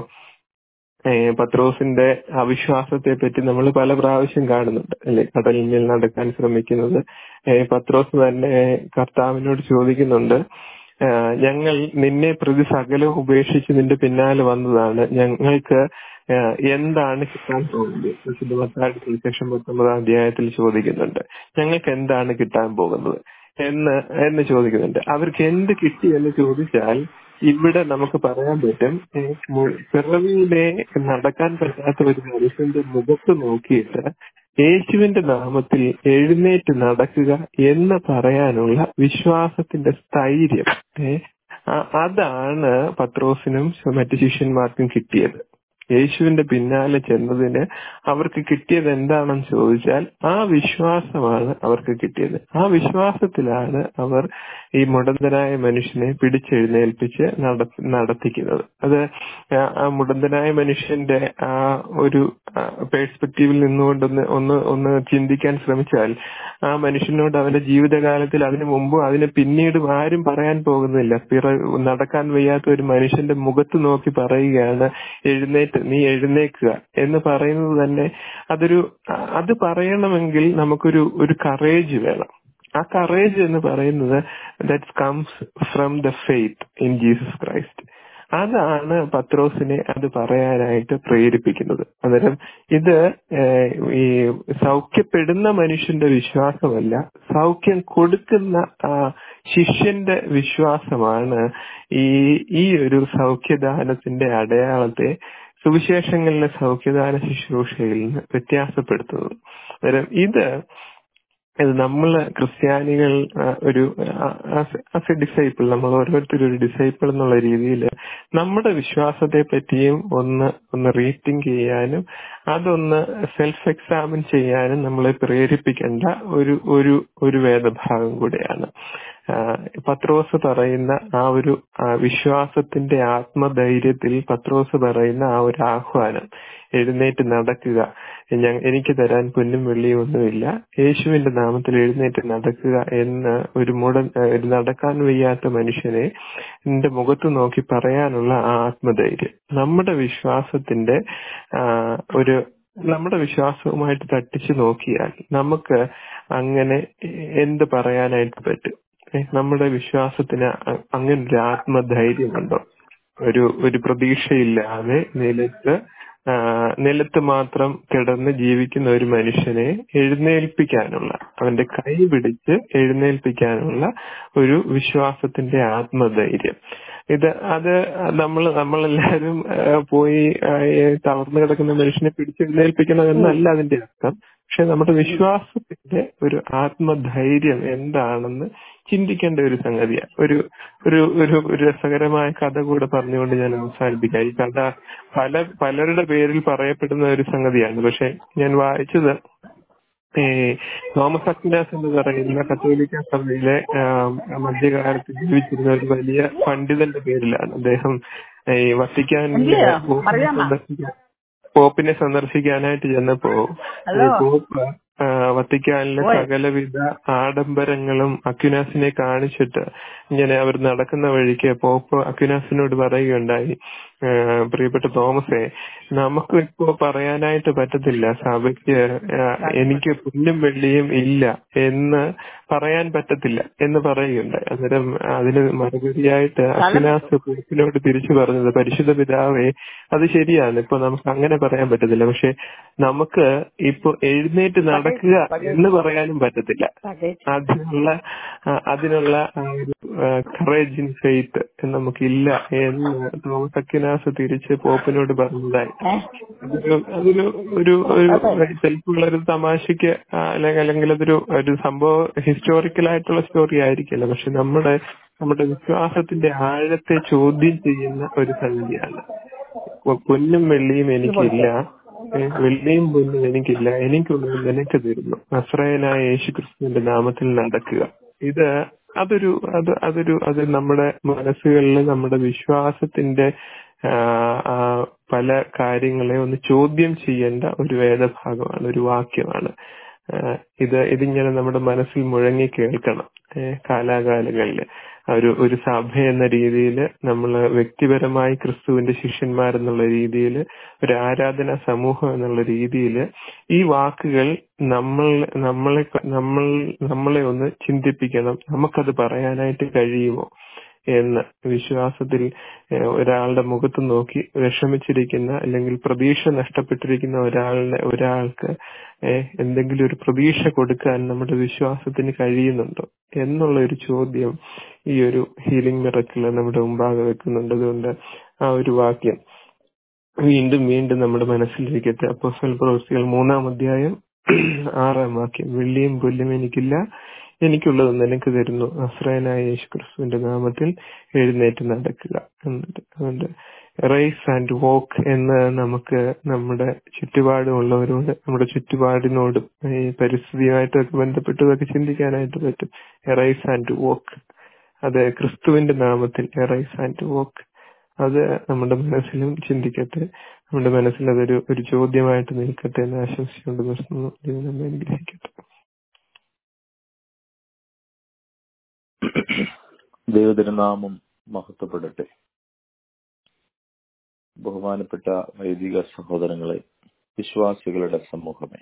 ഏഹ് പത്രോസിന്റെ അവിശ്വാസത്തെ പറ്റി നമ്മൾ പല പ്രാവശ്യം കാണുന്നുണ്ട് അല്ലെ കടലിന്മേൽ നടക്കാൻ ശ്രമിക്കുന്നത് ഏഹ് പത്രോസ് തന്നെ കർത്താവിനോട് ചോദിക്കുന്നുണ്ട് ആഹ് ഞങ്ങൾ നിന്നെ പ്രതി സകലവും ഉപേക്ഷിച്ച് നിന്റെ പിന്നാലെ വന്നതാണ് ഞങ്ങൾക്ക് ആഹ് എന്താണ് കിട്ടാൻ പോകുന്നത് വിശുദ്ധ മത്തായുടെ സുവിശേഷം പത്തൊമ്പതാം അധ്യായത്തിൽ ചോദിക്കുന്നുണ്ട് ഞങ്ങൾക്ക് എന്താണ് കിട്ടാൻ പോകുന്നത് എന്ന് എന്ന് ചോദിക്കുന്നുണ്ട് അവർക്ക് എന്ത് കിട്ടി എന്ന് ചോദിച്ചാൽ ഇവിടെ നമുക്ക് പറയാൻ പറ്റും ഏ, മു- പിറവിയിലെ നടക്കാൻ പറ്റാത്ത ഒരു മനുഷ്യന്റെ മുഖത്ത് നോക്കിയിട്ട് യേശുവിന്റെ നാമത്തിൽ എഴുന്നേറ്റ് നടക്കുക എന്ന് പറയാനുള്ള വിശ്വാസത്തിന്റെ സ്ഥൈര്യം ഏ, ആ- അതാണ് പത്രോസിനും മറ്റു ശിഷ്യന്മാർക്കും കിട്ടിയത് യേശുവിന്റെ പിന്നാലെ ചെന്നതിന് അവർക്ക് കിട്ടിയത് എന്താണെന്ന് ചോദിച്ചാൽ ആ വിശ്വാസമാണ് അവർക്ക് കിട്ടിയത് ആ വിശ്വാസത്തിലാണ് അവർ ഈ മുടന്തനായ മനുഷ്യനെ പിടിച്ചെഴുന്നേൽപ്പിച്ച് നട- നടത്തിക്കുന്നത് അത് ആ- ആ മുടന്തനായ മനുഷ്യന്റെ ആ ഒരു പേഴ്സ്പെക്റ്റീവിൽ നിന്നുകൊണ്ടൊന്ന് ഒന്ന് ഒന്ന് ചിന്തിക്കാൻ ശ്രമിച്ചാൽ ആ മനുഷ്യനോട് അവന്റെ ജീവിതകാലത്തിൽ അതിനു മുമ്പും അതിന് പിന്നീടും ആരും പറയാൻ പോകുന്നില്ല പിറ നടക്കാൻ വയ്യാത്ത ഒരു മനുഷ്യന്റെ മുഖത്ത് നോക്കി പറയുകയാണ് എഴുന്നേറ്റ് നീ എഴുന്നേക്കുക എന്ന് പറയുന്നത് തന്നെ അതൊരു അ- അത് പറയണമെങ്കിൽ നമുക്കൊരു ഒരു കറേജ് വേണം ആ കറേജ് എന്ന് പറയുന്നത് that comes from the faith in Jesus Christ അതാണ് പത്രോസിനെ അത് പറയാനായിട്ട് പ്രേരിപ്പിക്കുന്നത് അന്നേരം ഇത് ഏഹ്, ഈ സൗഖ്യപ്പെടുന്ന മനുഷ്യന്റെ വിശ്വാസമല്ല സൗഖ്യം കൊടുക്കുന്ന ആ ശിഷ്യന്റെ വിശ്വാസമാണ് ഈ ഈ ഒരു സൗഖ്യദാനത്തിന്റെ അടയാളത്തെ സുവിശേഷങ്ങളിലെ സൗഖ്യദാന ശുശ്രൂഷയിൽ നിന്ന് വ്യത്യാസപ്പെടുത്തുന്നത് അന്നേരം ഇത് ഇത് നമ്മൾ ക്രിസ്ത്യാനികൾ ആ, ഒരു ആസ് എ ഡിസൈപ്പിൾ നമ്മൾ ഓരോരുത്തരും ഒരു ഡിസൈപ്പിൾ എന്നുള്ള രീതിയിൽ നമ്മുടെ വിശ്വാസത്തെ പറ്റിയും ഒന്ന് ഒന്ന് റീത്തിങ്ക് ചെയ്യാനും അതൊന്ന് സെൽഫ് എക്സാമിൻ ചെയ്യാനും നമ്മളെ പ്രേരിപ്പിക്കേണ്ട ഒരു ഒരു ഒരു വേദഭാഗം കൂടെയാണ് ആ, പത്രോസ് പറയുന്ന ആ ഒരു ആ, വിശ്വാസത്തിന്റെ ആത്മധൈര്യത്തിൽ പത്രോസ് പറയുന്ന ആ ഒരു ആഹ്വാനം എഴുന്നേറ്റ് നടക്കുക ഞാൻ എനിക്ക് തരാൻ പൊന്നും വെള്ളിയും ഒന്നുമില്ല യേശുവിന്റെ നാമത്തിൽ എഴുന്നേറ്റ് നടക്കുക എന്ന് ഒരു മുട ഒരു നടക്കാൻ വയ്യാത്ത മനുഷ്യനെ എന്റെ മുഖത്ത് നോക്കി പറയാനുള്ള ആ ആത്മധൈര്യം നമ്മുടെ വിശ്വാസത്തിന്റെ ആ, ഒരു നമ്മുടെ വിശ്വാസവുമായിട്ട് തട്ടിച്ചു നോക്കിയാൽ നമുക്ക് അങ്ങനെ എന്ത് പറയാനായിട്ട് പറ്റും ഏ, നമ്മുടെ വിശ്വാസത്തിന് അ- അങ്ങനെ ഒരു ആത്മധൈര്യമുണ്ടോ ഒരു ഒരു പ്രതീക്ഷയില്ലാതെ നിലത്ത് ആ, നിലത്ത് മാത്രം കിടന്ന് ജീവിക്കുന്ന ഒരു മനുഷ്യനെ എഴുന്നേൽപ്പിക്കാനുള്ള അവന്റെ കൈ പിടിച്ച് എഴുന്നേൽപ്പിക്കാനുള്ള ഒരു വിശ്വാസത്തിന്റെ ആത്മധൈര്യം ഇത് അത് നമ്മൾ നമ്മളെല്ലാവരും ആ, പോയി ആ, ഈ തളർന്നു കിടക്കുന്ന മനുഷ്യനെ പിടിച്ചെഴുന്നേൽപ്പിക്കണം എന്നല്ല അതിന്റെ അർത്ഥം പക്ഷെ നമ്മുടെ വിശ്വാസത്തിന്റെ ഒരു ആത്മധൈര്യം എന്താണെന്ന് ചിന്തിക്കേണ്ട ഒരു സംഗതിയാണ് ഒരു ഒരു ഒരു ഒരു രസകരമായ കഥ കൂടെ പറഞ്ഞുകൊണ്ട് ഞാൻ അവസാനിപ്പിക്കാം ഈ കഥ പല പലരുടെ പേരിൽ പറയപ്പെടുന്ന ഒരു സംഗതിയാണ് പക്ഷെ ഞാൻ വായിച്ചത് ഈ തോമസ് അക്വിനാസ് എന്ന് പറയുന്ന കത്തോലിക്ക സഭയിലെ ആ, മധ്യകാലത്ത് ജീവിച്ചിരുന്ന ഒരു വലിയ പണ്ഡിതന്റെ പേരിലാണ് അദ്ദേഹം ഈ വത്തിക്കാനിലെ എന്തിനാ? പോപ്പിനെ പറയാമോ? സന്ദർശിക്കാൻ പോപ്പിനെ സന്ദർശിക്കാനായിട്ട് ചെന്നപ്പോ ഹലോ. ഈ പോപ്പ് ആ, വത്തിക്കാനിലെ ഓയ്. സകലവിധ ആഡംബരങ്ങളും അക്യുനാസിനെ കാണിച്ചിട്ട് ഇങ്ങനെ അവർ നടക്കുന്ന വഴിക്ക് പോപ്പ് അക്യുനാസിനോട് പറയുകയുണ്ടായി ആ, പ്രിയപ്പെട്ട തോമസേ നമുക്ക് ഇപ്പോ പറയാനായിട്ട് പറ്റത്തില്ല സഭയ്ക്ക് ആ, എനിക്ക് പുല്ലും വെള്ളിയും ഇല്ല എന്ന് പറയാൻ പറ്റത്തില്ല എന്ന് പറയുകയുണ്ടായി അന്നേരം അതിന് മറുപടിയായിട്ട് അക്യുനാസ് പോപ്പിനോട് തിരിച്ചു പറഞ്ഞത് പരിശുദ്ധ പിതാവേ അത് ശരിയാണ് ഇപ്പൊ നമുക്ക് അങ്ങനെ പറയാൻ പറ്റത്തില്ല പക്ഷെ നമുക്ക് ഇപ്പൊ എഴുന്നേറ്റ് നടക്കുക എന്ന് പറയാനും പറ്റത്തില്ല അതിനുള്ള ആ, അതിനുള്ള ആ ഒരു കറേജ് ഇൻ ഫെയ്ത്ത് നമുക്കില്ല എന്ന് തോമസ് അക്യുനാസ് തിരിച്ച് പോപ്പിനോട് പറഞ്ഞതായി അതൊരു അതൊരു ഒരു ഒരു ചിലപ്പോൾ ഒരു തമാശക്ക് ആ, അല്ലെങ്കിൽ അല്ലെങ്കിൽ അതൊരു ഒരു സംഭവം ഹിസ്റ്റോറിക്കൽ ആയിട്ടുള്ള സ്റ്റോറി ആയിരിക്കില്ല പക്ഷെ നമ്മുടെ നമ്മുടെ വിശ്വാസത്തിന്റെ ആഴത്തെ ചോദ്യം ചെയ്യുന്ന ഒരു സംഗതിയാണ് പൊ- പൊന്നും വെള്ളിയും എനിക്കില്ല ഏ, വെള്ളിയും പൊന്നും എനിക്കില്ല എനിക്കുള്ളത് നിനക്ക് തരുന്നു നസ്രയനായ യേശു ക്രിസ്തുവിന്റെ നാമത്തിൽ നടക്കുക ഇത് അതൊരു അത് അതൊരു അത് നമ്മുടെ മനസ്സുകളിൽ നമ്മുടെ വിശ്വാസത്തിന്റെ ആ, ആ, പല കാര്യങ്ങളെ ഒന്ന് ചോദ്യം ചെയ്യേണ്ട ഒരു വേദഭാഗമാണ് ഒരു വാക്യമാണ് ആ, ഇത് ഇതിങ്ങനെ നമ്മുടെ മനസ്സിൽ മുഴങ്ങി കേൾക്കണം ഏ, കാലാകാലങ്ങളിൽ ഒരു ഒരു സഭ എന്ന രീതിയിൽ നമ്മൾ വ്യക്തിപരമായി ക്രിസ്തുവിന്റെ ശിഷ്യന്മാരെന്നുള്ള രീതിയിൽ ഒരു ആരാധന സമൂഹം എന്നുള്ള രീതിയിൽ ഈ വാക്കുകൾ നമ്മൾ നമ്മളെ നമ്മൾ നമ്മളെ ഒന്ന് ചിന്തിപ്പിക്കണം നമുക്കത് പറയാനായിട്ട് കഴിയുമോ എന്ന് വിശ്വാസത്തിൽ ഏഹ്, ഒരാളുടെ മുഖത്ത് നോക്കി വിഷമിച്ചിരിക്കുന്ന അല്ലെങ്കിൽ പ്രതീക്ഷ നഷ്ടപ്പെട്ടിരിക്കുന്ന ഒരാളുടെ ഒരാൾക്ക് ഏഹ്, എന്തെങ്കിലും ഒരു പ്രതീക്ഷ കൊടുക്കാൻ നമ്മുടെ വിശ്വാസത്തിന് കഴിയുന്നുണ്ടോ എന്നുള്ള ഒരു ചോദ്യം ഈ ഒരു ഹീലിംഗ് മിറക്കിൽ നമ്മുടെ മുമ്പാകെ വെക്കുന്നുണ്ട് അതുകൊണ്ട് ആ ഒരു വാക്യം വീണ്ടും വീണ്ടും നമ്മുടെ മനസ്സിലിരിക്കട്ടെ അപ്പോസ്തല പ്രവൃത്തികൾ മൂന്നാം അധ്യായം ആറാം വാക്യം വെള്ളിയും പുല്ലും എനിക്കില്ല എനിക്കുള്ളത് നിനക്ക് തരുന്നു അസ്രയനായ യേശു ക്രിസ്തുവിന്റെ നാമത്തിൽ എഴുന്നേറ്റ് നടക്കുക എന്നിട്ട് അതുകൊണ്ട് റൈസ് ആൻഡ് വോക്ക് എന്ന് നമുക്ക് നമ്മുടെ ചുറ്റുപാടുമുള്ളവരോട് നമ്മുടെ ചുറ്റുപാടിനോടും ഈ പരിസ്ഥിതിയുമായിട്ടൊക്കെ ബന്ധപ്പെട്ടതൊക്കെ ചിന്തിക്കാനായിട്ട് പറ്റും റൈസ് ആൻഡ് വോക്ക് അത് ക്രിസ്തുവിന്റെ നാമത്തിൽ റൈസ് ആൻഡ് വോക്ക് അത് നമ്മുടെ മനസ്സിലും ചിന്തിക്കട്ടെ നമ്മുടെ മനസ്സിൽ അതൊരു ഒരു ചോദ്യമായിട്ട് നിൽക്കട്ടെ എന്ന് ആശംസിച്ചുകൊണ്ട് നിർത്തുന്നു ദൈവം നമ്മെ അനുഗ്രഹിക്കട്ടെ ദൈവതിരുനാമം മഹത്വപ്പെടട്ടെ ബഹുമാനപ്പെട്ട വൈദിക സഹോദരങ്ങളെ വിശ്വാസികളുടെ സമൂഹമേ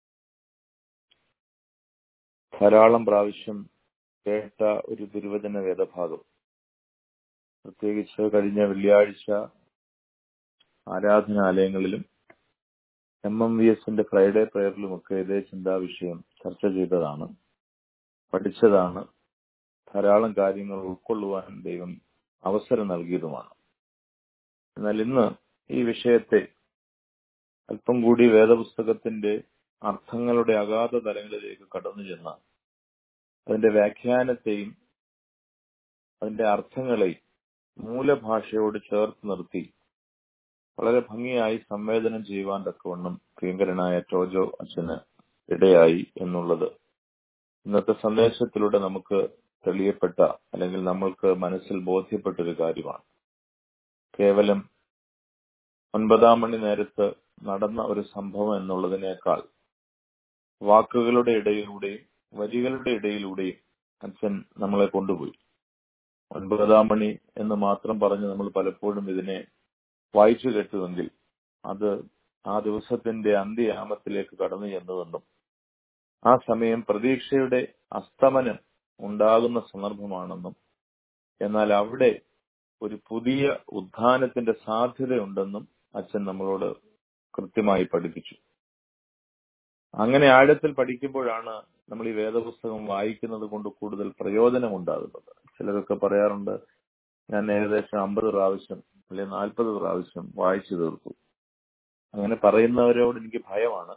ധാരാളം പ്രാവശ്യം കേട്ട ഒരു ദുർവചന വേദഭാഗം പ്രത്യേകിച്ച് കഴിഞ്ഞ വെള്ളിയാഴ്ച ആരാധനാലയങ്ങളിലും എം എം വി എസിന്റെ ഫ്രൈഡേ പ്രയറിലുമൊക്കെ ഇതേ ചിന്താവിഷയം ചർച്ച ചെയ്തതാണ് പഠിച്ചതാണ് ധാരാളം കാര്യങ്ങൾ ഉൾക്കൊള്ളുവാൻ ദൈവം അവസരം നൽകിയതുമാണ് എന്നാൽ ഇന്ന് ഈ വിഷയത്തെ അല്പം കൂടി വേദപുസ്തകത്തിന്റെ അർത്ഥങ്ങളുടെ അഗാധ തലങ്ങളിലേക്ക് കടന്നു ചെന്ന അതിന്റെ വ്യാഖ്യാനത്തെയും അതിന്റെ അർത്ഥങ്ങളെയും മൂലഭാഷയോട് ചേർത്ത് നിർത്തി വളരെ ഭംഗിയായി സംവേദനം ചെയ്യുവാൻ തക്കവണ്ണം പ്രിയങ്കരനായ ടോജോ അച്ഛന് ഇടയായി എന്നുള്ളത് ഇന്നത്തെ സന്ദേശത്തിലൂടെ നമുക്ക് തെളിയപ്പെട്ട അല്ലെങ്കിൽ നമ്മൾക്ക് മനസ്സിൽ ബോധ്യപ്പെട്ട ഒരു കാര്യമാണ് കേവലം ഒൻപതാം മണി നേരത്ത് നടന്ന ഒരു സംഭവം എന്നുള്ളതിനേക്കാൾ വാക്കുകളുടെ ഇടയിലൂടെയും വരികളുടെ ഇടയിലൂടെയും അച്ഛൻ നമ്മളെ കൊണ്ടുപോയി ഒൻപതാം മണി എന്ന് മാത്രം പറഞ്ഞ് നമ്മൾ പലപ്പോഴും ഇതിനെ വായിച്ചു കേട്ടുവെങ്കിൽ അത് ആ ദിവസത്തിന്റെ അന്ത്യയാമത്തിലേക്ക് കടന്നു ചെന്നതെന്നും ആ സമയം പ്രതീക്ഷയുടെ അസ്തമനം ഉണ്ടാകുന്ന സന്ദർഭമാണെന്നും എന്നാൽ അവിടെ ഒരു പുതിയ ഉത്ഥാനത്തിന്റെ സാധ്യതയുണ്ടെന്നും അച്ഛൻ നമ്മളോട് കൃത്യമായി പഠിപ്പിച്ചു അങ്ങനെ ആഴത്തിൽ പഠിക്കുമ്പോഴാണ് നമ്മൾ ഈ വേദപുസ്തകം വായിക്കുന്നത് കൊണ്ട് കൂടുതൽ പ്രയോജനം ഉണ്ടാകുന്നത് ചിലരൊക്കെ പറയാറുണ്ട് ഞാൻ ഏകദേശം അമ്പത് പ്രാവശ്യം അല്ലെങ്കിൽ നാൽപ്പത് പ്രാവശ്യം വായിച്ചു തീർത്തു അങ്ങനെ പറയുന്നവരോട് എനിക്ക് ഭയമാണ്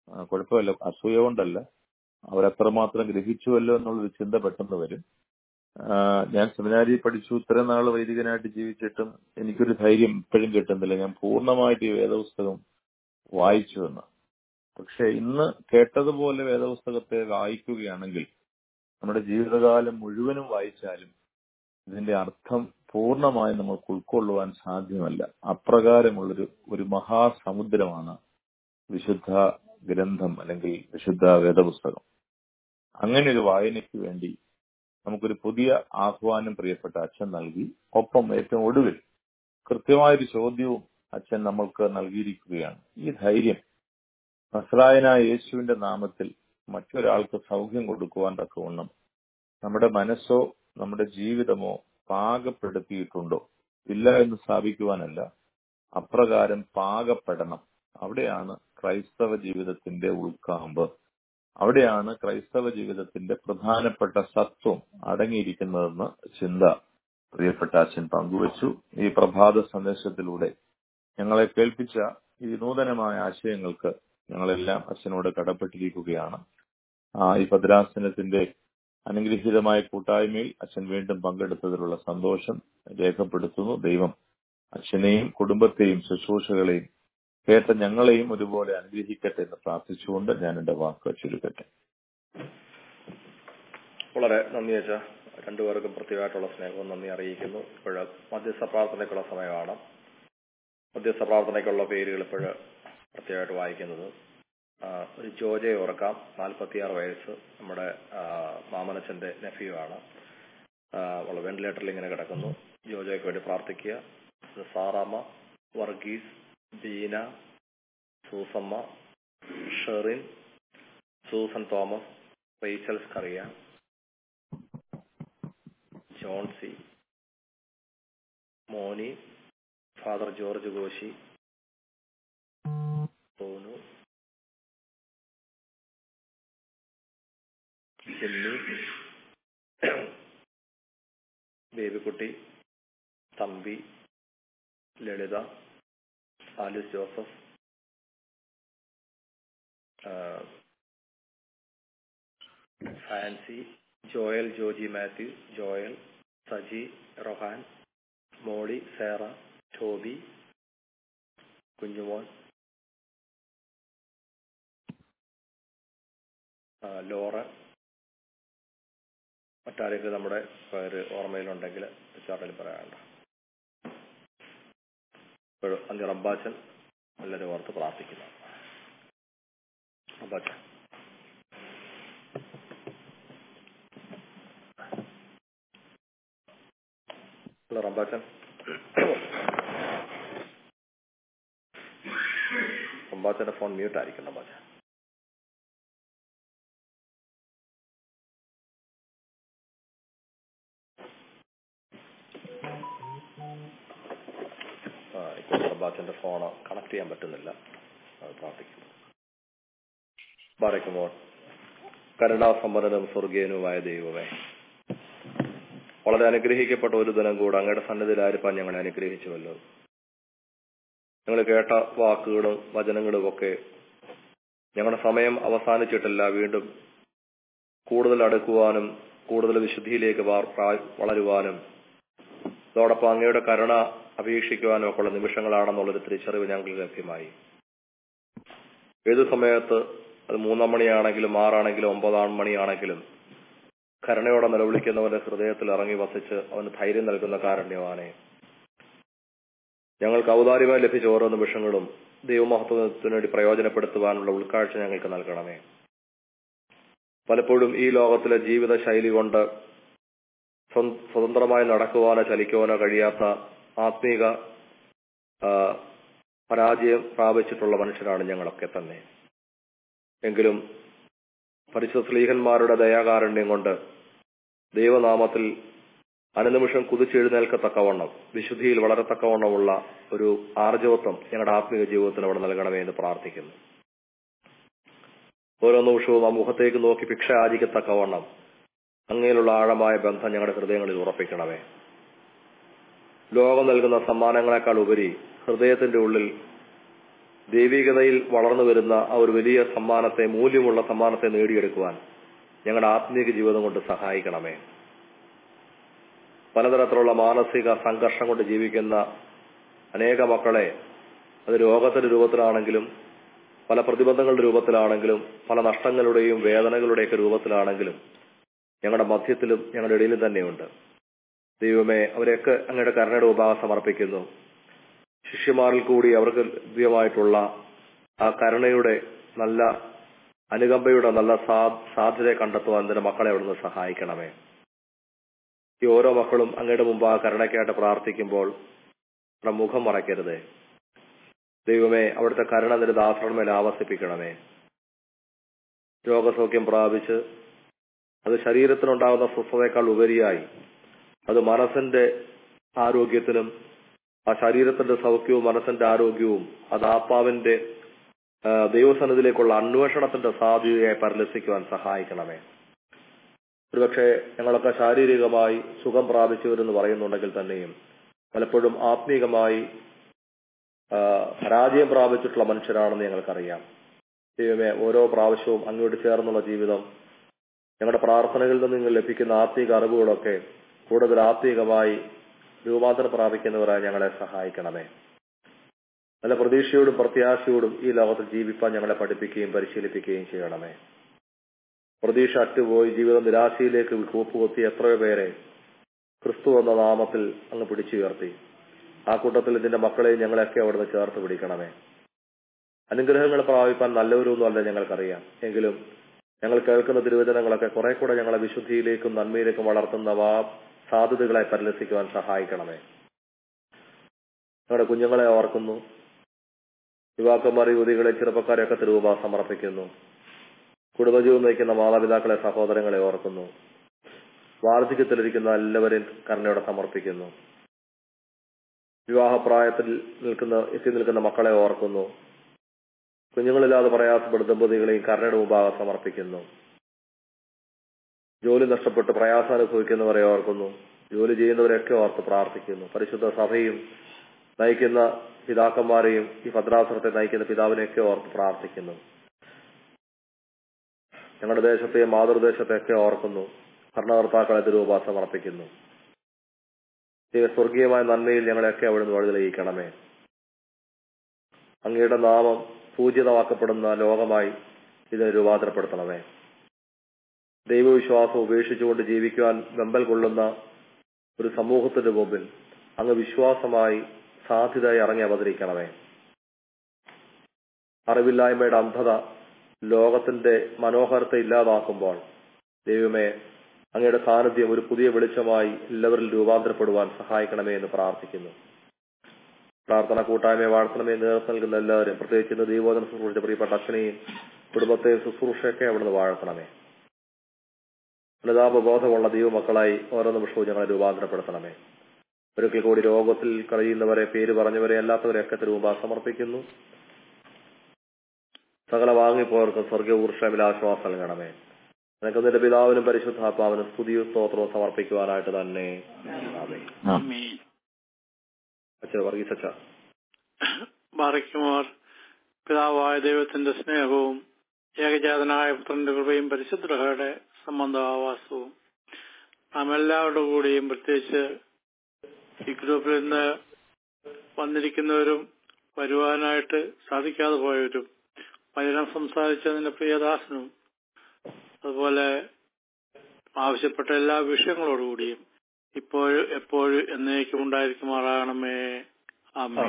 ആ, കുഴപ്പമില്ല അസൂയ കൊണ്ടല്ല അവരെത്രമാത്രം ഗ്രഹിച്ചുവല്ലോ എന്നുള്ളൊരു ചിന്ത പെട്ടെന്ന് വരും ആ, ഞാൻ സെമിനാരി പഠിച്ചു ഇത്ര നാൾ വൈദികനായിട്ട് ജീവിച്ചിട്ടും എനിക്കൊരു ധൈര്യം ഇപ്പോഴും കിട്ടുന്നില്ല ഞാൻ പൂർണ്ണമായിട്ട് ഈ വേദപുസ്തകം വായിച്ചു എന്ന് പക്ഷെ ഇന്ന് കേട്ടതുപോലെ വേദപുസ്തകത്തെ വായിക്കുകയാണെങ്കിൽ നമ്മുടെ ജീവിതകാലം മുഴുവനും വായിച്ചാലും ഇതിന്റെ അർത്ഥം പൂർണ്ണമായി നമുക്ക് ഉൾക്കൊള്ളുവാൻ സാധ്യമല്ല അപ്രകാരമുള്ളൊരു ഒരു മഹാസമുദ്രമാണ് വിശുദ്ധ ഗ്രന്ഥം അല്ലെങ്കിൽ വിശുദ്ധ വേദപുസ്തകം അങ്ങനെ ഒരു വായനയ്ക്ക് വേണ്ടി നമുക്കൊരു പുതിയ ആഹ്വാനം പ്രിയപ്പെട്ട അച്ഛൻ നൽകി ഒപ്പം ഏറ്റവും ഒടുവിൽ കൃത്യമായൊരു ചോദ്യവും അച്ഛൻ നമ്മൾക്ക് നൽകിയിരിക്കുകയാണ് ഈ ധൈര്യം നസ്രായനായ യേശുവിന്റെ നാമത്തിൽ മറ്റൊരാൾക്ക് സൗഖ്യം കൊടുക്കുവാൻ തക്കവണ്ണം നമ്മുടെ മനസ്സോ നമ്മുടെ ജീവിതമോ പാകപ്പെടുത്തിയിട്ടുണ്ടോ ഇല്ല എന്ന് സ്ഥാപിക്കുവാനല്ല അപ്രകാരം പാകപ്പെടണം അവിടെയാണ് ക്രൈസ്തവ ജീവിതത്തിന്റെ ഉൾക്കാമ്പ് അവിടെയാണ് ക്രൈസ്തവ ജീവിതത്തിന്റെ പ്രധാനപ്പെട്ട സത്വം അടങ്ങിയിരിക്കുന്നതെന്ന് ചിന്ത പ്രിയപ്പെട്ട അച്ഛൻ പങ്കുവച്ചു ഈ പ്രഭാത സന്ദേശത്തിലൂടെ ഞങ്ങളെ കേൾപ്പിച്ച ഈ നൂതനമായ ആശയങ്ങൾക്ക് ഞങ്ങളെല്ലാം അച്ഛനോട് കടപ്പെട്ടിരിക്കുകയാണ് ആ, ഈ ഭദ്രാസനത്തിന്റെ അനുഗ്രഹീതമായ കൂട്ടായ്മയിൽ അച്ഛൻ വീണ്ടും പങ്കെടുത്തതിലുള്ള സന്തോഷം രേഖപ്പെടുത്തുന്നു ദൈവം അച്ഛനെയും കുടുംബത്തെയും ശുശ്രൂഷകളെയും കേട്ട ഞങ്ങളെയും ഒരുപോലെ അനുഗ്രഹിക്കട്ടെ എന്ന് പ്രാർത്ഥിച്ചുകൊണ്ട് ഞാൻ എന്റെ വാക്ക് ചുരുക്കട്ടെ വളരെ നന്ദി അച്ഛ രണ്ടുപേർക്കും പ്രത്യേകമായിട്ടുള്ള സ്നേഹവും നന്ദി അറിയിക്കുന്നു ഇപ്പോഴ് മധ്യസ്ഥ പ്രാർത്ഥനയ്ക്കുള്ള സമയമാണ് മധ്യസ്ഥ പ്രാർത്ഥനയ്ക്കുള്ള പേരുകൾ ഇപ്പോഴ് പ്രത്യേകമായിട്ട് വായിക്കുന്നത് ആ, ഒരു ജോജയെ ഓർക്കാം നാൽപ്പത്തിയാറ് വയസ്സ് നമ്മുടെ ആ, മാമനച്ചന്റെ നെഫ്യൂ ആണ് ആ, അവള് വെന്റിലേറ്ററിൽ ഇങ്ങനെ കിടക്കുന്നു ജോജോയ്ക്ക് വേണ്ടി പ്രാർത്ഥിക്കുക ഇത് Saramma Varghese Beena Susamma Sherin Susan Thomas Rachel Scaria Jonsy Moni Father George Koshy Sonu Jimmy Babykutty Thampi Lalitha Alice Joseph ആ, Fancy Joel Joji Mathew Joel Saji Rohan Molly Sera Toby Kunjumon ആ, ലോറ മറ്റാരെങ്കിലും നമ്മുടെ പേര് ഓർമ്മയിലുണ്ടെങ്കിൽ ചാർട്ടിൽ പറയാനുണ്ട് ഇപ്പോഴും അന്തി റബ്ബാച്ചൻ എല്ലാവരും ഓർത്ത് പ്രാർത്ഥിക്കുന്നു റബ്ബാച്ചൻ ഹലോ റബ്ബാച്ചൻ റബ്ബാച്ചന്റെ ഫോൺ മ്യൂട്ട് ആയിരിക്കും റബ്ബാച്ചൻ ആ, ഇപ്പോൾ റബ്ബാച്ചന്റെ ഫോൺ കണക്ട് ചെയ്യാൻ പറ്റുന്നില്ല അത് പ്രാർത്ഥിക്കുന്നു ബാറയ്ക്കുമോൾ കരുണാസമ്പന്നനും സ്വർഗീയനുമായ ദൈവമേ വളരെ അനുഗ്രഹിക്കപ്പെട്ട ഒരു ദിനം കൂടെ അങ്ങയുടെ സന്നിധിയിലായിരിക്കാൻ ഞങ്ങളെ അനുഗ്രഹിച്ചുവല്ലോ ഞങ്ങൾ കേട്ട വാക്കുകളും വചനങ്ങളും ഒക്കെ ഞങ്ങളുടെ സമയം അവസാനിച്ചിട്ടില്ല വീണ്ടും കൂടുതൽ അടുക്കുവാനും കൂടുതൽ വിശുദ്ധിയിലേക്ക് വാർ- പ്രാ- വളരുവാനും അതോടൊപ്പം അങ്ങയുടെ കരുണ അപേക്ഷിക്കുവാനും ഒക്കെ ഉള്ള നിമിഷങ്ങളാണെന്നുള്ളൊരു തിരിച്ചറിവ് ഞങ്ങൾക്ക് ലഭ്യമായി ഏതു സമയത്ത് അത് മൂന്നാം മണിയാണെങ്കിലും ആറാണെങ്കിലും ഒമ്പതാം മണിയാണെങ്കിലും കരുണയോടെ നിലവിളിക്കുന്നവന്റെ ഹൃദയത്തിൽ ഇറങ്ങി വസിച്ച് അവന് ധൈര്യം നൽകുന്ന കാരുണ്യവാനെ ഞങ്ങൾക്ക് ഔദാര്യമായി ലഭിച്ച ഓരോ നിമിഷങ്ങളും ദൈവമഹത്വത്തിന് വേണ്ടി പ്രയോജനപ്പെടുത്തുവാനുള്ള ഉൾക്കാഴ്ച ഞങ്ങൾക്ക് നൽകണമേ പലപ്പോഴും ഈ ലോകത്തിലെ ജീവിത ശൈലി കൊണ്ട് സ്വ- സ്വതന്ത്രമായി നടക്കുവാനോ ചലിക്കുവാനോ കഴിയാത്ത ആത്മീക ആ, പരാജയം പ്രാപിച്ചിട്ടുള്ള മനുഷ്യരാണ് ഞങ്ങളൊക്കെ തന്നെ എങ്കിലും പരിശുദ്ധ സ്ലീഹന്മാരുടെ ദയാകാരുണ്യം കൊണ്ട് ദൈവനാമത്തിൽ അനുനിമിഷം കുതിച്ചെഴുന്നേൽക്കത്തക്കവണ്ണം വിശുദ്ധിയിൽ വളരത്തക്കവണ്ണമുള്ള ഒരു ആർജവത്വം ഞങ്ങളുടെ ആത്മീയ ജീവിതത്തിന് അവിടെ നൽകണമേ എന്ന് പ്രാർത്ഥിക്കുന്നു ഓരോ നിമിഷവും ആ മുഖത്തേക്ക് നോക്കി ഭിക്ഷ യാചിക്കത്തക്കവണ്ണം അങ്ങയിലുള്ള ആഴമായ ബന്ധം ഞങ്ങളുടെ ഹൃദയങ്ങളിൽ ഉറപ്പിക്കണമേ ലോകം നൽകുന്ന സമ്മാനങ്ങളെക്കാൾ ഉപരി ഹൃദയത്തിന്റെ ഉള്ളിൽ ദൈവികതയിൽ വളർന്നു വരുന്ന ആ ഒരു വലിയ സമ്മാനത്തെ മൂല്യമുള്ള സമ്മാനത്തെ നേടിയെടുക്കുവാൻ ഞങ്ങളുടെ ആത്മീക ജീവിതം കൊണ്ട് സഹായിക്കണമേ പലതരത്തിലുള്ള മാനസിക സംഘർഷം കൊണ്ട് ജീവിക്കുന്ന അനേക മക്കളെ അത് രോഗത്തിന്റെ രൂപത്തിലാണെങ്കിലും പല പ്രതിബന്ധങ്ങളുടെ രൂപത്തിലാണെങ്കിലും പല നഷ്ടങ്ങളുടെയും വേദനകളുടെയൊക്കെ രൂപത്തിലാണെങ്കിലും ഞങ്ങളുടെ മധ്യത്തിലും ഞങ്ങളുടെ ഇടയിലും തന്നെയുണ്ട് ദൈവമേ അവരെയൊക്കെ അങ്ങയുടെ കരുണയുടെ ഉപഹാസം സമർപ്പിക്കുന്നു ശിഷ്യന്മാരിൽ കൂടി അവർക്ക് ലഭ്യമായിട്ടുള്ള ആ കരുണയുടെ നല്ല അനുകമ്പയുടെ നല്ല സാ- സാധ്യതയെ കണ്ടെത്തുവാൻ നിന്റെ മക്കളെ അവിടുന്ന് സഹായിക്കണമേ ഈ ഓരോ മക്കളും അങ്ങയുടെ മുമ്പ് ആ കരുണയ്ക്കായിട്ട് പ്രാർത്ഥിക്കുമ്പോൾ നമ്മുടെ മുഖം മറയ്ക്കരുതേ ദൈവമേ അവിടുത്തെ കരുണ നിന്റെ ദാസന്മേൽ ആവസിപ്പിക്കണമേ രോഗസൗഖ്യം പ്രാപിച്ച് അത് ശരീരത്തിനുണ്ടാകുന്ന സ്വസ്ഥതയേക്കാൾ ഉപരിയായി അത് മനസ്സിന്റെ ആരോഗ്യത്തിനും ആ ശരീരത്തിന്റെ സൗഖ്യവും മനസ്സിന്റെ ആരോഗ്യവും അത് ആത്മാവിന്റെ ആ, ദൈവസന്നിധിയിലേക്കുള്ള അന്വേഷണത്തിന്റെ സാധ്യതയായി പരിലസിക്കുവാൻ സഹായിക്കണമേ ഒരുപക്ഷെ ഞങ്ങളൊക്കെ ശാരീരികമായി സുഖം പ്രാപിച്ചവരെന്ന് പറയുന്നുണ്ടെങ്കിൽ തന്നെയും പലപ്പോഴും ആത്മീകമായി ആ, പരാജയം പ്രാപിച്ചിട്ടുള്ള മനുഷ്യരാണെന്ന് ഞങ്ങൾക്കറിയാം ദൈവമേ ഓരോ പ്രാവശ്യവും അങ്ങോട്ട് ചേർന്നുള്ള ജീവിതം ഞങ്ങളുടെ പ്രാർത്ഥനകളിൽ നിന്ന് നിങ്ങൾ ലഭിക്കുന്ന ആത്മീക അറിവുകളൊക്കെ കൂടുതൽ ആത്മീകമായി രൂപാന്തരം പ്രാപിക്കുന്നവരായി ഞങ്ങളെ സഹായിക്കണമേ നല്ല പ്രതീക്ഷയോടും പ്രത്യാശയോടും ഈ ലോകത്തിൽ ജീവിപ്പാൻ ഞങ്ങളെ പഠിപ്പിക്കുകയും പരിശീലിപ്പിക്കുകയും ചെയ്യണമേ പ്രതീക്ഷ അറ്റുപോയി ജീവിതം നിരാശയിലേക്ക് കൂപ്പുകൊത്തി എത്രയോ പേരെ ക്രിസ്തു എന്ന നാമത്തിൽ അങ്ങ് പിടിച്ചുയർത്തി ആ കൂട്ടത്തിൽ ഇതിന്റെ മക്കളെ ഞങ്ങളെയൊക്കെ അവിടുന്ന് ചേർത്ത് പിടിക്കണമേ അനുഗ്രഹങ്ങൾ പ്രാപിപ്പാൻ നല്ലവരൊന്നും അല്ല ഞങ്ങൾക്കറിയാം എങ്കിലും ഞങ്ങൾ കേൾക്കുന്ന തിരുവചനങ്ങളൊക്കെ കുറെ കൂടെ ഞങ്ങളെ വിശുദ്ധിയിലേക്കും നന്മയിലേക്കും വളർത്തുന്ന ആ സാധ്യതകളെ പരിലസിക്കുവാൻ സഹായിക്കണമേ ഞങ്ങളുടെ കുഞ്ഞുങ്ങളെ ഓർക്കുന്നു യുവാക്കന്മാർ യുവതികളെ ചെറുപ്പക്കാരെയൊക്കെ തിരുവുപ സമർപ്പിക്കുന്നു കുടുംബജീവൻ നയിക്കുന്ന മാതാപിതാക്കളെ സഹോദരങ്ങളെ ഓർക്കുന്നു വാർദ്ധക്യത്തിലിരിക്കുന്ന എല്ലാവരെയും കരുണയോടെ സമർപ്പിക്കുന്നു വിവാഹപ്രായത്തിൽ നിൽക്കുന്ന എത്തി നിൽക്കുന്ന മക്കളെ ഓർക്കുന്നു കുഞ്ഞുങ്ങളില്ലാതെ പ്രയാസപ്പെടുന്ന ദമ്പതികളെയും കരുണയുടെ മുമ്പാകെ സമർപ്പിക്കുന്നു ജോലി നഷ്ടപ്പെട്ട് പ്രയാസം അനുഭവിക്കുന്നവരെ ഓർക്കുന്നു ജോലി ചെയ്യുന്നവരെയൊക്കെ ഓർത്ത് പ്രാർത്ഥിക്കുന്നു പരിശുദ്ധ സഭയും നയിക്കുന്ന പിതാക്കന്മാരെയും ഈ ഭദ്രാസനത്തെ നയിക്കുന്ന പിതാവിനെയൊക്കെ ഓർത്ത് പ്രാർത്ഥിക്കുന്നു ഞങ്ങളുടെ ദേശത്തെയും മാതൃദേശത്തെയൊക്കെ ഓർക്കുന്നു ഭരണകർത്താക്കളെ തിരുവപ സമർപ്പിക്കുന്നു ദൈവ സ്വർഗീയമായ നന്മയിൽ ഞങ്ങളെയൊക്കെ അവിടുന്ന് വഴി തെളിയിക്കണമേ അങ്ങയുടെ നാമം പൂജിതമാക്കപ്പെടുന്ന ലോകമായി ഇതിനെ രൂപാന്തരപ്പെടുത്തണമേ ദൈവവിശ്വാസം ഉപേക്ഷിച്ചുകൊണ്ട് ജീവിക്കുവാൻ വെമ്പൽ കൊള്ളുന്ന ഒരു സമൂഹത്തിന്റെ മുമ്പിൽ അങ്ങ് വിശ്വാസമായി സാധ്യതയായി ഇറങ്ങി അവതരിക്കണമേ അറിവില്ലായ്മയുടെ അന്ധത ലോകത്തിന്റെ മനോഹരത്തെ ഇല്ലാതാക്കുമ്പോൾ ദൈവമേ അങ്ങയുടെ സാന്നിധ്യം ഒരു പുതിയ വെളിച്ചമായി എല്ലാവരിൽ രൂപാന്തരപ്പെടുവാൻ സഹായിക്കണമേ എന്ന് പ്രാർത്ഥിക്കുന്നു പ്രാർത്ഥന കൂട്ടായ്മയെ വാഴ്ത്തണമേ നേതൃത്വം നൽകുന്ന എല്ലാവരും പ്രത്യേകിച്ച് ഇന്ന് ദൈവോധന ശുശ്രൂഷിച്ച പ്രിയപ്പെട്ട അച്ഛനെയും കുടുംബത്തെയും ശുശ്രൂഷയൊക്കെ അവിടുന്ന് വാഴ്ത്തണമേ അനുതാപബോധമുള്ള ദൈവമക്കളായി ഓരോ നിമിഷവും ഞങ്ങളെ രൂപാന്തരപ്പെടുത്തണമേ ഒരിക്കൽ കൂടി രോഗത്തിൽ കഴിയുന്നവരെ പേര് പറഞ്ഞവരെ അല്ലാത്തവരെയൊക്കെ തിരുവുമ്പ സമർപ്പിക്കുന്നു സകല വാങ്ങിപ്പോയവർക്ക് സ്വർഗീയ ഊർഷമിൽ ആശ്വാസം നൽകണമേ നിനക്ക് നിന്റെ പിതാവിനും പരിശുദ്ധാത്മാവിനും സ്തുതിയും സ്തോത്രവും സമർപ്പിക്കുവാനായിട്ട് തന്നെ ആമേൻ. ആമീൻ. അച്ഛൻ വർഗീസ് അച്ഛ ബാറയ്ക്കുമാർ പിതാവായ ദൈവത്തിന്റെ സ്നേഹവും ഏകജാതനായ പുത്രന്റെ കൃപയും പരിശുദ്ധയുടെ സംബന്ധവാസവും നാം എല്ലാവരുടെ കൂടെയും പ്രത്യേകിച്ച് ഈ ഗ്രൂപ്പിൽ നിന്ന് വന്നിരിക്കുന്നവരും വരുവാനായിട്ട് സാധിക്കാതെ പോയവരും വചനം സംസാരിച്ചതിന്റെ പ്രിയദാസനും അതുപോലെ ആവശ്യപ്പെട്ട എല്ലാ വിഷയങ്ങളോടുകൂടിയും ഇപ്പോഴും എപ്പോഴും എന്നേക്കും ഉണ്ടായിരിക്കുമാറാകണമേ ആമേ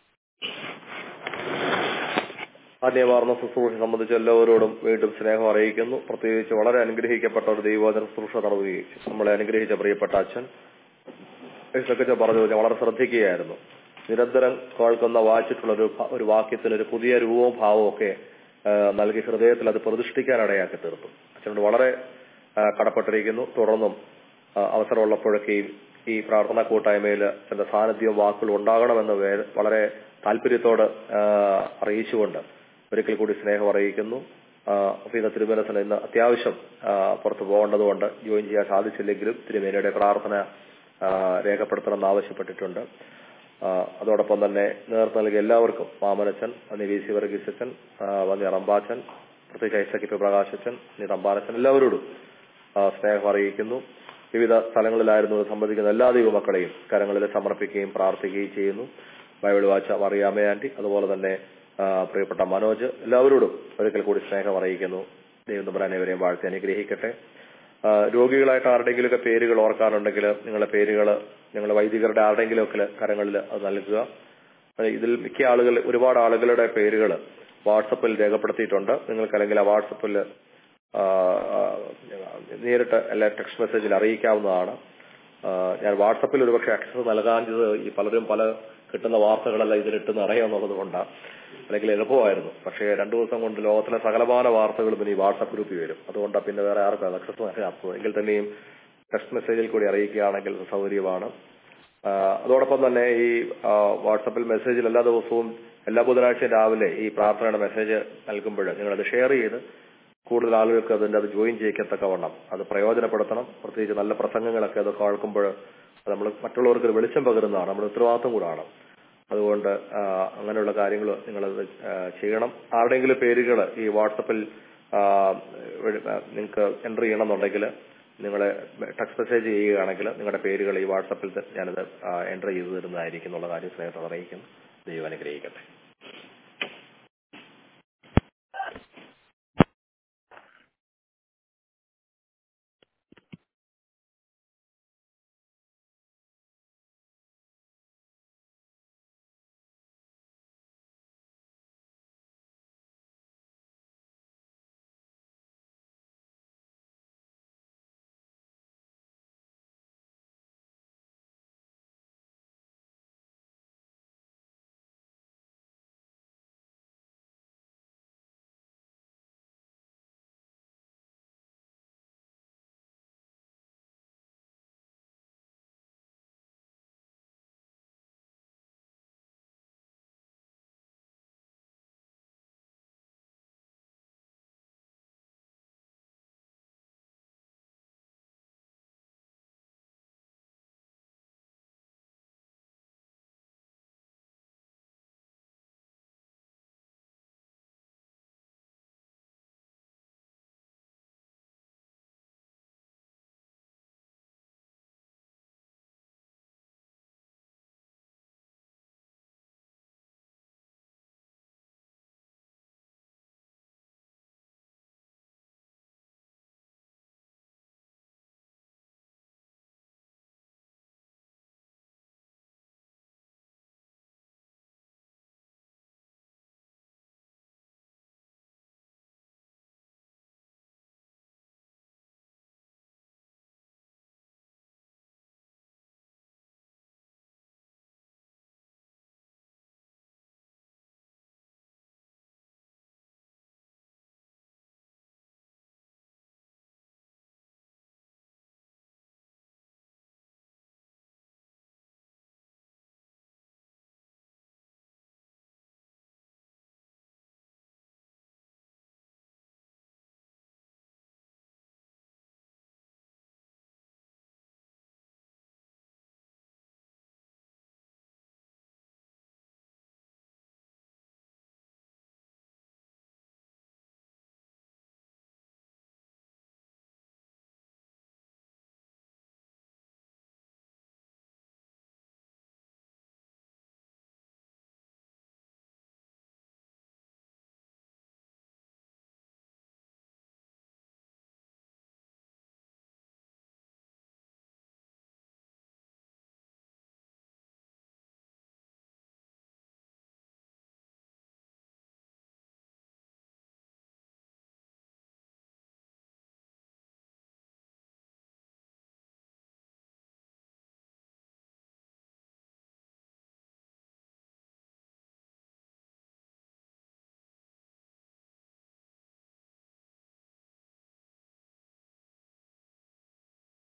ആദ്യമാർന്ന ശുശ്രൂഷ സംബന്ധിച്ച് എല്ലാവരോടും വീണ്ടും സ്നേഹം അറിയിക്കുന്നു പ്രത്യേകിച്ച് വളരെ അനുഗ്രഹിക്കപ്പെട്ട ഒരു ദൈവോധന ശുശ്രൂഷ നടത്തുകയും നമ്മളെ അനുഗ്രഹിച്ച പ്രിയപ്പെട്ട അച്ഛൻ ഇതൊക്കെ പറഞ്ഞു ഞാൻ വളരെ ശ്രദ്ധിക്കുകയായിരുന്നു നിരന്തരം കേൾക്കുന്ന വായിച്ചിട്ടുള്ള ഒരു ഭ- ഒരു വാക്യത്തിന് ഒരു പുതിയ രൂപവും ഭാവവും ഒക്കെ ആ, നൽകി ഹൃദയത്തിൽ അത് പ്രതിഷ്ഠിക്കാൻ ഇടയാക്കി തീർത്തു അച്ഛനോട് വളരെ ആ, കടപ്പെട്ടിരിക്കുന്നു തുടർന്നും ആ, അവസരമുള്ളപ്പോഴൊക്കെയും ഈ പ്രാർത്ഥനാ കൂട്ടായ്മയിൽ തന്റെ സാന്നിധ്യവും വാക്കുകളും ഉണ്ടാകണമെന്ന് വേ- വളരെ താല്പര്യത്തോട് ആ, അറിയിച്ചുകൊണ്ട് ഒരിക്കൽ കൂടി സ്നേഹം അറിയിക്കുന്നു ആ, അപ്പൊ ഇന്ന് തിരുമനസിന് ഇന്ന് അത്യാവശ്യം ആ, പുറത്തു പോകേണ്ടതുകൊണ്ട് ജോയിൻ ചെയ്യാൻ സാധിച്ചില്ലെങ്കിലും തിരുമേനയുടെ പ്രാർത്ഥന ആ, രേഖപ്പെടുത്തണമെന്ന് ആവശ്യപ്പെട്ടിട്ടുണ്ട് ആ, അതോടൊപ്പം തന്നെ നേതൃത്വം നൽകിയ എല്ലാവർക്കും മാമനച്ചൻ നിവീസി വർഗീസച്ചൻ വന്നി റമ്പാച്ചൻ പ്രത്യേകിച്ച് ഐസക് പി പ്രകാശച്ചൻ നീ റമ്പാനച്ചൻ എല്ലാവരോടും ആ, സ്നേഹം അറിയിക്കുന്നു വിവിധ സ്ഥലങ്ങളിലായിരുന്നു ഇത് സംബന്ധിക്കുന്ന എല്ലാ ദൈവമക്കളെയും കരങ്ങളിൽ സമർപ്പിക്കുകയും പ്രാർത്ഥിക്കുകയും ചെയ്യുന്നു ബൈബിൾ വാച്ച മറിയാമ ആന്റി അതുപോലെ തന്നെ ആ, പ്രിയപ്പെട്ട മനോജ് എല്ലാവരോടും ഒരിക്കൽ കൂടി സ്നേഹം അറിയിക്കുന്നു ദൈവം തമ്പുരാൻ ഇവരെയും വാഴ്ത്തി അനുഗ്രഹിക്കട്ടെ ആ, രോഗികളായിട്ട് ആരുടെയെങ്കിലുമൊക്കെ പേരുകൾ ഓർക്കാനുണ്ടെങ്കിൽ നിങ്ങളുടെ പേരുകൾ നിങ്ങളുടെ വൈദികരുടെ ആരുടെയെങ്കിലുമൊക്കെ കരങ്ങളിൽ അത് നൽകുക അത് ഇതിൽ മിക്ക ആളുകൾ ഒരുപാട് ആളുകളുടെ പേരുകൾ വാട്സപ്പിൽ രേഖപ്പെടുത്തിയിട്ടുണ്ട് നിങ്ങൾക്ക് അല്ലെങ്കിൽ ആ വാട്സപ്പിൽ ആ, ആ, നേരിട്ട് എല്ലാ ടെക്സ്റ്റ് മെസ്സേജിൽ അറിയിക്കാവുന്നതാണ് ആ, ഞാൻ വാട്സപ്പിൽ ഒരുപക്ഷെ ആക്സസ് നൽകാഞ്ഞത് ഈ പലരും പല കിട്ടുന്ന വാർത്തകളെല്ലാം ഇതിലിട്ട് അറിയാമെന്നുള്ളത് കൊണ്ടാണ് അല്ലെങ്കിൽ എളുപ്പമായിരുന്നു പക്ഷേ രണ്ടു ദിവസം കൊണ്ട് ലോകത്തിലെ സകലമാന വാർത്തകളും ഇനി വാട്സപ്പ് ഗ്രൂപ്പിൽ വരും അതുകൊണ്ടാണ് പിന്നെ വേറെ ആർക്കും ആക്സസ് നൽകാത്തത് എങ്കിൽ തന്നെയും ടെക്സ്റ്റ് മെസ്സേജിൽ കൂടി അറിയിക്കുകയാണെങ്കിൽ സൗകര്യമാണ് ആ, അതോടൊപ്പം തന്നെ ഈ ആ, വാട്സപ്പിൽ മെസ്സേജിൽ എല്ലാ ദിവസവും എല്ലാ ബുധനാഴ്ചയും രാവിലെ ഈ പ്രാർത്ഥനയുടെ മെസ്സേജ് നൽകുമ്പോൾ നിങ്ങളത് ഷെയർ ചെയ്ത് കൂടുതൽ ആളുകൾക്ക് അതിന്റെ അത് ജോയിൻ ചെയ്യിക്കത്തക്കവണ്ണം അത് പ്രയോജനപ്പെടുത്തണം പ്രത്യേകിച്ച് നല്ല പ്രസംഗങ്ങളൊക്കെ അത് കേൾക്കുമ്പോൾ അത് നമ്മൾ മറ്റുള്ളവർക്ക് ഒരു വെളിച്ചം പകരുന്നതാണ് നമ്മുടെ ഉത്തരവാദിത്വം കൂടാണ് അതുകൊണ്ട് ആ, അങ്ങനെയുള്ള കാര്യങ്ങൾ നിങ്ങളത് ആ, ചെയ്യണം ആരുടെയെങ്കിലും പേരുകൾ ഈ വാട്സപ്പിൽ ആ, വഴി- ആ, നിങ്ങൾക്ക് എൻ്റർ ചെയ്യണമെന്നുണ്ടെങ്കിൽ നിങ്ങളെ ടെക്സ്റ്റ് മെസ്സേജ് ചെയ്യുകയാണെങ്കിൽ നിങ്ങളുടെ പേരുകൾ ഈ വാട്സപ്പിൽ ഞാനത് എൻ്റർ ചെയ്തു തരുന്നതായിരിക്കും എന്നുള്ള കാര്യം സ്നേഹത്തോടെ അറിയിക്കുന്നു ദൈവം അനുഗ്രഹിക്കട്ടെ